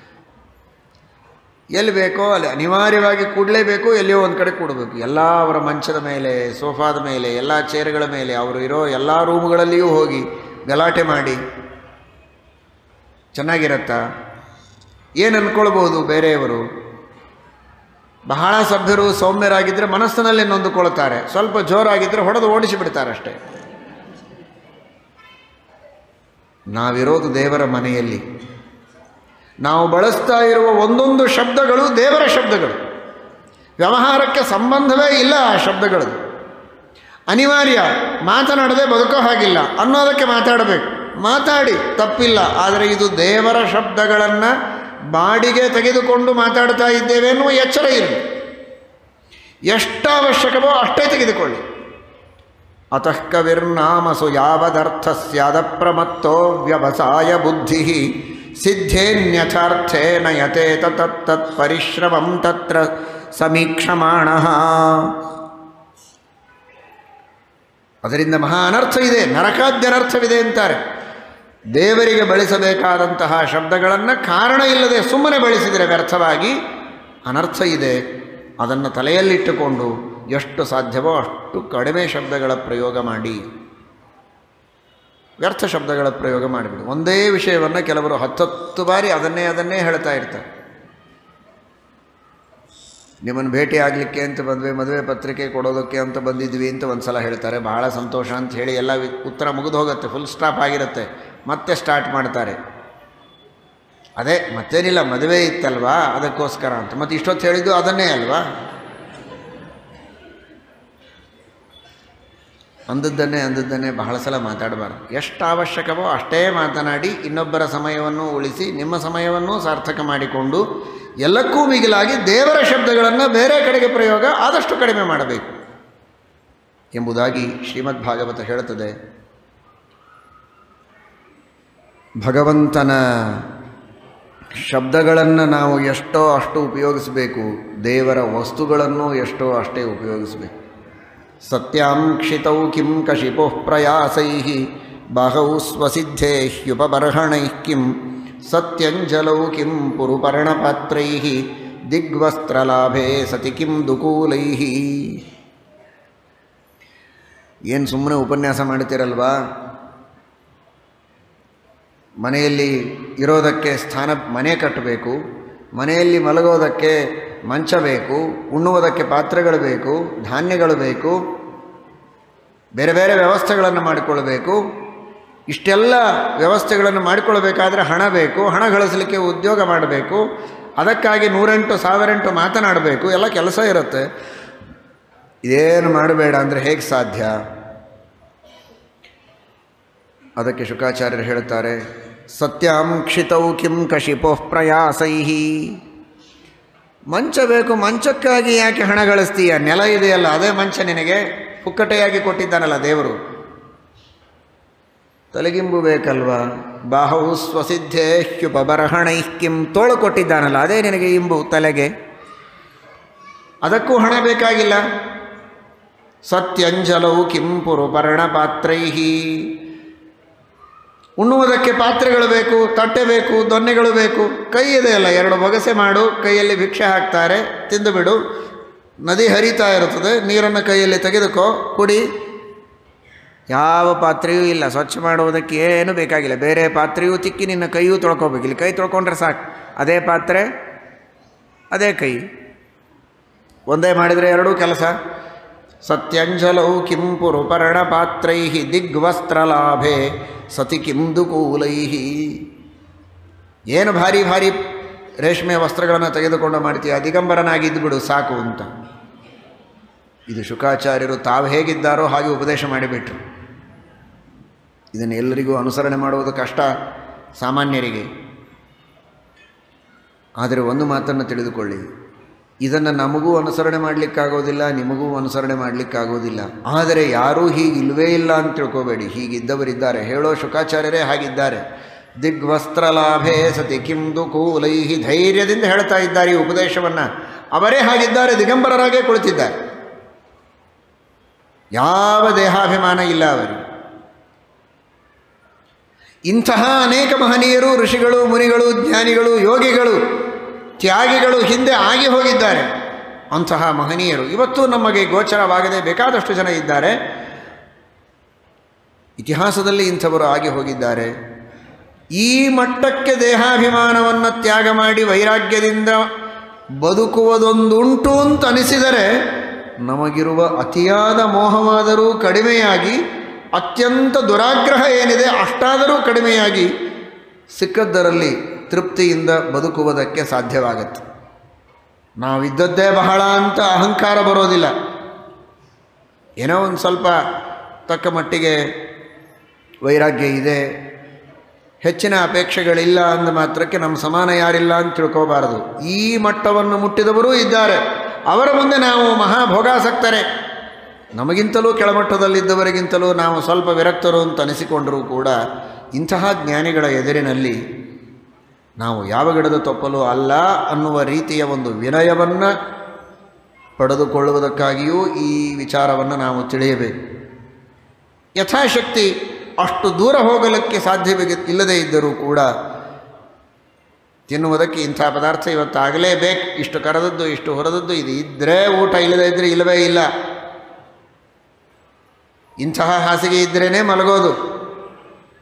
ಎಲ್ಲಿ ಬೇಕೋ ಅಲ್ಲಿ ಅನಿವಾರ್ಯವಾಗಿ ಕೂಡಲೇಬೇಕು ಎಲ್ಲಿಯೋ ಒಂದು ಕಡೆ ಕೂಡಬೇಕು ಎಲ್ಲ ಅವರ ಮಂಚದ ಮೇಲೆ ಸೋಫಾದ ಮೇಲೆ ಎಲ್ಲ ಚೇರ್ಗಳ ಮೇಲೆ ಅವರು ಇರೋ ಎಲ್ಲ ರೂಮ್ಗಳಲ್ಲಿಯೂ ಹೋಗಿ ಗಲಾಟೆ ಮಾಡಿ ಚೆನ್ನಾಗಿರತ್ತಾ ಏನು ಅಂದ್ಕೊಳ್ಬೋದು ಬೇರೆಯವರು ಬಹಳ ಸಭ್ಯರು ಸೌಮ್ಯರಾಗಿದ್ದರೆ ಮನಸ್ಸಿನಲ್ಲಿ ನೊಂದುಕೊಳ್ತಾರೆ ಸ್ವಲ್ಪ ಜೋರಾಗಿದ್ದರೆ ಹೊಡೆದು ಓಡಿಸಿ ಬಿಡ್ತಾರೆ ಅಷ್ಟೇ ನಾವಿರೋದು ದೇವರ ಮನೆಯಲ್ಲಿ ನಾವು ಬಳಸ್ತಾ ಇರುವ ಒಂದೊಂದು ಶಬ್ದಗಳು ದೇವರ ಶಬ್ದಗಳು ವ್ಯವಹಾರಕ್ಕೆ ಸಂಬಂಧವೇ ಇಲ್ಲ ಆ ಶಬ್ದಗಳದು ಅನಿವಾರ್ಯ ಮಾತನಾಡದೆ ಬದುಕೋ ಹಾಗಿಲ್ಲ ಅನ್ನೋದಕ್ಕೆ ಮಾತಾಡಬೇಕು ಮಾತಾಡಿ ತಪ್ಪಿಲ್ಲ ಆದರೆ ಇದು ದೇವರ ಶಬ್ದಗಳನ್ನು ಬಾಡಿಗೆ ತೆಗೆದುಕೊಂಡು ಮಾತಾಡ್ತಾ ಇದ್ದೇವೆ ಎನ್ನುವ ಎಚ್ಚರ ಇರಲಿ ಎಷ್ಟು ಅವಶ್ಯಕವೋ ಅಷ್ಟೇ ತೆಗೆದುಕೊಳ್ಳಿ ಅತಃ ಕವಿರ್ನಾಮಸು ಯಾವದರ್ಥ ಸ್ಯಾದಪ್ರಮತ್ತೋ ವ್ಯವಸಾಯ ಬುದ್ಧಿ ಸಿದ್ಧೇನ್ಯಥಾರ್ಥೇ ನಯತೆ ತತ್ತತ್ ಪರಿಶ್ರಮಂ ತತ್ರ ಸಮೀಕ್ಷಮಾಣ ಅದರಿಂದ ಮಹಾ ಅನರ್ಥ ಇದೆ ನರಕಾದ್ಯನರ್ಥವಿದೆ ಅಂತಾರೆ ದೇವರಿಗೆ ಬಳಸಬೇಕಾದಂತಹ ಶಬ್ದಗಳನ್ನು ಕಾರಣ ಇಲ್ಲದೆ ಸುಮ್ಮನೆ ಬಳಸಿದರೆ ವ್ಯರ್ಥವಾಗಿ ಅನರ್ಥ ಇದೆ ಅದನ್ನು ತಲೆಯಲ್ಲಿಟ್ಟುಕೊಂಡು ಎಷ್ಟು ಸಾಧ್ಯವೋ ಅಷ್ಟು ಕಡಿಮೆ ಶಬ್ದಗಳ ಪ್ರಯೋಗ ಮಾಡಿ ವ್ಯರ್ಥ ಶಬ್ದಗಳ ಪ್ರಯೋಗ ಮಾಡಿಬಿಡು ಒಂದೇ ವಿಷಯವನ್ನು ಕೆಲವರು ಹತ್ತತ್ತು ಬಾರಿ ಅದನ್ನೇ ಅದನ್ನೇ ಹೇಳ್ತಾ ಇರ್ತಾರೆ ನಿಮ್ಮನ್ನು ಭೇಟಿ ಆಗಲಿಕ್ಕೆ ಅಂತ ಬಂದ್ವಿ ಮದುವೆ ಪತ್ರಿಕೆ ಕೊಡೋದಕ್ಕೆ ಅಂತ ಬಂದಿದ್ವಿ ಅಂತ ಒಂದು ಸಲ ಹೇಳ್ತಾರೆ ಬಹಳ ಸಂತೋಷ ಅಂತ ಹೇಳಿ ಎಲ್ಲ ವಿ- ಉತ್ತರ ಮುಗಿದು ಹೋಗುತ್ತೆ ಫುಲ್ ಸ್ಟಾಪ್ ಆಗಿರುತ್ತೆ ಮತ್ತೆ ಸ್ಟಾರ್ಟ್ ಮಾಡ್ತಾರೆ ಅದೇ ಮತ್ತೇನಿಲ್ಲ ಮದುವೆ ಇತ್ತಲ್ವಾ ಅದಕ್ಕೋಸ್ಕರ ಅಂತ ಮತ್ತೆ ಇಷ್ಟೊತ್ತು ಹೇಳಿದ್ದು ಅದನ್ನೇ ಅಲ್ವಾ ಅಂದದ್ದನ್ನೇ ಅಂದದ್ದನ್ನೇ ಬಹಳ ಸಲ ಮಾತಾಡಬಾರ್ದು ಎಷ್ಟು ಅವಶ್ಯಕವೋ ಅಷ್ಟೇ ಮಾತನಾಡಿ ಇನ್ನೊಬ್ಬರ ಸಮಯವನ್ನು ಉಳಿಸಿ ನಿಮ್ಮ ಸಮಯವನ್ನು ಸಾರ್ಥಕ ಮಾಡಿಕೊಂಡು ಎಲ್ಲಕ್ಕೂ ಮಿಗಿಲಾಗಿ ದೇವರ ಶಬ್ದಗಳನ್ನು ಬೇರೆ ಕಡೆಗೆ ಪ್ರಯೋಗ ಆದಷ್ಟು ಕಡಿಮೆ ಮಾಡಬೇಕು ಎಂಬುದಾಗಿ ಶ್ರೀಮದ್ ಭಾಗವತ ಹೇಳುತ್ತದೆ ಭಗವಂತನ ಶಬ್ದಗಳನ್ನು ನಾವು ಎಷ್ಟೋ ಅಷ್ಟು ಉಪಯೋಗಿಸಬೇಕು ದೇವರ ವಸ್ತುಗಳನ್ನು ಎಷ್ಟೋ ಅಷ್ಟೇ ಉಪಯೋಗಿಸಬೇಕು ಸತ್ಯಾಂಕ್ಷಿತೌ ಕಿಂ ಕಶಿಪೋ ಪ್ರಯಾಸೈ ಬಾಹೌ ಸ್ವಸಿದ್ಧೇ ಹ್ಯುಪಬರ್ಹಣೈ ಕಿಂ ಸತ್ಯಂಜಲೌ ಕಿಂ ಪುರುಪರ್ಣಪಾತ್ರೈ ದಿಗ್ವಸ್ತ್ರಲಾಭೆ ಸತಿ ಕಿಂ ದುಕೂಲೈ ಏನು ಸುಮ್ಮನೆ ಉಪನ್ಯಾಸ ಮಾಡ್ತೀರಲ್ವಾ ಮನೆಯಲ್ಲಿ ಇರೋದಕ್ಕೆ ಸ್ಥಾನ ಮನೆ ಕಟ್ಟಬೇಕು ಮನೆಯಲ್ಲಿ ಮಲಗೋದಕ್ಕೆ ಮಂಚ ಬೇಕು ಉಣ್ಣುವುದಕ್ಕೆ ಪಾತ್ರೆಗಳು ಬೇಕು ಧಾನ್ಯಗಳು ಬೇಕು ಬೇರೆ ಬೇರೆ ವ್ಯವಸ್ಥೆಗಳನ್ನು ಮಾಡಿಕೊಳ್ಬೇಕು ಇಷ್ಟೆಲ್ಲ ವ್ಯವಸ್ಥೆಗಳನ್ನು ಮಾಡಿಕೊಳ್ಬೇಕಾದ್ರೆ ಹಣ ಬೇಕು ಹಣ ಗಳಿಸಲಿಕ್ಕೆ ಉದ್ಯೋಗ ಮಾಡಬೇಕು ಅದಕ್ಕಾಗಿ ನೂರೆಂಟು ಸಾವಿರೆಂಟು ಮಾತನಾಡಬೇಕು ಎಲ್ಲ ಕೆಲಸ ಇರುತ್ತೆ ಇದೇನು ಮಾಡಬೇಡ ಅಂದರೆ ಹೇಗೆ ಸಾಧ್ಯ ಅದಕ್ಕೆ ಶುಕಾಚಾರ್ಯರು ಹೇಳುತ್ತಾರೆ ಸತ್ಯಾಂಕ್ಷಿತೌ ಕಿಂ ಕಶಿಪೋ ಪ್ರಯಾಸೈ ಮಂಚ ಬೇಕು ಮಂಚಕ್ಕಾಗಿ ಯಾಕೆ ಹಣ ಗಳಿಸ್ತೀಯ ನೆಲ ಇದೆಯಲ್ಲ ಅದೇ ಮಂಚ ನಿನಗೆ ಪುಕ್ಕಟೆಯಾಗಿ ಕೊಟ್ಟಿದ್ದಾನಲ್ಲ ದೇವರು ತಲೆಗಿಂಬು ಬೇಕಲ್ವಾ ಬಾಹು ಸ್ವಸಿದ್ಧೇ ಹ್ಯುಪಬರ್ಹಣೈ ಕಿಂ ತೋಳು ಕೊಟ್ಟಿದ್ದಾನಲ್ಲ ಅದೇ ನಿನಗೆ ಇಂಬು ತಲೆಗೆ ಅದಕ್ಕೂ ಹಣ ಬೇಕಾಗಿಲ್ಲ ಸತ್ಯಂಜಲೌ ಕಿಂ ಪುರುಪರ್ಣಪಾತ್ರೈ ಉಣ್ಣುವುದಕ್ಕೆ ಪಾತ್ರೆಗಳು ಬೇಕು ತಟ್ಟೆ ಬೇಕು ದೊನ್ನೆಗಳು ಬೇಕು ಕೈ ಇದೆಯಲ್ಲ ಎರಡು ಬೊಗಸೆ ಮಾಡು ಕೈಯಲ್ಲಿ ಭಿಕ್ಷೆ ಹಾಕ್ತಾರೆ ತಿಂದು ಬಿಡು ನದಿ ಹರಿತಾ ಇರುತ್ತದೆ ನೀರನ್ನು ಕೈಯಲ್ಲಿ ತೆಗೆದುಕೋ ಕುಡಿ ಯಾವ ಪಾತ್ರೆಯೂ ಇಲ್ಲ ಸ್ವಚ್ಛ ಮಾಡುವುದಕ್ಕೆ ಏನು ಬೇಕಾಗಿಲ್ಲ ಬೇರೆ ಪಾತ್ರೆಯೂ ತಿಕ್ಕಿ ನಿನ್ನ ಕೈಯೂ ತೊಳ್ಕೊಬೇಕು ಇಲ್ಲಿ ಕೈ ತೊಳ್ಕೊಂಡ್ರೆ ಸಾಕು ಅದೇ ಪಾತ್ರೆ ಅದೇ ಕೈ ಒಂದೇ ಮಾಡಿದರೆ ಎರಡೂ ಕೆಲಸ ಸತ್ಯಂಜಲೌ ಕಿಂ ಪುರುಪರ್ಣಪಾತ್ರೈ ದಿಗ್ವಸ್ತ್ರಲಾಭೆ ಸತಿ ಕಿಂ ದುಕೂಲೈ ಏನು ಭಾರಿ ಭಾರಿ ರೇಷ್ಮೆ ವಸ್ತ್ರಗಳನ್ನು ತೆಗೆದುಕೊಂಡು ಮಾಡ್ತೀಯ ದಿಗಂಬರನಾಗಿದ್ದು ಬಿಡು ಸಾಕು ಅಂತ ಇದು ಶುಕಾಚಾರ್ಯರು ತಾವು ಹೇಗಿದ್ದಾರೋ ಹಾಗೆ ಉಪದೇಶ ಮಾಡಿಬಿಟ್ರು ಇದನ್ನು ಎಲ್ಲರಿಗೂ ಅನುಸರಣೆ ಮಾಡುವುದು ಕಷ್ಟ ಸಾಮಾನ್ಯರಿಗೆ ಆದರೆ ಒಂದು ಮಾತನ್ನು ತಿಳಿದುಕೊಳ್ಳಿ ಇದನ್ನು ನಮಗೂ ಅನುಸರಣೆ ಮಾಡಲಿಕ್ಕಾಗೋದಿಲ್ಲ ನಿಮಗೂ ಅನುಸರಣೆ ಮಾಡಲಿಕ್ಕಾಗೋದಿಲ್ಲ ಆದರೆ ಯಾರೂ ಹೀಗಿಲ್ವೇ ಇಲ್ಲ ಅಂತ ತಿಳ್ಕೋಬೇಡಿ ಹೀಗಿದ್ದವರಿದ್ದಾರೆ ಹೇಳೋ ಶುಕಾಚಾರ್ಯರೇ ಹಾಗಿದ್ದಾರೆ ದಿಗ್ವಸ್ತ್ರಲಾಭೇ ಸತಿ ಕಿಂದು ಕೂಲೈಹಿ ಧೈರ್ಯದಿಂದ ಹೇಳ್ತಾ ಇದ್ದಾರೆ ಈ ಉಪದೇಶವನ್ನು ಅವರೇ ಹಾಗಿದ್ದಾರೆ ದಿಗಂಬರರಾಗೇ ಕುಳಿತಿದ್ದಾರೆ ಯಾವ ದೇಹಾಭಿಮಾನ ಇಲ್ಲ ಅವರು ಇಂತಹ ಅನೇಕ ಮಹನೀಯರು ಋಷಿಗಳು ಮುನಿಗಳು ಜ್ಞಾನಿಗಳು ಯೋಗಿಗಳು ತ್ಯಾಗಿಗಳು ಹಿಂದೆ ಆಗಿ ಹೋಗಿದ್ದಾರೆ ಅಂತಹ ಮಹನೀಯರು ಇವತ್ತು ನಮಗೆ ಗೋಚರವಾಗದೆ ಬೇಕಾದಷ್ಟು ಜನ ಇದ್ದಾರೆ ಇತಿಹಾಸದಲ್ಲಿ ಇಂಥವರು ಆಗಿ ಹೋಗಿದ್ದಾರೆ ಈ ಮಟ್ಟಕ್ಕೆ ದೇಹಾಭಿಮಾನವನ್ನು ತ್ಯಾಗ ಮಾಡಿ ವೈರಾಗ್ಯದಿಂದ ಬದುಕುವುದೊಂದುಂಟು ಅಂತ ಅನಿಸಿದರೆ ನಮಗಿರುವ ಅತಿಯಾದ ಮೋಹವಾದರೂ ಕಡಿಮೆಯಾಗಿ ಅತ್ಯಂತ ದುರಾಗ್ರಹ ಏನಿದೆ ಅಷ್ಟಾದರೂ ಕಡಿಮೆಯಾಗಿ ಸಿಕ್ಕದ್ದರಲ್ಲಿ ತೃಪ್ತಿಯಿಂದ ಬದುಕುವುದಕ್ಕೆ ಸಾಧ್ಯವಾಗತ್ತೆ ನಾವಿದ್ದದ್ದೇ ಬಹಳ ಅಂತ ಅಹಂಕಾರ ಬರೋದಿಲ್ಲ ಏನೋ ಒಂದು ಸ್ವಲ್ಪ ತಕ್ಕ ಮಟ್ಟಿಗೆ ವೈರಾಗ್ಯ ಇದೆ ಹೆಚ್ಚಿನ ಅಪೇಕ್ಷೆಗಳಿಲ್ಲ ಅಂದ ಮಾತ್ರಕ್ಕೆ ನಮ್ಮ ಸಮಾನ ಯಾರಿಲ್ಲ ಅಂತ ತಿಳ್ಕೋಬಾರದು ಈ ಮಟ್ಟವನ್ನು ಮುಟ್ಟಿದವರೂ ಇದ್ದಾರೆ ಅವರ ಮುಂದೆ ನಾವು ಮಹಾಭೋಗಾಸಕ್ತರೆ ನಮಗಿಂತಲೂ ಕೆಳಮಟ್ಟದಲ್ಲಿದ್ದವರಿಗಿಂತಲೂ ನಾವು ಸ್ವಲ್ಪ ವಿರಕ್ತರು ಅಂತ ಅನಿಸಿಕೊಂಡರೂ ಕೂಡ ಇಂತಹ ಜ್ಞಾನಿಗಳ ಎದುರಿನಲ್ಲಿ ನಾವು ಯಾವ ಗಿಡದ ತೊಪ್ಪಲು ಅಲ್ಲ ಅನ್ನುವ ರೀತಿಯ ಒಂದು ವಿನಯವನ್ನು ಪಡೆದುಕೊಳ್ಳುವುದಕ್ಕಾಗಿಯೂ ಈ ವಿಚಾರವನ್ನು ನಾವು ತಿಳಿಯಬೇಕು ಯಥಾಶಕ್ತಿ ಅಷ್ಟು ದೂರ ಹೋಗಲಿಕ್ಕೆ ಸಾಧ್ಯವೇ ಇಲ್ಲದೇ ಇದ್ದರೂ ಕೂಡ ತಿನ್ನುವುದಕ್ಕೆ ಇಂಥ ಪದಾರ್ಥ ಇವತ್ತು ಆಗಲೇಬೇಕು ಇಷ್ಟು ಕರೆದದ್ದು ಇಷ್ಟು ಹೊರದದ್ದು ಇದು ಇದ್ದರೆ ಊಟ ಇಲ್ಲದೇ ಇದ್ದರೆ ಇಲ್ಲವೇ ಇಲ್ಲ ಇಂತಹ ಹಾಸಿಗೆ ಇದ್ರೇ ಮಲಗೋದು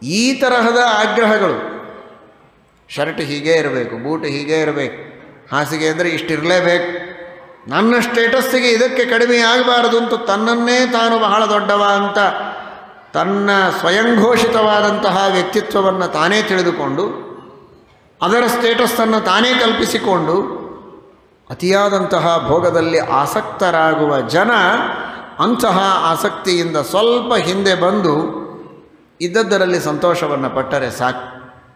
ಈ ತರಹದ ಆಗ್ರಹಗಳು ಶರ್ಟ್ ಹೀಗೇ ಇರಬೇಕು ಬೂಟ್ ಹೀಗೇ ಇರಬೇಕು ಹಾಸಿಗೆ ಅಂದರೆ ಇಷ್ಟಿರಲೇಬೇಕು ನನ್ನ ಸ್ಟೇಟಸ್ಸಿಗೆ ಇದಕ್ಕೆ ಕಡಿಮೆ ಆಗಬಾರದು ಅಂತ ತನ್ನನ್ನೇ ತಾನು ಬಹಳ ದೊಡ್ಡವ ಅಂತ ತನ್ನ ಸ್ವಯಂಘೋಷಿತವಾದಂತಹ ವ್ಯಕ್ತಿತ್ವವನ್ನು ತಾನೇ ತಿಳಿದುಕೊಂಡು ಅದರ ಸ್ಟೇಟಸ್ಸನ್ನು ತಾನೇ ಕಲ್ಪಿಸಿಕೊಂಡು ಅತಿಯಾದಂತಹ ಭೋಗದಲ್ಲಿ ಆಸಕ್ತರಾಗುವ ಜನ ಅಂತಹ ಆಸಕ್ತಿಯಿಂದ ಸ್ವಲ್ಪ ಹಿಂದೆ ಬಂದು ಇದ್ದದ್ದರಲ್ಲಿ ಸಂತೋಷವನ್ನು ಪಟ್ಟರೆ ಸಾಕು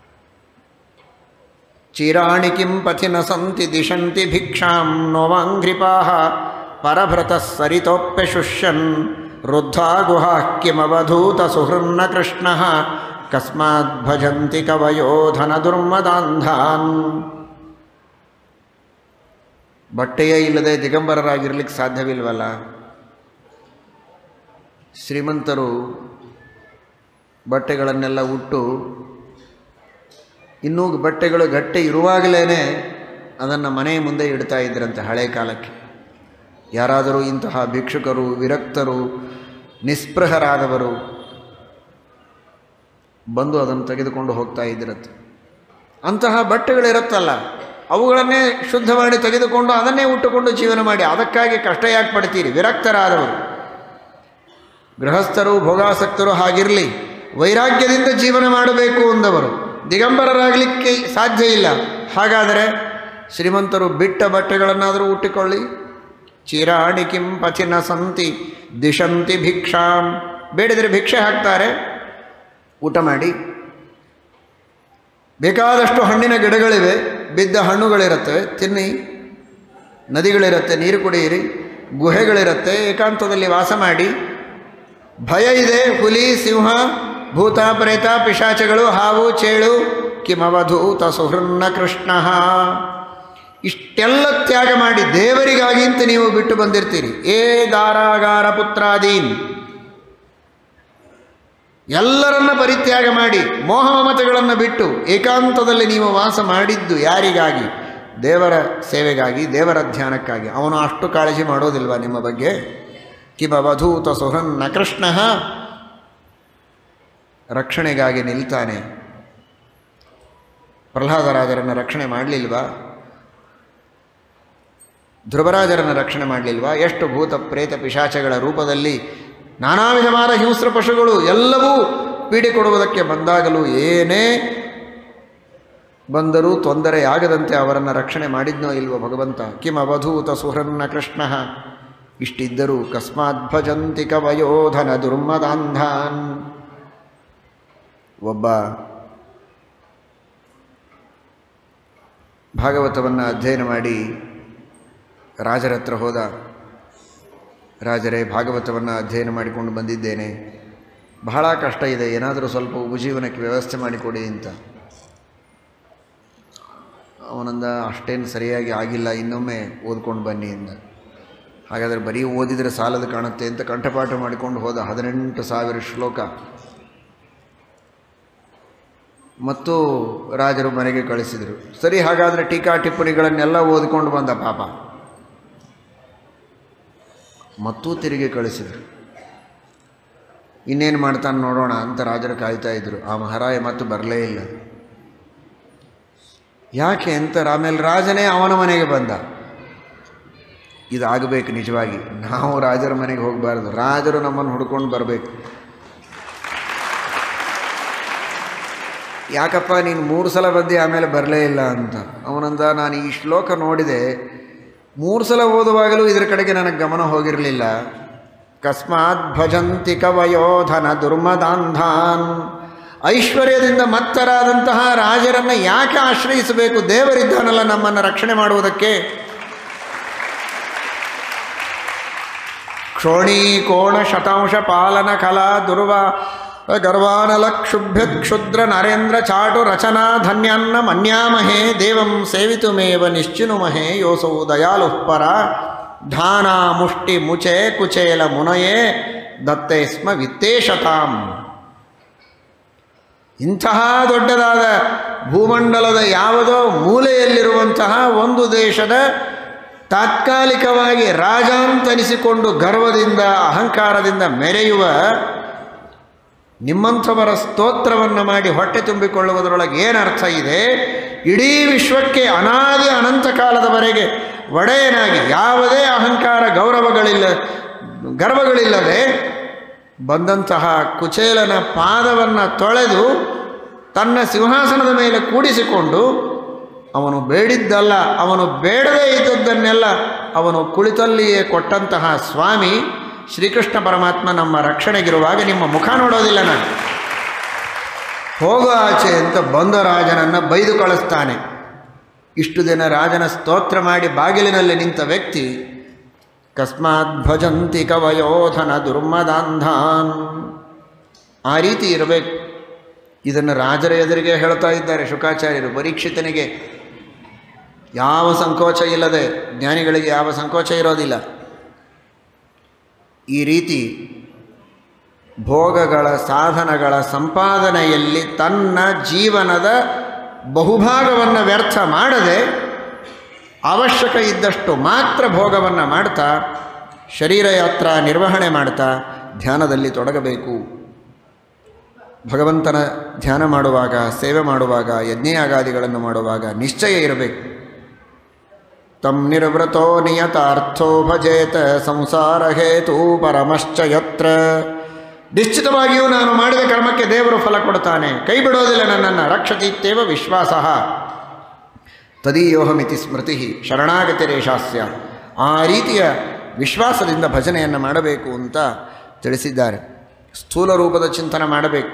ಚಿರಾಣಿ ಕಿಂ ಪಥಿನ ಸಂತಿ ದಿಶಂತಿ ಭಿಕ್ಷಾಂ ನೋವಾಂಘ್ರಿಪಾ ಪರಭೃತ ಸರಿತೋಪ್ಯ ಶುಷ್ಯನ್ ವೃದ್ಧಾ ಗುಹಾ ಕಿಮವಧೂತ ಸುಹೃನ್ನ ಕೃಷ್ಣ ಕಸ್ಮಾತ್ ಭಜಂತಿ ಕವಯೋ ಧನ ದುರ್ಮದಾಂಧಾನ್ ಬಟ್ಟೆಯೇ ಇಲ್ಲದೆ ದಿಗಂಬರರಾಗಿರ್ಲಿಕ್ಕೆ ಸಾಧ್ಯವಿಲ್ವಲ್ಲ ಶ್ರೀಮಂತರು ಬಟ್ಟೆಗಳನ್ನೆಲ್ಲ ಉಟ್ಟು ಇನ್ನೂ ಬಟ್ಟೆಗಳು ಗಟ್ಟಿ ಇರುವಾಗಲೇ ಅದನ್ನು ಮನೆಯ ಮುಂದೆ ಇಡ್ತಾ ಇದ್ರಂತೆ ಹಳೆ ಕಾಲಕ್ಕೆ ಯಾರಾದರೂ ಇಂತಹ ಭಿಕ್ಷುಕರು ವಿರಕ್ತರು ನಿಸ್ಪೃಹರಾದವರು ಬಂದು ಅದನ್ನು ತೆಗೆದುಕೊಂಡು ಹೋಗ್ತಾ ಇದ್ದಿರತ್ತೆ ಅಂತಹ ಬಟ್ಟೆಗಳಿರುತ್ತಲ್ಲ ಅವುಗಳನ್ನೇ ಶುದ್ಧ ಮಾಡಿ ತೆಗೆದುಕೊಂಡು ಅದನ್ನೇ ಉಟ್ಟುಕೊಂಡು ಜೀವನ ಮಾಡಿ ಅದಕ್ಕಾಗಿ ಕಷ್ಟ ಯಾಕೆ ಪಡ್ತೀರಿ ವಿರಕ್ತರಾದವರು ಗೃಹಸ್ಥರು ಭೋಗಾಸಕ್ತರು ಹಾಗಿರಲಿ ವೈರಾಗ್ಯದಿಂದ ಜೀವನ ಮಾಡಬೇಕು ಅಂದವರು ದಿಗಂಬರರಾಗಲಿಕ್ಕೆ ಸಾಧ್ಯ ಇಲ್ಲ ಹಾಗಾದರೆ ಶ್ರೀಮಂತರು ಬಿಟ್ಟ ಬಟ್ಟೆಗಳನ್ನಾದರೂ ಉಟ್ಟಿಕೊಳ್ಳಿ ಚಿರಾಣಿ ಕಿಂ ಪಥಿನ ಸಂತಿ ದಿಶಂತಿ ಭಿಕ್ಷಾಂ ಬೇಡಿದರೆ ಭಿಕ್ಷೆ ಹಾಕ್ತಾರೆ ಊಟ ಮಾಡಿ ಬೇಕಾದಷ್ಟು ಹಣ್ಣಿನ ಗಿಡಗಳಿವೆ ಬಿದ್ದ ಹಣ್ಣುಗಳಿರುತ್ತವೆ ತಿನ್ನಿ ನದಿಗಳಿರುತ್ತೆ ನೀರು ಕುಡಿಯಿರಿ ಗುಹೆಗಳಿರುತ್ತೆ ಏಕಾಂತದಲ್ಲಿ ವಾಸ ಮಾಡಿ ಭಯ ಇದೆ ಹುಲಿ ಸಿಂಹ ಭೂತ ಪ್ರೇತ ಪಿಶಾಚಗಳು ಹಾವು ಚೇಳು ಕಿಮವಧೂತ ಸುಹೃನ್ನ ಕೃಷ್ಣ ಇಷ್ಟೆಲ್ಲ ತ್ಯಾಗ ಮಾಡಿ ದೇವರಿಗಾಗಿ ಅಂತ ನೀವು ಬಿಟ್ಟು ಬಂದಿರ್ತೀರಿ ಏ ಗಾರಾಗಾರ ಪುತ್ರಾದೀನ್ ಎಲ್ಲರನ್ನ ಪರಿತ್ಯಾಗ ಮಾಡಿ ಮೋಹ ಮಮತೆಗಳನ್ನು ಬಿಟ್ಟು ಏಕಾಂತದಲ್ಲಿ ನೀವು ವಾಸ ಮಾಡಿದ್ದು ಯಾರಿಗಾಗಿ ದೇವರ ಸೇವೆಗಾಗಿ ದೇವರ ಧ್ಯಾನಕ್ಕಾಗಿ ಅವನು ಅಷ್ಟು ಕಾಳಜಿ ಮಾಡೋದಿಲ್ವಾ ನಿಮ್ಮ ಬಗ್ಗೆ ಕಿಮವಧೂತ ಸುಹನ್ನ ಕೃಷ್ಣ ರಕ್ಷಣೆಗಾಗಿ ನಿಲ್ತಾನೆ ಪ್ರಹ್ಲಾದರಾಜರನ್ನು ರಕ್ಷಣೆ ಮಾಡಲಿಲ್ವಾ ಧ್ರುವರಾಜರನ್ನು ರಕ್ಷಣೆ ಮಾಡಲಿಲ್ವಾ ಎಷ್ಟು ಭೂತ ಪ್ರೇತ ಪಿಶಾಚಗಳ ರೂಪದಲ್ಲಿ ನಾನಾ ವಿಧವಾದ ಹಿಂಸ್ರ ಪಶುಗಳು ಎಲ್ಲವೂ ಪೀಡೆ ಕೊಡುವುದಕ್ಕೆ ಬಂದಾಗಲೂ ಏನೇ ಬಂದರೂ ತೊಂದರೆಯಾಗದಂತೆ ಅವರನ್ನು ರಕ್ಷಣೆ ಮಾಡಿದ್ನೋ ಇಲ್ವೋ ಭಗವಂತ ಕಿಂ ಅವಧೂತ ಸುಹೃನ್ನ ಕೃಷ್ಣ ಇಷ್ಟಿದ್ದರೂ ಕಸ್ಮಾತ್ ಭಜಂತಿ ಕವಯೋಧನ ದುರ್ಮದಾಂಧಾನ್ ಒಬ್ಬ ಭಾಗವತವನ್ನು ಅಧ್ಯಯನ ಮಾಡಿ ರಾಜರ ಹತ್ರ ಹೋದ ರಾಜರೇ ಭಾಗವತವನ್ನು ಅಧ್ಯಯನ ಮಾಡಿಕೊಂಡು ಬಂದಿದ್ದೇನೆ ಬಹಳ ಕಷ್ಟ ಇದೆ ಏನಾದರೂ ಸ್ವಲ್ಪ ಉಪಜೀವನಕ್ಕೆ ವ್ಯವಸ್ಥೆ ಮಾಡಿಕೊಡಿ ಅಂತ ಅವನಂದ ಅಷ್ಟೇನು ಸರಿಯಾಗಿ ಆಗಿಲ್ಲ ಇನ್ನೊಮ್ಮೆ ಓದ್ಕೊಂಡು ಬನ್ನಿ ಅಂದ ಹಾಗಾದರೆ ಬರೀ ಓದಿದರೆ ಸಾಲದು ಕಾಣುತ್ತೆ ಅಂತ ಕಂಠಪಾಠ ಮಾಡಿಕೊಂಡು ಹೋದ ಹದಿನೆಂಟು ಸಾವಿರ ಶ್ಲೋಕ ಮತ್ತು ರಾಜರು ಮನೆಗೆ ಕಳಿಸಿದರು ಸರಿ ಹಾಗಾದರೆ ಟೀಕಾ ಟಿಪ್ಪಣಿಗಳನ್ನೆಲ್ಲ ಓದಿಕೊಂಡು ಬಂದ ಪಾಪ ಮತ್ತೂ ತಿರುಗಿ ಕಳಿಸಿದರು ಇನ್ನೇನು ಮಾಡ್ತಾನೆ ನೋಡೋಣ ಅಂತ ರಾಜರು ಕಾಯ್ತಾ ಇದ್ದರು ಆ ಮಹಾರಾಯ ಮತ್ತು ಬರಲೇ ಇಲ್ಲ ಯಾಕೆ ಅಂತ ಆಮೇಲೆ ರಾಜನೇ ಅವನ ಮನೆಗೆ ಬಂದ ಇದಾಗಬೇಕು ನಿಜವಾಗಿ ನಾವು ರಾಜರ ಮನೆಗೆ ಹೋಗಬಾರ್ದು ರಾಜರು ನಮ್ಮನ್ನು ಹುಡ್ಕೊಂಡು ಬರಬೇಕು ಯಾಕಪ್ಪ ನೀನು ಮೂರು ಸಲ ಬಂದು ಆಮೇಲೆ ಬರಲೇ ಇಲ್ಲ ಅಂತ ಅವನಂದ ನಾನು ಈ ಶ್ಲೋಕ ನೋಡಿದೆ ಮೂರು ಸಲ ಓದುವಾಗಲೂ ಇದರ ಕಡೆಗೆ ನನಗೆ ಗಮನ ಹೋಗಿರಲಿಲ್ಲ ಕಸ್ಮಾತ್ ಭಜಂತಿ ಕವಯೋಧನ ದುರ್ಮದಾಂಧಾನ್ ಐಶ್ವರ್ಯದಿಂದ ಮತ್ತರಾದಂತಹ ರಾಜರನ್ನು ಯಾಕೆ ಆಶ್ರಯಿಸಬೇಕು ದೇವರಿದ್ದಾನಲ್ಲ ನಮ್ಮನ್ನು ರಕ್ಷಣೆ ಮಾಡುವುದಕ್ಕೆ ಕ್ಷೋಣಿ ಕೋಣ ಶತಾಂಶ ಪಾಲನ ಕಲಾ ದುರ್ವ ಗರ್ವಾನಲ ಕ್ಷುಭ್ಯ ಕ್ಷುದ್ರ ನರೇಂದ್ರ ಚಾಟು ರಚನಾ ಧನ್ಯಾನ್ನ ಮನ್ಯಾಮಹೇ ದೇವಂ ಸೇವಿತುಮೇವ ನಿಶ್ಚಿನುಮಹೇ ಯೋಸೌ ದಯಾಲು ಪರ ಧಾನ ಮುಷ್ಟಿ ಮುಚೆ ಕುಚೇಲ ಮುನಯೇ ದತ್ತೇ ಸ್ಮ ವಿತ್ತೇಶತಾಂ ಇಂತಹ ದೊಡ್ಡದಾದ ಭೂಮಂಡಲದ ಯಾವುದೋ ಮೂಲೆಯಲ್ಲಿರುವಂತಹ ಒಂದು ದೇಶದ ತಾತ್ಕಾಲಿಕವಾಗಿ ರಾಜ ಅಂತನಿಸಿಕೊಂಡು ಗರ್ವದಿಂದ ಅಹಂಕಾರದಿಂದ ಮೆರೆಯುವ ನಿಮ್ಮಂಥವರ ಸ್ತೋತ್ರವನ್ನು ಮಾಡಿ ಹೊಟ್ಟೆ ತುಂಬಿಕೊಳ್ಳುವುದರೊಳಗೆ ಏನು ಅರ್ಥ ಇದೆ ಇಡೀ ವಿಶ್ವಕ್ಕೆ ಅನಾದಿ ಅನಂತ ಕಾಲದವರೆಗೆ ಒಡೆಯನಾಗಿ ಯಾವುದೇ ಅಹಂಕಾರ ಗೌರವಗಳಿಲ್ಲ ಗರ್ವಗಳಿಲ್ಲದೆ ಬಂದಂತಹ ಕುಚೇಲನ ಪಾದವನ್ನು ತೊಳೆದು ತನ್ನ ಸಿಂಹಾಸನದ ಮೇಲೆ ಕೂಡಿಸಿಕೊಂಡು ಅವನು ಬೇಡಿದ್ದಲ್ಲ ಅವನು ಬೇಡದೇ ಇದ್ದದ್ದನ್ನೆಲ್ಲ ಅವನು ಕುಳಿತಲ್ಲಿಯೇ ಕೊಟ್ಟಂತಹ ಸ್ವಾಮಿ ಶ್ರೀಕೃಷ್ಣ ಪರಮಾತ್ಮ ನಮ್ಮ ರಕ್ಷಣೆಗಿರುವಾಗ ನಿಮ್ಮ ಮುಖ ನೋಡೋದಿಲ್ಲ ನಾನು ಹೋಗೋ ಆಚೆ ಅಂತ ಬಂದ ರಾಜನನ್ನು ಬೈದು ಕಳಿಸ್ತಾನೆ ಇಷ್ಟು ದಿನ ರಾಜನ ಸ್ತೋತ್ರ ಮಾಡಿ ಬಾಗಿಲಿನಲ್ಲಿ ನಿಂತ ವ್ಯಕ್ತಿ ಕಸ್ಮಾತ್ ಭಜಂತಿ ಕವಯೋಧನ ದುರ್ಮದಾಂಧಾನ್ ಆ ರೀತಿ ಇರಬೇಕು ಇದನ್ನು ರಾಜರ ಎದುರಿಗೆ ಹೇಳ್ತಾ ಇದ್ದಾರೆ ಶುಕಾಚಾರ್ಯರು ಪರೀಕ್ಷಿತನಿಗೆ ಯಾವ ಸಂಕೋಚ ಇಲ್ಲದೆ ಜ್ಞಾನಿಗಳಿಗೆ ಯಾವ ಸಂಕೋಚ ಇರೋದಿಲ್ಲ ಈ ರೀತಿ ಭೋಗಗಳ ಸಾಧನಗಳ ಸಂಪಾದನೆಯಲ್ಲಿ ತನ್ನ ಜೀವನದ ಬಹುಭಾಗವನ್ನು ವ್ಯರ್ಥ ಮಾಡದೆ ಅವಶ್ಯಕ ಇದ್ದಷ್ಟು ಮಾತ್ರ ಭೋಗವನ್ನು ಮಾಡ್ತಾ ಶರೀರ ಯಾತ್ರಾ ನಿರ್ವಹಣೆ ಮಾಡ್ತಾ ಧ್ಯಾನದಲ್ಲಿ ತೊಡಗಬೇಕು ಭಗವಂತನ ಧ್ಯಾನ ಮಾಡುವಾಗ ಸೇವೆ ಮಾಡುವಾಗ ಯಜ್ಞಯಾಗಾದಿಗಳನ್ನು ಮಾಡುವಾಗ ನಿಶ್ಚಯ ಇರಬೇಕು ತಂ ನಿರ್ವೃತೋ ನಿಯತಾರ್ಥೋ ಭಜೇತ ಸಂಸಾರ ಹೇತು ಪರಮಶ್ಚ ಯತ್ರ ನಿಶ್ಚಿತವಾಗಿಯೂ ನಾನು ಮಾಡಿದ ಕರ್ಮಕ್ಕೆ ದೇವರು ಫಲ ಕೊಡ್ತಾನೆ ಕೈ ಬಿಡೋದಿಲ್ಲ ನನ್ನನ್ನು ರಕ್ಷತೀತ್ಯೇವ ವಿಶ್ವಾಸ ತದೀಯೋಹಮಿತಿ ಸ್ಮೃತಿ ಶರಣಾಗತಿರೇಶಾಸ್ಯ ಆ ರೀತಿಯ ವಿಶ್ವಾಸದಿಂದ ಭಜನೆಯನ್ನು ಮಾಡಬೇಕು ಅಂತ ತಿಳಿಸಿದ್ದಾರೆ ಸ್ಥೂಲ ರೂಪದ ಚಿಂತನೆ ಮಾಡಬೇಕು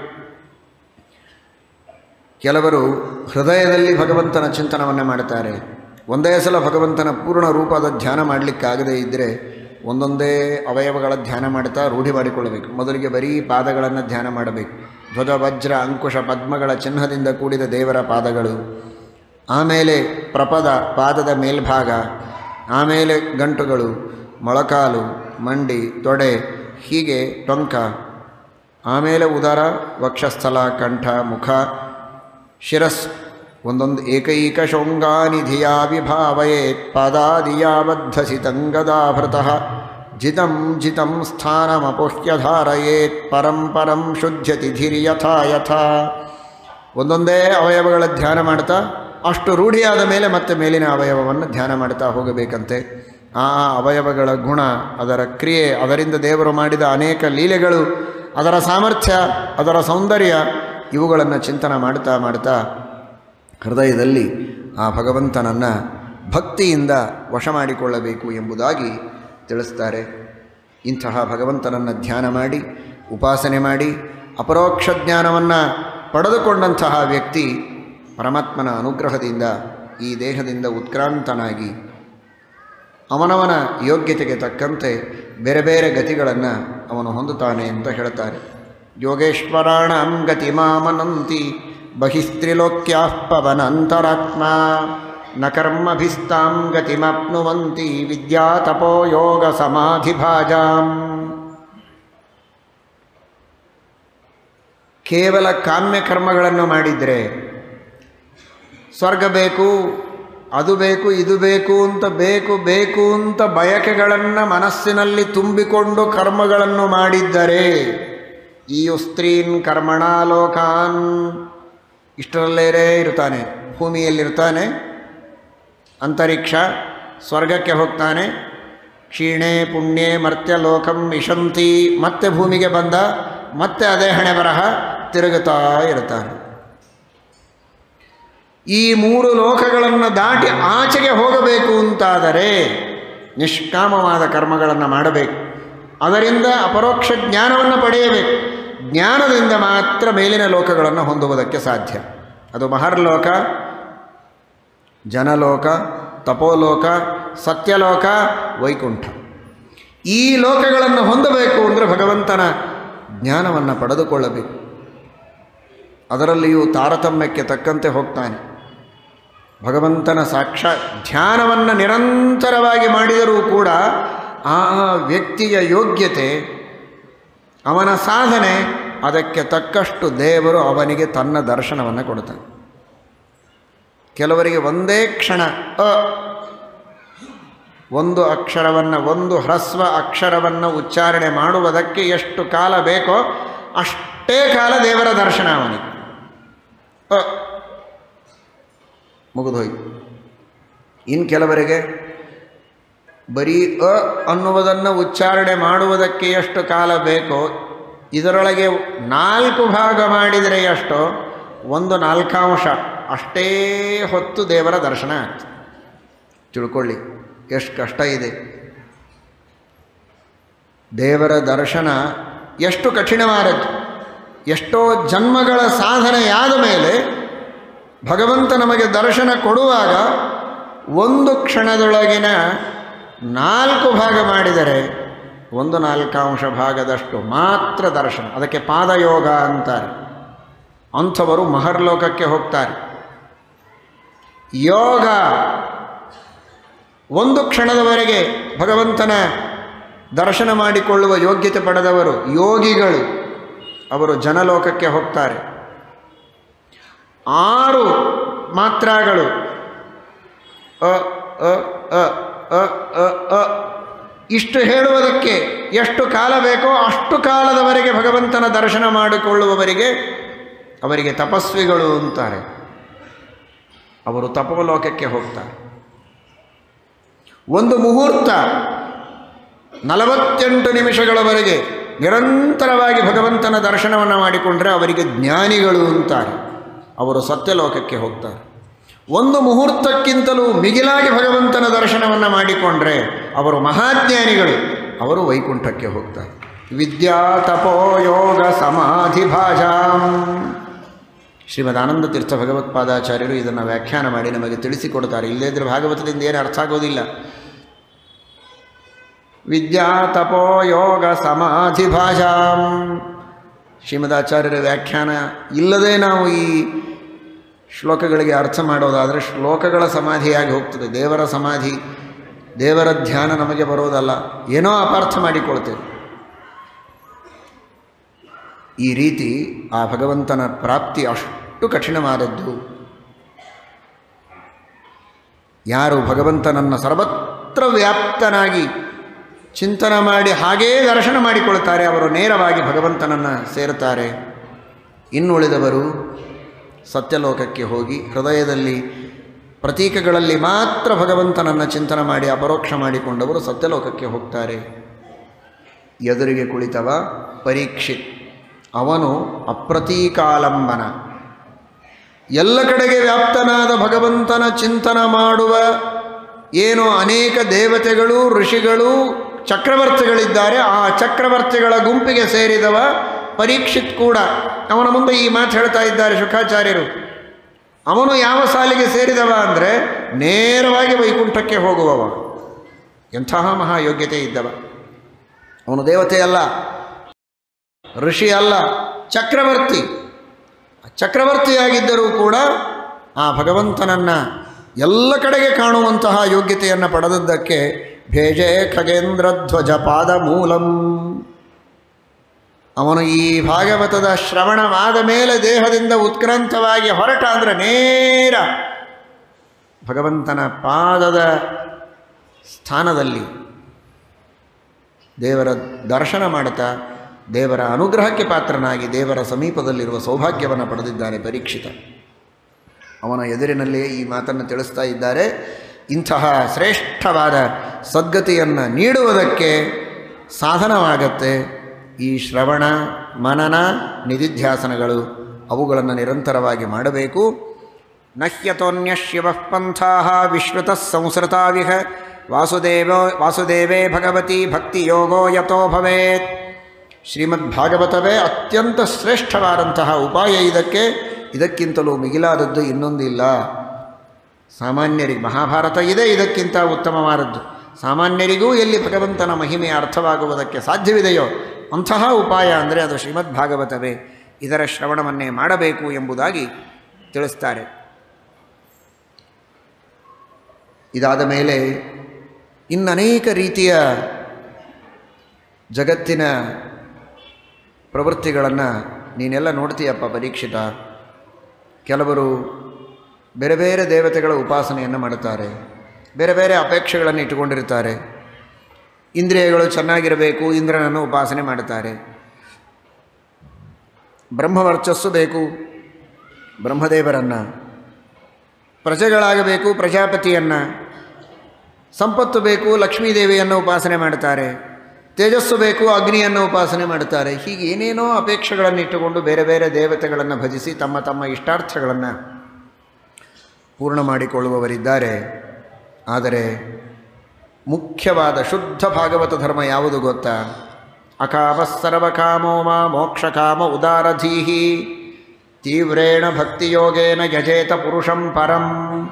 ಕೆಲವರು ಹೃದಯದಲ್ಲಿ ಭಗವಂತನ ಚಿಂತನವನ್ನು ಮಾಡ್ತಾರೆ ಒಂದೇ ಸಲ ಭಗವಂತನ ಪೂರ್ಣ ರೂಪದ ಧ್ಯಾನ ಮಾಡಲಿಕ್ಕಾಗದೇ ಇದ್ದರೆ ಒಂದೊಂದೇ ಅವಯವಗಳ ಧ್ಯಾನ ಮಾಡ್ತಾ ರೂಢಿ ಮಾಡಿಕೊಳ್ಳಬೇಕು ಮೊದಲಿಗೆ ಬರೀ ಪಾದಗಳನ್ನು ಧ್ಯಾನ ಮಾಡಬೇಕು ಧ್ವಜ ವಜ್ರ ಅಂಕುಶ ಪದ್ಮಗಳ ಚಿಹ್ನದಿಂದ ಕೂಡಿದ ದೇವರ ಪಾದಗಳು ಆಮೇಲೆ ಪ್ರಪದ ಪಾದದ ಮೇಲ್ಭಾಗ ಆಮೇಲೆ ಗಂಟುಗಳು ಮೊಳಕಾಲು ಮಂಡಿ ತೊಡೆ ಹೀಗೆ ಟೊಂಕ ಆಮೇಲೆ ಉದರ ವಕ್ಷಸ್ಥಲ ಕಂಠ ಮುಖ ಶಿರಸ್ ಒಂದೊಂದು ಏಕೈಕ ಶೋಂಗಾನಿ ಧಿಯಾ ವಿಭಾವಯೇತ್ ಪಾದಾದಿಯಾಬದ್ಧಸಿತಂಗದಾಭೃತಃ ಜಿತಂ ಜಿತಂ ಸ್ಥಾನಮಪುಹ್ಯ ಧಾರಯೇತ್ ಪರಂ ಪರಂ ಶುದ್ಧ್ಯತಿ ಧಿರಿ ಯಥಾ ಯಥಾ ಒಂದೊಂದೇ ಅವಯವಗಳ ಧ್ಯಾನ ಮಾಡ್ತಾ ಅಷ್ಟು ರೂಢಿಯಾದ ಮೇಲೆ ಮತ್ತೆ ಮೇಲಿನ ಅವಯವವನ್ನು ಧ್ಯಾನ ಮಾಡ್ತಾ ಹೋಗಬೇಕಂತೆ ಆ ಅವಯವಗಳ ಗುಣ ಅದರ ಕ್ರಿಯೆ ಅದರಿಂದ ದೇವರು ಮಾಡಿದ ಅನೇಕ ಲೀಲೆಗಳು ಅದರ ಸಾಮರ್ಥ್ಯ ಅದರ ಸೌಂದರ್ಯ ಇವುಗಳನ್ನು ಚಿಂತನ ಮಾಡ್ತಾ ಮಾಡ್ತಾ ಹೃದಯದಲ್ಲಿ ಆ ಭಗವಂತನನ್ನು ಭಕ್ತಿಯಿಂದ ವಶ ಮಾಡಿಕೊಳ್ಳಬೇಕು ಎಂಬುದಾಗಿ ತಿಳಿಸ್ತಾರೆ ಇಂತಹ ಭಗವಂತನನ್ನು ಧ್ಯಾನ ಮಾಡಿ ಉಪಾಸನೆ ಮಾಡಿ ಅಪರೋಕ್ಷ ಜ್ಞಾನವನ್ನು ಪಡೆದುಕೊಂಡಂತಹ ವ್ಯಕ್ತಿ ಪರಮಾತ್ಮನ ಅನುಗ್ರಹದಿಂದ ಈ ದೇಹದಿಂದ ಉತ್ಕ್ರಾಂತನಾಗಿ ಅವನವನ ಯೋಗ್ಯತೆಗೆ ತಕ್ಕಂತೆ ಬೇರೆ ಬೇರೆ ಗತಿಗಳನ್ನು ಅವನು ಹೊಂದುತ್ತಾನೆ ಅಂತ ಹೇಳ್ತಾರೆ ಯೋಗೇಶ್ವರಾಣಂ ಗತಿ ಮಾಮನಂತಿ ಬಹಿಸ್ತ್ರಿಲೋಕ್ಯಾ ಪವನಂತರಾತ್ಮ ನ ಕರ್ಮಭಿಸ್ತಾಂ ಗತಿಮಾಪ್ನುವಂತಿ ವಿದ್ಯಾ ತಪೋ ಯೋಗ ಸಮಾಧಿಭಾಜಾಂ ಕೇವಲ ಕಾಮ್ಯ ಕರ್ಮಗಳನ್ನು ಮಾಡಿದರೆ ಸ್ವರ್ಗ ಬೇಕು ಅದು ಬೇಕು ಇದು ಬೇಕು ಅಂತ ಬೇಕು ಬೇಕು ಅಂತ ಬಯಕೆಗಳನ್ನು ಮನಸ್ಸಿನಲ್ಲಿ ತುಂಬಿಕೊಂಡು ಕರ್ಮಗಳನ್ನು ಮಾಡಿದ್ದರೆ ಈ ಸ್ತ್ರೀನ್ ಕರ್ಮಣಾಲೋಕಾನ್ ಇಷ್ಟರಲ್ಲೇರೇ ಇರ್ತಾನೆ ಭೂಮಿಯಲ್ಲಿರ್ತಾನೆ ಅಂತರಿಕ್ಷ ಸ್ವರ್ಗಕ್ಕೆ ಹೋಗ್ತಾನೆ ಕ್ಷೀಣೆ ಪುಣ್ಯೆ ಮರ್ತ್ಯ ಲೋಕಂ ವಿಶಂತಿ ಮತ್ತೆ ಭೂಮಿಗೆ ಬಂದ ಮತ್ತೆ ಅದೇ ಹಣೆ ಬರಹ ತಿರುಗುತ್ತಾ ಇರ್ತಾನೆ ಈ ಮೂರು ಲೋಕಗಳನ್ನು ದಾಟಿ ಆಚೆಗೆ ಹೋಗಬೇಕು ಅಂತಾದರೆ ನಿಷ್ಕಾಮವಾದ ಕರ್ಮಗಳನ್ನು ಮಾಡಬೇಕು ಅದರಿಂದ ಅಪರೋಕ್ಷ ಜ್ಞಾನವನ್ನು ಪಡೆಯಬೇಕು ಜ್ಞಾನದಿಂದ ಮಾತ್ರ ಮೇಲಿನ ಲೋಕಗಳನ್ನು ಹೊಂದುವುದಕ್ಕೆ ಸಾಧ್ಯ ಅದು ಮಹರ್ಲೋಕ ಜನಲೋಕ ತಪೋಲೋಕ ಸತ್ಯಲೋಕ ವೈಕುಂಠ ಈ ಲೋಕಗಳನ್ನು ಹೊಂದಬೇಕು ಅಂದರೆ ಭಗವಂತನ ಜ್ಞಾನವನ್ನು ಪಡೆದುಕೊಳ್ಳಬೇಕು ಅದರಲ್ಲಿಯೂ ತಾರತಮ್ಯಕ್ಕೆ ತಕ್ಕಂತೆ ಹೋಗ್ತಾನೆ ಭಗವಂತನ ಸಾಕ್ಷಾ ಧ್ಯಾನವನ್ನು ನಿರಂತರವಾಗಿ ಮಾಡಿದರೂ ಕೂಡ ಆ ವ್ಯಕ್ತಿಯ ಯೋಗ್ಯತೆ ಅವನ ಸಾಧನೆ ಅದಕ್ಕೆ ತಕ್ಕಷ್ಟು ದೇವರು ಅವನಿಗೆ ತನ್ನ ದರ್ಶನವನ್ನು ಕೊಡ್ತಾನೆ ಕೆಲವರಿಗೆ ಒಂದೇ ಕ್ಷಣ ಅ ಒಂದು ಅಕ್ಷರವನ್ನು ಒಂದು ಹ್ರಸ್ವ ಅಕ್ಷರವನ್ನು ಉಚ್ಚಾರಣೆ ಮಾಡುವುದಕ್ಕೆ ಎಷ್ಟು ಕಾಲ ಬೇಕೋ ಅಷ್ಟೇ ಕಾಲ ದೇವರ ದರ್ಶನ ಅವನಿಗೆ ಅ ಮುಗಿದು ಹೋಯ್ತು ಇನ್ನು ಕೆಲವರಿಗೆ ಬರೀ ಅ ಅನ್ನುವುದನ್ನು ಉಚ್ಚಾರಣೆ ಮಾಡುವುದಕ್ಕೆ ಎಷ್ಟು ಕಾಲ ಬೇಕೋ ಇದರೊಳಗೆ ನಾಲ್ಕು ಭಾಗ ಮಾಡಿದರೆ ಎಷ್ಟೋ ಒಂದು ನಾಲ್ಕಾಂಶ ಅಷ್ಟೇ ಹೊತ್ತು ದೇವರ ದರ್ಶನ ಆಗ್ತದೆ ತಿಳ್ಕೊಳ್ಳಿ ಎಷ್ಟು ಕಷ್ಟ ಇದೆ ದೇವರ ದರ್ಶನ ಎಷ್ಟು ಕಠಿಣವಾದದ್ದು ಎಷ್ಟೋ ಜನ್ಮಗಳ ಸಾಧನೆಯಾದ ಮೇಲೆ ಭಗವಂತ ನಮಗೆ ದರ್ಶನ ಕೊಡುವಾಗ ಒಂದು ಕ್ಷಣದೊಳಗಿನ ನಾಲ್ಕು ಭಾಗ ಮಾಡಿದರೆ ಒಂದು ನಾಲ್ಕಾಂಶ ಭಾಗದಷ್ಟು ಮಾತ್ರ ದರ್ಶನ ಅದಕ್ಕೆ ಪಾದಯೋಗ ಅಂತಾರೆ ಅಂಥವರು ಮಹರ್ಲೋಕಕ್ಕೆ ಹೋಗ್ತಾರೆ ಯೋಗ ಒಂದು ಕ್ಷಣದವರೆಗೆ ಭಗವಂತನ ದರ್ಶನ ಮಾಡಿಕೊಳ್ಳುವ ಯೋಗ್ಯತೆ ಪಡೆದವರು ಯೋಗಿಗಳು ಅವರು ಜನಲೋಕಕ್ಕೆ ಹೋಗ್ತಾರೆ ಆರು ಮಾತ್ರಾಗಳು ಅ ಅ ಅ ಅ ಅ ಅ ಇಷ್ಟು ಹೇಳುವುದಕ್ಕೆ ಎಷ್ಟು ಕಾಲ ಬೇಕೋ ಅಷ್ಟು ಕಾಲದವರೆಗೆ ಭಗವಂತನ ದರ್ಶನ ಮಾಡಿಕೊಳ್ಳುವವರಿಗೆ ಅವರಿಗೆ ತಪಸ್ವಿಗಳು ಅಂತಾರೆ ಅವರು ತಪೋಲೋಕಕ್ಕೆ ಹೋಗ್ತಾರೆ ಒಂದು ಮುಹೂರ್ತ ನಲವತ್ತೆಂಟು ನಿಮಿಷಗಳವರೆಗೆ ನಿರಂತರವಾಗಿ ಭಗವಂತನ ದರ್ಶನವನ್ನು ಮಾಡಿಕೊಂಡ್ರೆ ಅವರಿಗೆ ಜ್ಞಾನಿಗಳು ಅಂತಾರೆ ಅವರು ಸತ್ಯಲೋಕಕ್ಕೆ ಹೋಗ್ತಾರೆ ಒಂದು ಮುಹೂರ್ತಕ್ಕಿಂತಲೂ ಮಿಗಿಲಾಗಿ ಭಗವಂತನ ದರ್ಶನವನ್ನು ಮಾಡಿಕೊಂಡ್ರೆ ಅವರು ಮಹಾಜ್ಞಾನಿಗಳು ಅವರು ವೈಕುಂಠಕ್ಕೆ ಹೋಗ್ತಾರೆ ವಿದ್ಯಾ ತಪೋ ಯೋಗ ಸಮಾಧಿ ಭಾಷಾಂ ಶ್ರೀಮದ್ ಆನಂದ ತೀರ್ಥ ಭಗವತ್ಪಾದಾಚಾರ್ಯರು ಇದನ್ನು ವ್ಯಾಖ್ಯಾನ ಮಾಡಿ ನಮಗೆ ತಿಳಿಸಿಕೊಡ್ತಾರೆ ಇಲ್ಲದೇ ಇದ್ರೆ ಭಾಗವತದಿಂದ ಏನು ಅರ್ಥ ಆಗೋದಿಲ್ಲ ವಿದ್ಯಾ ತಪೋ ಯೋಗ ಸಮಾಧಿ ಭಾಷಾಂ ಶ್ರೀಮದಾಚಾರ್ಯರ ವ್ಯಾಖ್ಯಾನ ಇಲ್ಲದೆ ನಾವು ಈ ಶ್ಲೋಕಗಳಿಗೆ ಅರ್ಥ ಮಾಡೋದಾದರೆ ಶ್ಲೋಕಗಳ ಸಮಾಧಿಯಾಗಿ ಹೋಗ್ತದೆ ದೇವರ ಸಮಾಧಿ ದೇವರ ಧ್ಯಾನ ನಮಗೆ ಬರೋದಲ್ಲ ಏನೋ ಅಪಾರ್ಥ ಮಾಡಿಕೊಳ್ತೇವೆ ಈ ರೀತಿ ಆ ಭಗವಂತನ ಪ್ರಾಪ್ತಿ ಅಷ್ಟು ಕಠಿಣವಾದದ್ದು ಯಾರು ಭಗವಂತನನ್ನು ಸರ್ವತ್ರ ವ್ಯಾಪ್ತನಾಗಿ ಚಿಂತನೆ ಮಾಡಿ ಹಾಗೇ ದರ್ಶನ ಮಾಡಿಕೊಳ್ತಾರೆ ಅವರು ನೇರವಾಗಿ ಭಗವಂತನನ್ನು ಸೇರುತ್ತಾರೆ ಇನ್ನುಳಿದವರು ಸತ್ಯಲೋಕಕ್ಕೆ ಹೋಗಿ ಹೃದಯದಲ್ಲಿ ಪ್ರತೀಕಗಳಲ್ಲಿ ಮಾತ್ರ ಭಗವಂತನನ್ನು ಚಿಂತನೆ ಮಾಡಿ ಅಪರೋಕ್ಷ ಮಾಡಿಕೊಂಡವರು ಸತ್ಯಲೋಕಕ್ಕೆ ಹೋಗ್ತಾರೆ ಎದುರಿಗೆ ಕುಳಿತವ ಪರೀಕ್ಷಿತ್ ಅವನು ಅಪ್ರತೀಕಾಲಂಬನ ಎಲ್ಲ ಕಡೆಗೆ ವ್ಯಾಪ್ತನಾದ ಭಗವಂತನ ಚಿಂತನ ಮಾಡುವ ಏನು ಅನೇಕ ದೇವತೆಗಳು ಋಷಿಗಳು ಚಕ್ರವರ್ತಿಗಳಿದ್ದಾರೆ ಆ ಚಕ್ರವರ್ತಿಗಳ ಗುಂಪಿಗೆ ಸೇರಿದವ ಪರೀಕ್ಷಿತ್ ಕೂಡ ಅವನ ಮುಂದೆ ಈ ಮಾತು ಹೇಳ್ತಾ ಇದ್ದಾರೆ ಶುಕಾಚಾರ್ಯರು ಅವನು ಯಾವ ಸಾಲಿಗೆ ಸೇರಿದವ ಅಂದರೆ ನೇರವಾಗಿ ವೈಕುಂಠಕ್ಕೆ ಹೋಗುವವ ಎಂತಹ ಮಹಾಯೋಗ್ಯತೆ ಇದ್ದವ ಅವನು ದೇವತೆ ಅಲ್ಲ ಋಷಿ ಅಲ್ಲ ಚಕ್ರವರ್ತಿ ಚಕ್ರವರ್ತಿಯಾಗಿದ್ದರೂ ಕೂಡ ಆ ಭಗವಂತನನ್ನು ಎಲ್ಲ ಕಡೆಗೆ ಕಾಣುವಂತಹ ಯೋಗ್ಯತೆಯನ್ನು ಪಡೆದದ್ದಕ್ಕೆ ಭೇಜೆ ಖಗೇಂದ್ರ ಧ್ವಜ ಪಾದ ಮೂಲಂ ಅವನು ಈ ಭಾಗವತದ ಶ್ರವಣವಾದ ಮೇಲೆ ದೇಹದಿಂದ ಉತ್ಕ್ರಾಂತವಾಗಿ ಹೊರಟ ಅಂದರೆ ನೇರ ಭಗವಂತನ ಪಾದದ ಸ್ಥಾನದಲ್ಲಿ ದೇವರ ದರ್ಶನ ಮಾಡುತ್ತಾ ದೇವರ ಅನುಗ್ರಹಕ್ಕೆ ಪಾತ್ರನಾಗಿ ದೇವರ ಸಮೀಪದಲ್ಲಿರುವ ಸೌಭಾಗ್ಯವನ್ನು ಪಡೆದಿದ್ದಾನೆ ಪರೀಕ್ಷಿತ ಅವನ ಎದುರಿನಲ್ಲಿಯೇ ಈ ಮಾತನ್ನು ತಿಳಿಸ್ತಾ ಇದ್ದಾರೆ ಇಂತಹ ಶ್ರೇಷ್ಠವಾದ ಸದ್ಗತಿಯನ್ನು ನೀಡುವುದಕ್ಕೆ ಸಾಧನವಾಗತ್ತೆ ಈ ಶ್ರವಣ ಮನನ ನಿಧಿಧ್ಯಾಸನಗಳು ಅವುಗಳನ್ನು ನಿರಂತರವಾಗಿ ಮಾಡಬೇಕು ನಹ್ಯತೋನ್ಯ ಶಿವ ಪಂಥಾ ವಿಶ್ರುತ ಸಂಸೃತಾವಿಹ ವಾಸುದೇವ ವಾಸುದೇವೇ ಭಗವತಿ ಭಕ್ತಿಯೋಗೋ ಯಥೋ ಭವೇತ್ ಶ್ರೀಮದ್ ಭಾಗವತವೇ ಅತ್ಯಂತ ಶ್ರೇಷ್ಠವಾದಂತಹ ಉಪಾಯ ಇದಕ್ಕೆ ಇದಕ್ಕಿಂತಲೂ ಮಿಗಿಲಾದದ್ದು ಇನ್ನೊಂದಿಲ್ಲ ಸಾಮಾನ್ಯರಿಗೆ ಮಹಾಭಾರತ ಇದೆ ಇದಕ್ಕಿಂತ ಉತ್ತಮವಾದದ್ದು ಸಾಮಾನ್ಯರಿಗೂ ಎಲ್ಲಿ ಭಗವಂತನ ಮಹಿಮೆ ಅರ್ಥವಾಗುವುದಕ್ಕೆ ಸಾಧ್ಯವಿದೆಯೋ ಅಂತಹ ಉಪಾಯ ಅಂದರೆ ಅದು ಶ್ರೀಮದ್ ಭಾಗವತವೇ ಇದರ ಶ್ರವಣವನ್ನೇ ಮಾಡಬೇಕು ಎಂಬುದಾಗಿ ತಿಳಿಸ್ತಾರೆ ಇದಾದ ಮೇಲೆ ಇನ್ನನೇಕ ರೀತಿಯ ಜಗತ್ತಿನ ಪ್ರವೃತ್ತಿಗಳನ್ನು ನೀನೆಲ್ಲ ನೋಡ್ತೀಯಪ್ಪ ಪರೀಕ್ಷಿತ ಕೆಲವರು ಬೇರೆ ಬೇರೆ ದೇವತೆಗಳ ಉಪಾಸನೆಯನ್ನು ಮಾಡುತ್ತಾರೆ ಬೇರೆ ಬೇರೆ ಅಪೇಕ್ಷೆಗಳನ್ನು ಇಟ್ಟುಕೊಂಡಿರ್ತಾರೆ ಇಂದ್ರಿಯಗಳು ಚೆನ್ನಾಗಿರಬೇಕು ಇಂದ್ರನನ್ನು ಉಪಾಸನೆ ಮಾಡುತ್ತಾರೆ ಬ್ರಹ್ಮವರ್ಚಸ್ಸು ಬೇಕು ಬ್ರಹ್ಮದೇವರನ್ನು ಪ್ರಜೆಗಳಾಗಬೇಕು ಪ್ರಜಾಪತಿಯನ್ನು ಸಂಪತ್ತು ಬೇಕು ಲಕ್ಷ್ಮೀದೇವಿಯನ್ನು ಉಪಾಸನೆ ಮಾಡ್ತಾರೆ ತೇಜಸ್ಸು ಬೇಕು ಅಗ್ನಿಯನ್ನು ಉಪಾಸನೆ ಮಾಡ್ತಾರೆ ಹೀಗೆ ಏನೇನೋ ಅಪೇಕ್ಷೆಗಳನ್ನು ಇಟ್ಟುಕೊಂಡು ಬೇರೆ ಬೇರೆ ದೇವತೆಗಳನ್ನು ಭಜಿಸಿ ತಮ್ಮ ತಮ್ಮ ಇಷ್ಟಾರ್ಥಗಳನ್ನು ಪೂರ್ಣ ಮಾಡಿಕೊಳ್ಳುವವರಿದ್ದಾರೆ ಆದರೆ ಮುಖ್ಯವಾದ ಶುದ್ಧ ಭಾಗವತ ಧರ್ಮ ಯಾವುದು ಗೊತ್ತಾ ಅಕಾಮ ಸರ್ವಕಾಮೋ ಮಾ ಮೋಕ್ಷಕಾಮ ಉದಾರಧೀಹಿ ತೀವ್ರೇಣ ಭಕ್ತಿಯೋಗೇನ ಯಜೇತ ಪುರುಷಂ ಪರಂ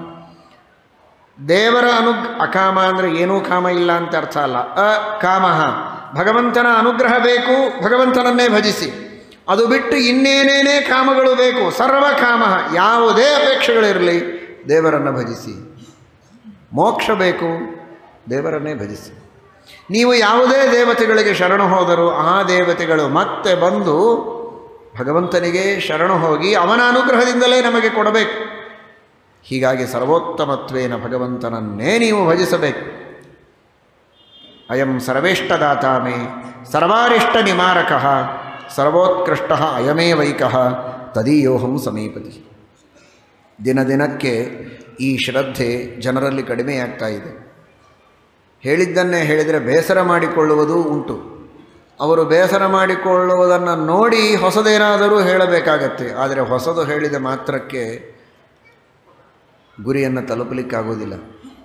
ದೇವರ ಅನುಗ್ ಅಕಾಮ ಅಂದರೆ ಏನೂ ಕಾಮ ಇಲ್ಲ ಅಂತ ಅರ್ಥ ಅಲ್ಲ ಅಕಾಮ ಭಗವಂತನ ಅನುಗ್ರಹ ಬೇಕು ಭಗವಂತನನ್ನೇ ಭಜಿಸಿ ಅದು ಬಿಟ್ಟು ಇನ್ನೇನೇನೇ ಕಾಮಗಳು ಬೇಕು ಸರ್ವ ಕಾಮ ಯಾವುದೇ ಅಪೇಕ್ಷೆಗಳಿರಲಿ ದೇವರನ್ನು ಭಜಿಸಿ ಮೋಕ್ಷ ಬೇಕು ದೇವರನ್ನೇ ಭಜಿಸಿ ನೀವು ಯಾವುದೇ ದೇವತೆಗಳಿಗೆ ಶರಣು ಹೋದರೂ ಆ ದೇವತೆಗಳು ಮತ್ತೆ ಬಂದು ಭಗವಂತನಿಗೆ ಶರಣು ಹೋಗಿ ಅವನ ಅನುಗ್ರಹದಿಂದಲೇ ನಮಗೆ ಕೊಡಬೇಕು ಹೀಗಾಗಿ ಸರ್ವೋತ್ತಮತ್ವೇನ ಭಗವಂತನನ್ನೇ ನೀವು ಭಜಿಸಬೇಕು ಅಯಂ ಸರ್ವೇಷ್ಟದಾತ ಮೇ ಸರ್ವಾರಿಷ್ಟ ನಿಮಾರಕ ಸರ್ವೋತ್ಕೃಷ್ಟ ಅಯಮೇ ವೈಕ ತದೀಯೋಹಂ ಸಮೀಪತಿ ದಿನ ದಿನಕ್ಕೆ ಈ ಶ್ರದ್ಧೆ ಜನರಲ್ಲಿ ಕಡಿಮೆಯಾಗ್ತಾ ಇದೆ ಹೇಳಿದ್ದನ್ನೇ ಹೇಳಿದರೆ ಬೇಸರ ಮಾಡಿಕೊಳ್ಳುವುದೂ ಉಂಟು ಅವರು ಬೇಸರ ಮಾಡಿಕೊಳ್ಳುವುದನ್ನು ನೋಡಿ ಹೊಸದೇನಾದರೂ ಹೇಳಬೇಕಾಗತ್ತೆ ಆದರೆ ಹೊಸದು ಹೇಳಿದ ಮಾತ್ರಕ್ಕೆ ಗುರಿಯನ್ನು ತಲುಪಲಿಕ್ಕಾಗೋದಿಲ್ಲ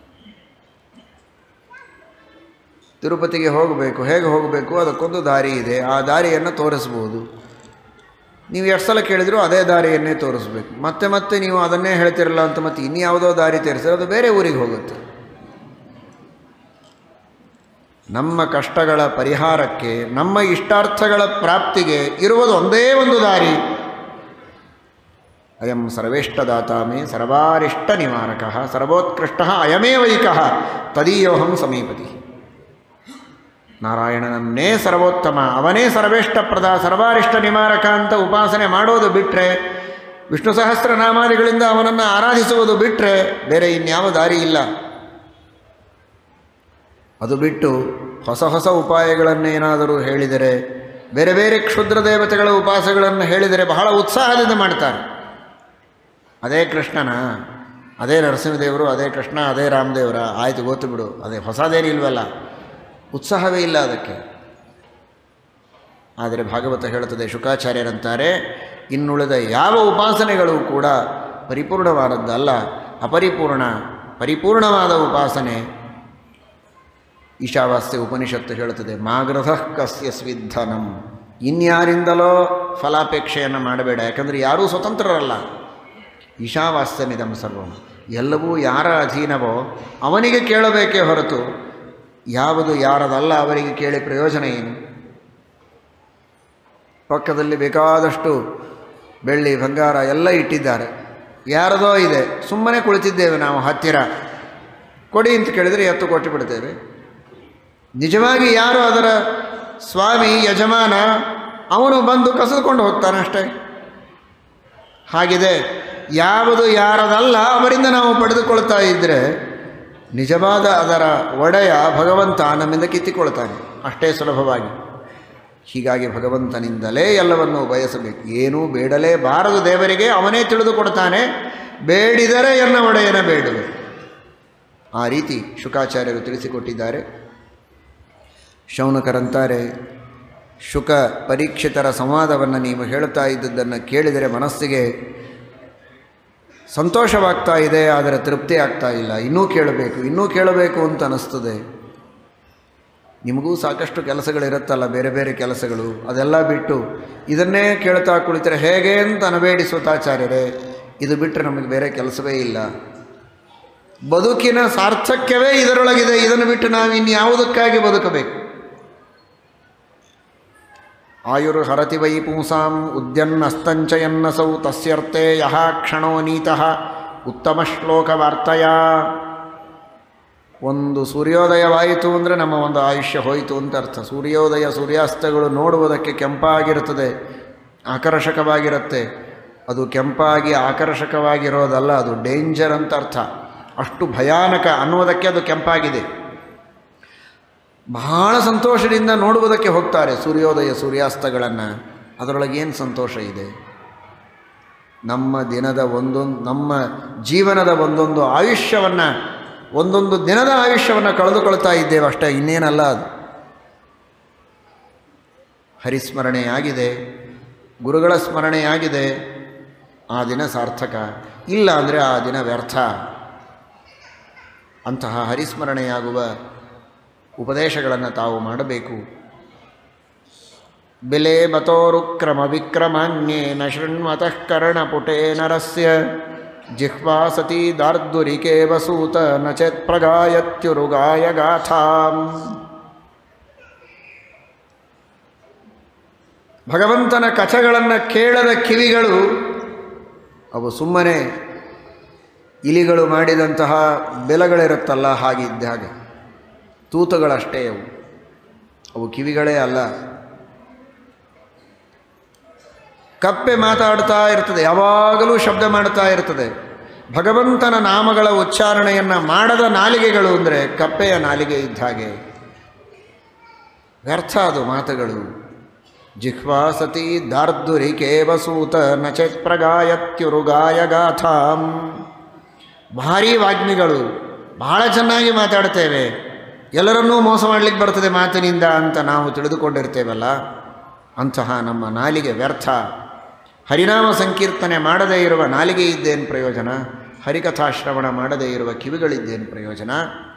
ತಿರುಪತಿಗೆ ಹೋಗಬೇಕು ಹೇಗೆ ಹೋಗಬೇಕು ಅದಕ್ಕೊಂದು ದಾರಿ ಇದೆ ಆ ದಾರಿಯನ್ನು ತೋರಿಸ್ಬೋದು ನೀವು ಎಷ್ಟು ಸಲ ಕೇಳಿದರೂ ಅದೇ ದಾರಿಯನ್ನೇ ತೋರಿಸ್ಬೇಕು ಮತ್ತೆ ಮತ್ತೆ ನೀವು ಅದನ್ನೇ ಹೇಳ್ತಿರಲ್ಲ ಅಂತ ಮತ್ತೆ ಇನ್ಯಾವುದೋ ದಾರಿ ತೋರಿಸಿದ್ರೆ ಅದು ಬೇರೆ ಊರಿಗೆ ಹೋಗುತ್ತೆ ನಮ್ಮ ಕಷ್ಟಗಳ ಪರಿಹಾರಕ್ಕೆ ನಮ್ಮ ಇಷ್ಟಾರ್ಥಗಳ ಪ್ರಾಪ್ತಿಗೆ ಇರುವುದು ಒಂದೇ ಒಂದು ದಾರಿ ಅಯಂ ಸರ್ವೇಷ್ಟದಾತ ಮೇ ಸರ್ವಾರಿಷ್ಟ ನಿವಾರಕ ಸರ್ವೋತ್ಕೃಷ್ಟ ಅಯಮೇ ವೈಕ ತದೀಯೋಹಂ ಸಮೀಪತಿ ನಾರಾಯಣನನ್ನೇ ಸರ್ವೋತ್ತಮ ಅವನೇ ಸರ್ವೇಷ್ಟಪ್ರದ ಸರ್ವಾರಿಷ್ಟ ನಿವಾರಕ ಅಂತ ಉಪಾಸನೆ ಮಾಡೋದು ಬಿಟ್ಟರೆ ವಿಷ್ಣು ಸಹಸ್ರನಾಮಾದಿಗಳಿಂದ ಅವನನ್ನು ಆರಾಧಿಸುವುದು ಬಿಟ್ಟರೆ ಬೇರೆ ಇನ್ಯಾವ ದಾರಿ ಇಲ್ಲ ಅದು ಬಿಟ್ಟು ಹೊಸ ಹೊಸ ಉಪಾಯಗಳನ್ನೇನಾದರೂ ಹೇಳಿದರೆ ಬೇರೆ ಬೇರೆ ಕ್ಷುದ್ರ ದೇವತೆಗಳ ಉಪಾಸಗಳನ್ನು ಹೇಳಿದರೆ ಬಹಳ ಉತ್ಸಾಹದಿಂದ ಮಾಡ್ತಾರೆ ಅದೇ ಕೃಷ್ಣನ ಅದೇ ನರಸಿಂಹದೇವರು ಅದೇ ಕೃಷ್ಣ ಅದೇ ರಾಮದೇವರ ಆಯಿತು ಗೊತ್ತು ಬಿಡು ಅದೇ ಹೊಸದೇನಿಲ್ವಲ್ಲ ಉತ್ಸಾಹವೇ ಇಲ್ಲ ಅದಕ್ಕೆ ಆದರೆ ಭಾಗವತ ಹೇಳುತ್ತದೆ ಶುಕಾಚಾರ್ಯರಂತಾರೆ ಇನ್ನುಳಿದ ಯಾವ ಉಪಾಸನೆಗಳು ಕೂಡ ಪರಿಪೂರ್ಣವಾದದ್ದಲ್ಲ ಅಪರಿಪೂರ್ಣ ಪರಿಪೂರ್ಣವಾದ ಉಪಾಸನೆ ಈಶಾವಾಸ್ಯ ಉಪನಿಷತ್ತು ಹೇಳುತ್ತದೆ ಮಾಗ್ರಧ ಕಸ್ಯ ಸ್ವಿಧನಂ ಇನ್ಯಾರಿಂದಲೋ ಫಲಾಪೇಕ್ಷೆಯನ್ನು ಮಾಡಬೇಡ ಯಾಕಂದರೆ ಯಾರೂ ಸ್ವತಂತ್ರರಲ್ಲ ಈಶಾವಾಸ್ಯಮಿದಂ ಸರ್ವಂ ಎಲ್ಲವೂ ಯಾರ ಅಧೀನವೋ ಅವನಿಗೆ ಕೇಳಬೇಕೇ ಹೊರತು ಯಾವುದು ಯಾರದಲ್ಲ ಅವರಿಗೆ ಕೇಳಿ ಪ್ರಯೋಜನ ಏನು ಪಕ್ಕದಲ್ಲಿ ಬೇಕಾದಷ್ಟು ಬೆಳ್ಳಿ ಬಂಗಾರ ಎಲ್ಲ ಇಟ್ಟಿದ್ದಾರೆ ಯಾರದೋ ಇದೆ ಸುಮ್ಮನೆ ಕುಳಿತಿದ್ದೇವೆ ನಾವು ಹತ್ತಿರ ಕೊಡಿ ಅಂತ ಕೇಳಿದರೆ ಎತ್ತು ಕೊಟ್ಟು ಬಿಡ್ತೇವೆ ನಿಜವಾಗಿ ಯಾರು ಅದರ ಸ್ವಾಮಿ ಯಜಮಾನ ಅವನು ಬಂದು ಕಸಿದುಕೊಂಡು ಹೋಗ್ತಾನೆ ಅಷ್ಟೇ ಹಾಗಿದೆ ಯಾವುದು ಯಾರದಲ್ಲ ಅವರಿಂದ ನಾವು ಪಡೆದುಕೊಳ್ತಾ ಇದ್ದರೆ ನಿಜವಾದ ಅದರ ಒಡೆಯ ಭಗವಂತ ನಮ್ಮಿಂದ ಕಿತ್ತಿಕೊಳ್ತಾನೆ ಅಷ್ಟೇ ಸುಲಭವಾಗಿ ಹೀಗಾಗಿ ಭಗವಂತನಿಂದಲೇ ಎಲ್ಲವನ್ನು ಬಯಸಬೇಕು ಏನೂ ಬೇಡಲೇ ಬಾರದು ದೇವರಿಗೆ ಅವನೇ ತಿಳಿದುಕೊಡ್ತಾನೆ ಬೇಡಿದರೆ ಎನ್ನ ಒಡೆಯನ ಬೇಡುವೆ ಆ ರೀತಿ ಶುಕಾಚಾರ್ಯರು ತಿಳಿಸಿಕೊಟ್ಟಿದ್ದಾರೆ ಶೌನಕರಂತಾರೆ ಶುಕ ಪರೀಕ್ಷಿತರ ಸಂವಾದವನ್ನು ನೀವು ಹೇಳುತ್ತಾ ಇದ್ದದ್ದನ್ನು ಕೇಳಿದರೆ ಮನಸ್ಸಿಗೆ ಸಂತೋಷವಾಗ್ತಾ ಇದೆ ಆದರೆ ತೃಪ್ತಿ ಆಗ್ತಾ ಇಲ್ಲ ಇನ್ನೂ ಕೇಳಬೇಕು ಇನ್ನೂ ಕೇಳಬೇಕು ಅಂತ ಅನ್ನಿಸ್ತದೆ ನಿಮಗೂ ಸಾಕಷ್ಟು ಕೆಲಸಗಳಿರುತ್ತಲ್ಲ ಬೇರೆ ಬೇರೆ ಕೆಲಸಗಳು ಅದೆಲ್ಲ ಬಿಟ್ಟು ಇದನ್ನೇ ಕೇಳ್ತಾ ಕುಳಿತರೆ ಹೇಗೆ ಅಂತ ಅನಬೇಡಿ ಸ್ವತಾಚಾರ್ಯರೇ ಇದು ಬಿಟ್ಟರೆ ನಮಗೆ ಬೇರೆ ಕೆಲಸವೇ ಇಲ್ಲ ಬದುಕಿನ ಸಾರ್ಥಕ್ಯವೇ ಇದರೊಳಗಿದೆ ಇದನ್ನು ಬಿಟ್ಟು ನಾವು ಇನ್ಯಾವುದಕ್ಕಾಗಿ ಬದುಕಬೇಕು ಆಯುರ್ ಹರತಿ ವೈ ಪುಂಸಾಂ ಉದ್ಯನ್ನಸ್ತಂಚಯನ್ನಸೌ ತಸ್ಯರ್ಥೆ ಯಹ ಕ್ಷಣೋ ನೀತಃ ಉತ್ತಮ ಶ್ಲೋಕ ವಾರ್ತೆಯ ಒಂದು ಸೂರ್ಯೋದಯವಾಯಿತು ಅಂದರೆ ನಮ್ಮ ಒಂದು ಆಯುಷ್ಯ ಹೋಯಿತು ಅಂತ ಅರ್ಥ ಸೂರ್ಯೋದಯ ಸೂರ್ಯಾಸ್ತಗಳು ನೋಡುವುದಕ್ಕೆ ಕೆಂಪಾಗಿರುತ್ತದೆ ಆಕರ್ಷಕವಾಗಿರುತ್ತೆ ಅದು ಕೆಂಪಾಗಿ ಆಕರ್ಷಕವಾಗಿರೋದಲ್ಲ ಅದು ಡೇಂಜರ್ ಅಂತ ಅರ್ಥ ಅಷ್ಟು ಭಯಾನಕ ಅನ್ನುವುದಕ್ಕೆ ಅದು ಕೆಂಪಾಗಿದೆ ಬಹಳ ಸಂತೋಷದಿಂದ ನೋಡುವುದಕ್ಕೆ ಹೋಗ್ತಾರೆ ಸೂರ್ಯೋದಯ ಸೂರ್ಯಾಸ್ತಗಳನ್ನು ಅದರೊಳಗೆ ಏನು ಸಂತೋಷ ಇದೆ ನಮ್ಮ ದಿನದ ಒಂದೊಂದು ನಮ್ಮ ಜೀವನದ ಒಂದೊಂದು ಆಯುಷ್ಯವನ್ನು ಒಂದೊಂದು ದಿನದ ಆಯುಷ್ಯವನ್ನು ಕಳೆದುಕೊಳ್ತಾ ಇದ್ದೇವೆ ಅಷ್ಟೇ ಇನ್ನೇನಲ್ಲ ಅದು ಹರಿಸ್ಮರಣೆಯಾಗಿದೆ ಗುರುಗಳ ಸ್ಮರಣೆಯಾಗಿದೆ ಆ ದಿನ ಸಾರ್ಥಕ ಇಲ್ಲ ಅಂದರೆ ಆ ದಿನ ವ್ಯರ್ಥ ಅಂತಹ ಹರಿಸ್ಮರಣೆಯಾಗುವ ಉಪದೇಶಗಳನ್ನು ತಾವು ಮಾಡಬೇಕು ಬೆಲೆ ಬತೋರುಕ್ರಮ ವಿಕ್ರಮಾನ್ಯೇನ ಶೃಣ್ವತಃ ಕರ್ಣಪುಟೇ ನರಸ್ಯ ಜಿಹ್ವಾ ಸತಿ ದಾರ್ದುರಿಕೆ ವಸೂತ ನ ಚೇತ್ ಪ್ರಗಾಯತ್ಯುರುಗಾಯ ಗಾಥಾಂ ಭಗವಂತನ ಕಥೆಗಳನ್ನು ಕೇಳದ ಕಿವಿಗಳು ಅವು ಸುಮ್ಮನೆ ಇಲಿಗಳು ಮಾಡಿದಂತಹ ಬೆಲಗಳಿರುತ್ತಲ್ಲ ಹಾಗಿದ್ದ ಹಾಗೆ ತೂತುಗಳಷ್ಟೇ ಅವು ಅವು ಕಿವಿಗಳೇ ಅಲ್ಲ ಕಪ್ಪೆ ಮಾತಾಡ್ತಾ ಇರ್ತದೆ ಯಾವಾಗಲೂ ಶಬ್ದ ಮಾಡ್ತಾ ಇರ್ತದೆ ಭಗವಂತನ ನಾಮಗಳ ಉಚ್ಚಾರಣೆಯನ್ನು ಮಾಡದ ನಾಲಿಗೆಗಳು ಅಂದರೆ ಕಪ್ಪೆಯ ನಾಲಿಗೆ ಇದ್ದ ಹಾಗೆ ವ್ಯರ್ಥ ಅದು ಮಾತುಗಳು ಜಿಹ್ವಾ ಸತಿ ದಾರ್ದುರಿಕೇವ ಸೂತ ನಚೇತ್ ಪ್ರಗಾಯತ್ಯುರುಗಾಯ ಗಾಥಾಂ ಭಾರೀ ವಾಗ್ಮಿಗಳು ಬಹಳ ಚೆನ್ನಾಗಿ ಮಾತಾಡ್ತೇವೆ ಎಲ್ಲರನ್ನೂ ಮೋಸ ಮಾಡಲಿಕ್ಕೆ ಬರ್ತದೆ ಮಾತಿನಿಂದ ಅಂತ ನಾವು ತಿಳಿದುಕೊಂಡಿರ್ತೇವಲ್ಲ ಅಂತಹ ನಮ್ಮ ನಾಲಿಗೆ ವ್ಯರ್ಥ ಹರಿನಾಮ ಸಂಕೀರ್ತನೆ ಮಾಡದೇ ಇರುವ ನಾಲಿಗೆ ಇದ್ದೇನು ಪ್ರಯೋಜನ ಹರಿಕಥಾಶ್ರವಣ ಮಾಡದೇ ಇರುವ ಕಿವಿಗಳಿದ್ದೇನು ಪ್ರಯೋಜನ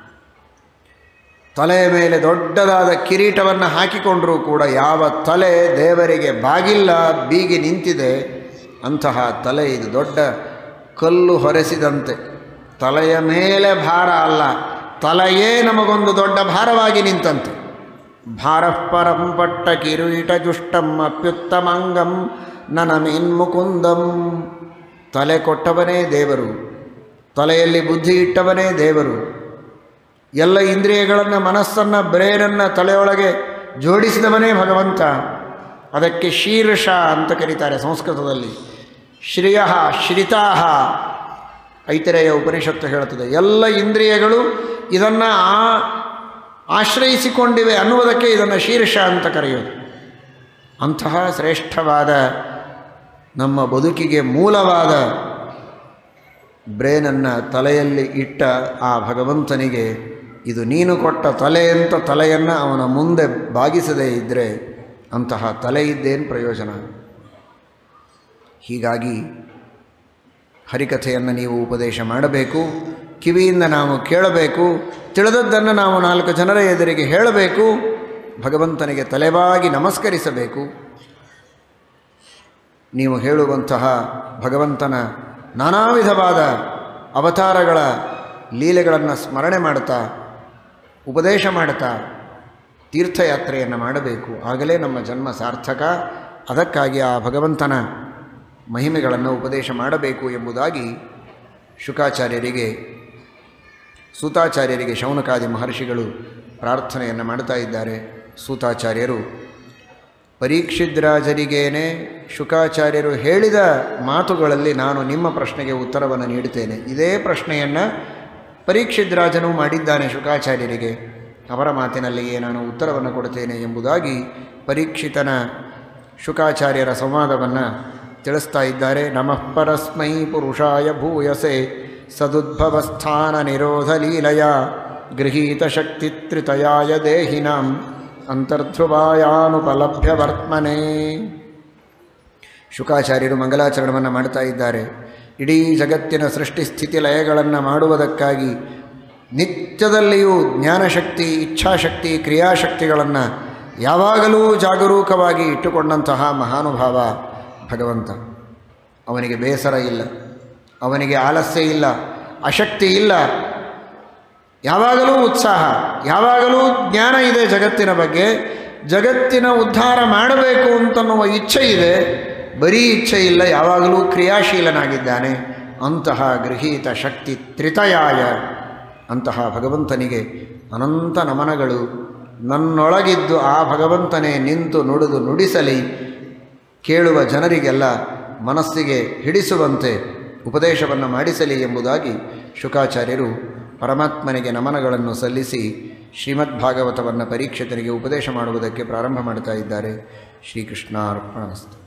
ತಲೆಯ ಮೇಲೆ ದೊಡ್ಡದಾದ ಕಿರೀಟವನ್ನು ಹಾಕಿಕೊಂಡರೂ ಕೂಡ ಯಾವ ತಲೆ ದೇವರಿಗೆ ಬಾಗಿಲ್ಲ ಬೀಗಿ ನಿಂತಿದೆ ಅಂತಹ ತಲೆ ಇದು ದೊಡ್ಡ ಕಲ್ಲು ಹೊರೆಸಿದಂತೆ ತಲೆಯ ಮೇಲೆ ಭಾರ ಅಲ್ಲ ತಲೆಯೇ ನಮಗೊಂದು ದೊಡ್ಡ ಭಾರವಾಗಿ ನಿಂತಂತೆ ಭಾರಃ ಪರಂ ಪಟ್ಟ ಕಿರೀಟ ಜುಷ್ಟಂ ಅಪ್ಯುತ್ತಮಂಗಂ ನನಮಿನ್ಮುಕುಂದಂ ತಲೆ ಕೊಟ್ಟವನೇ ದೇವರು ತಲೆಯಲ್ಲಿ ಬುದ್ಧಿ ಇಟ್ಟವನೇ ದೇವರು ಎಲ್ಲ ಇಂದ್ರಿಯಗಳನ್ನು ಮನಸ್ಸನ್ನು ಬ್ರೇನನ್ನು ತಲೆಯೊಳಗೆ ಜೋಡಿಸಿದವನೇ ಭಗವಂತ ಅದಕ್ಕೆ ಶೀರ್ಷ ಅಂತ ಕರೀತಾರೆ ಸಂಸ್ಕೃತದಲ್ಲಿ ಶ್ರಿಯ ಶ್ರಿತಾಹ ಐತರೆಯ ಉಪನಿಷತ್ತು ಹೇಳುತ್ತದೆ ಎಲ್ಲ ಇಂದ್ರಿಯಗಳು ಇದನ್ನು ಆ ಆಶ್ರಯಿಸಿಕೊಂಡಿವೆ ಅನ್ನುವುದಕ್ಕೆ ಇದನ್ನು ಶೀರ್ಷ ಅಂತ ಕರೆಯೋದು ಅಂತಹ ಶ್ರೇಷ್ಠವಾದ ನಮ್ಮ ಬದುಕಿಗೆ ಮೂಲವಾದ ಬ್ರೇನನ್ನು ತಲೆಯಲ್ಲಿ ಇಟ್ಟ ಆ ಭಗವಂತನಿಗೆ ಇದು ನೀನು ಕೊಟ್ಟ ತಲೆ ಅಂತ ತಲೆಯನ್ನು ಅವನ ಮುಂದೆ ಬಾಗಿಸದೇ ಇದ್ದರೆ ಅಂತಹ ತಲೆ ಇದ್ದೇನು ಪ್ರಯೋಜನ ಹೀಗಾಗಿ ಹರಿಕಥೆಯನ್ನು ನೀವು ಉಪದೇಶ ಮಾಡಬೇಕು ಕಿವಿಯಿಂದ ನಾವು ಕೇಳಬೇಕು ತಿಳಿದದ್ದನ್ನು ನಾವು ನಾಲ್ಕು ಜನರ ಎದುರಿಗೆ ಹೇಳಬೇಕು ಭಗವಂತನಿಗೆ ತಲೆಬಾಗಿ ನಮಸ್ಕರಿಸಬೇಕು ನೀವು ಹೇಳುವಂತಹ ಭಗವಂತನ ನಾನಾ ವಿಧವಾದ ಅವತಾರಗಳ ಲೀಲೆಗಳನ್ನು ಸ್ಮರಣೆ ಮಾಡ್ತಾ ಉಪದೇಶ ಮಾಡ್ತಾ ತೀರ್ಥಯಾತ್ರೆಯನ್ನು ಮಾಡಬೇಕು ಆಗಲೇ ನಮ್ಮ ಜನ್ಮ ಸಾರ್ಥಕ ಅದಕ್ಕಾಗಿ ಆ ಭಗವಂತನ ಮಹಿಮೆಗಳನ್ನು ಉಪದೇಶ ಮಾಡಬೇಕು ಎಂಬುದಾಗಿ ಶುಕಾಚಾರ್ಯರಿಗೆ ಸೂತಾಚಾರ್ಯರಿಗೆ ಶೌನಕಾದಿ ಮಹರ್ಷಿಗಳು ಪ್ರಾರ್ಥನೆಯನ್ನು ಮಾಡ್ತಾ ಇದ್ದಾರೆ ಸೂತಾಚಾರ್ಯರು ಪರೀಕ್ಷಿದ್ರಾಜರಿಗೇನೆ ಶುಕಾಚಾರ್ಯರು ಹೇಳಿದ ಮಾತುಗಳಲ್ಲಿ ನಾನು ನಿಮ್ಮ ಪ್ರಶ್ನೆಗೆ ಉತ್ತರವನ್ನು ನೀಡುತ್ತೇನೆ ಇದೇ ಪ್ರಶ್ನೆಯನ್ನು ಪರೀಕ್ಷಿದ್ರಾಜನು ಮಾಡಿದ್ದಾನೆ ಶುಕಾಚಾರ್ಯರಿಗೆ ಅವರ ಮಾತಿನಲ್ಲಿಯೇ ನಾನು ಉತ್ತರವನ್ನು ಕೊಡುತ್ತೇನೆ ಎಂಬುದಾಗಿ ಪರೀಕ್ಷಿತನ ಶುಕಾಚಾರ್ಯರ ಸಂವಾದವನ್ನು ತಿಳಿಸ್ತಾ ಇದ್ದಾರೆ ನಮಃ ಪರಸ್ಮೈ ಪುರುಷಾಯ ಭೂಯಸೆ ಸದುದ್ಭವಸ್ಥಾನ ನಿರೋಧ ಲೀಲಯ ಗೃಹೀತ ಶಕ್ತಿ ತ್ರಿತಯಾಯ ದೇಹಿನಾಂ ಅಂತರ್ಧ್ರುವಾಯಾನುಪಲಭ್ಯ ವರ್ತಮನೆ ಶುಕಾಚಾರ್ಯರು ಮಂಗಲಾಚರಣವನ್ನು ಮಾಡ್ತಾ ಇದ್ದಾರೆ ಇಡೀ ಜಗತ್ತಿನ ಸೃಷ್ಟಿ ಸ್ಥಿತಿ ಲಯಗಳನ್ನು ಮಾಡುವುದಕ್ಕಾಗಿ ನಿತ್ಯದಲ್ಲಿಯೂ ಜ್ಞಾನಶಕ್ತಿ ಇಚ್ಛಾಶಕ್ತಿ ಕ್ರಿಯಾಶಕ್ತಿಗಳನ್ನು ಯಾವಾಗಲೂ ಜಾಗರೂಕವಾಗಿ ಇಟ್ಟುಕೊಂಡಂತಹ ಮಹಾನುಭಾವ ಭಗವಂತ ಅವನಿಗೆ ಬೇಸರ ಇಲ್ಲ ಅವನಿಗೆ ಆಲಸ್ಯ ಇಲ್ಲ ಅಶಕ್ತಿ ಇಲ್ಲ ಯಾವಾಗಲೂ ಉತ್ಸಾಹ ಯಾವಾಗಲೂ ಜ್ಞಾನ ಇದೆ ಜಗತ್ತಿನ ಬಗ್ಗೆ ಜಗತ್ತಿನ ಉದ್ಧಾರ ಮಾಡಬೇಕು ಅಂತನ್ನುವ ಇಚ್ಛೆ ಇದೆ ಬರೀ ಇಚ್ಛೆ ಇಲ್ಲ ಯಾವಾಗಲೂ ಕ್ರಿಯಾಶೀಲನಾಗಿದ್ದಾನೆ ಅಂತಹ ಗೃಹೀತ ಶಕ್ತಿ ತ್ರಿತಯಾಯ ಅಂತಹ ಭಗವಂತನಿಗೆ ಅನಂತ ನಮನಗಳು ನನ್ನೊಳಗಿದ್ದು ಆ ಭಗವಂತನೇ ನಿಂತು ನುಡಿದು ನುಡಿಸಲಿ ಕೇಳುವ ಜನರಿಗೆಲ್ಲ ಮನಸ್ಸಿಗೆ ಹಿಡಿಸುವಂತೆ ಉಪದೇಶವನ್ನು ಮಾಡಿಸಲಿ ಎಂಬುದಾಗಿ ಶುಕಾಚಾರ್ಯರು ಪರಮಾತ್ಮನಿಗೆ ನಮನಗಳನ್ನು ಸಲ್ಲಿಸಿ ಶ್ರೀಮದ್ಭಾಗವತವನ್ನು ಪರೀಕ್ಷಿತರಿಗೆ ಉಪದೇಶ ಮಾಡುವುದಕ್ಕೆ ಪ್ರಾರಂಭ ಮಾಡ್ತಾ ಇದ್ದಾರೆ ಶ್ರೀಕೃಷ್ಣಾರ್ಪಣಮಸ್ತು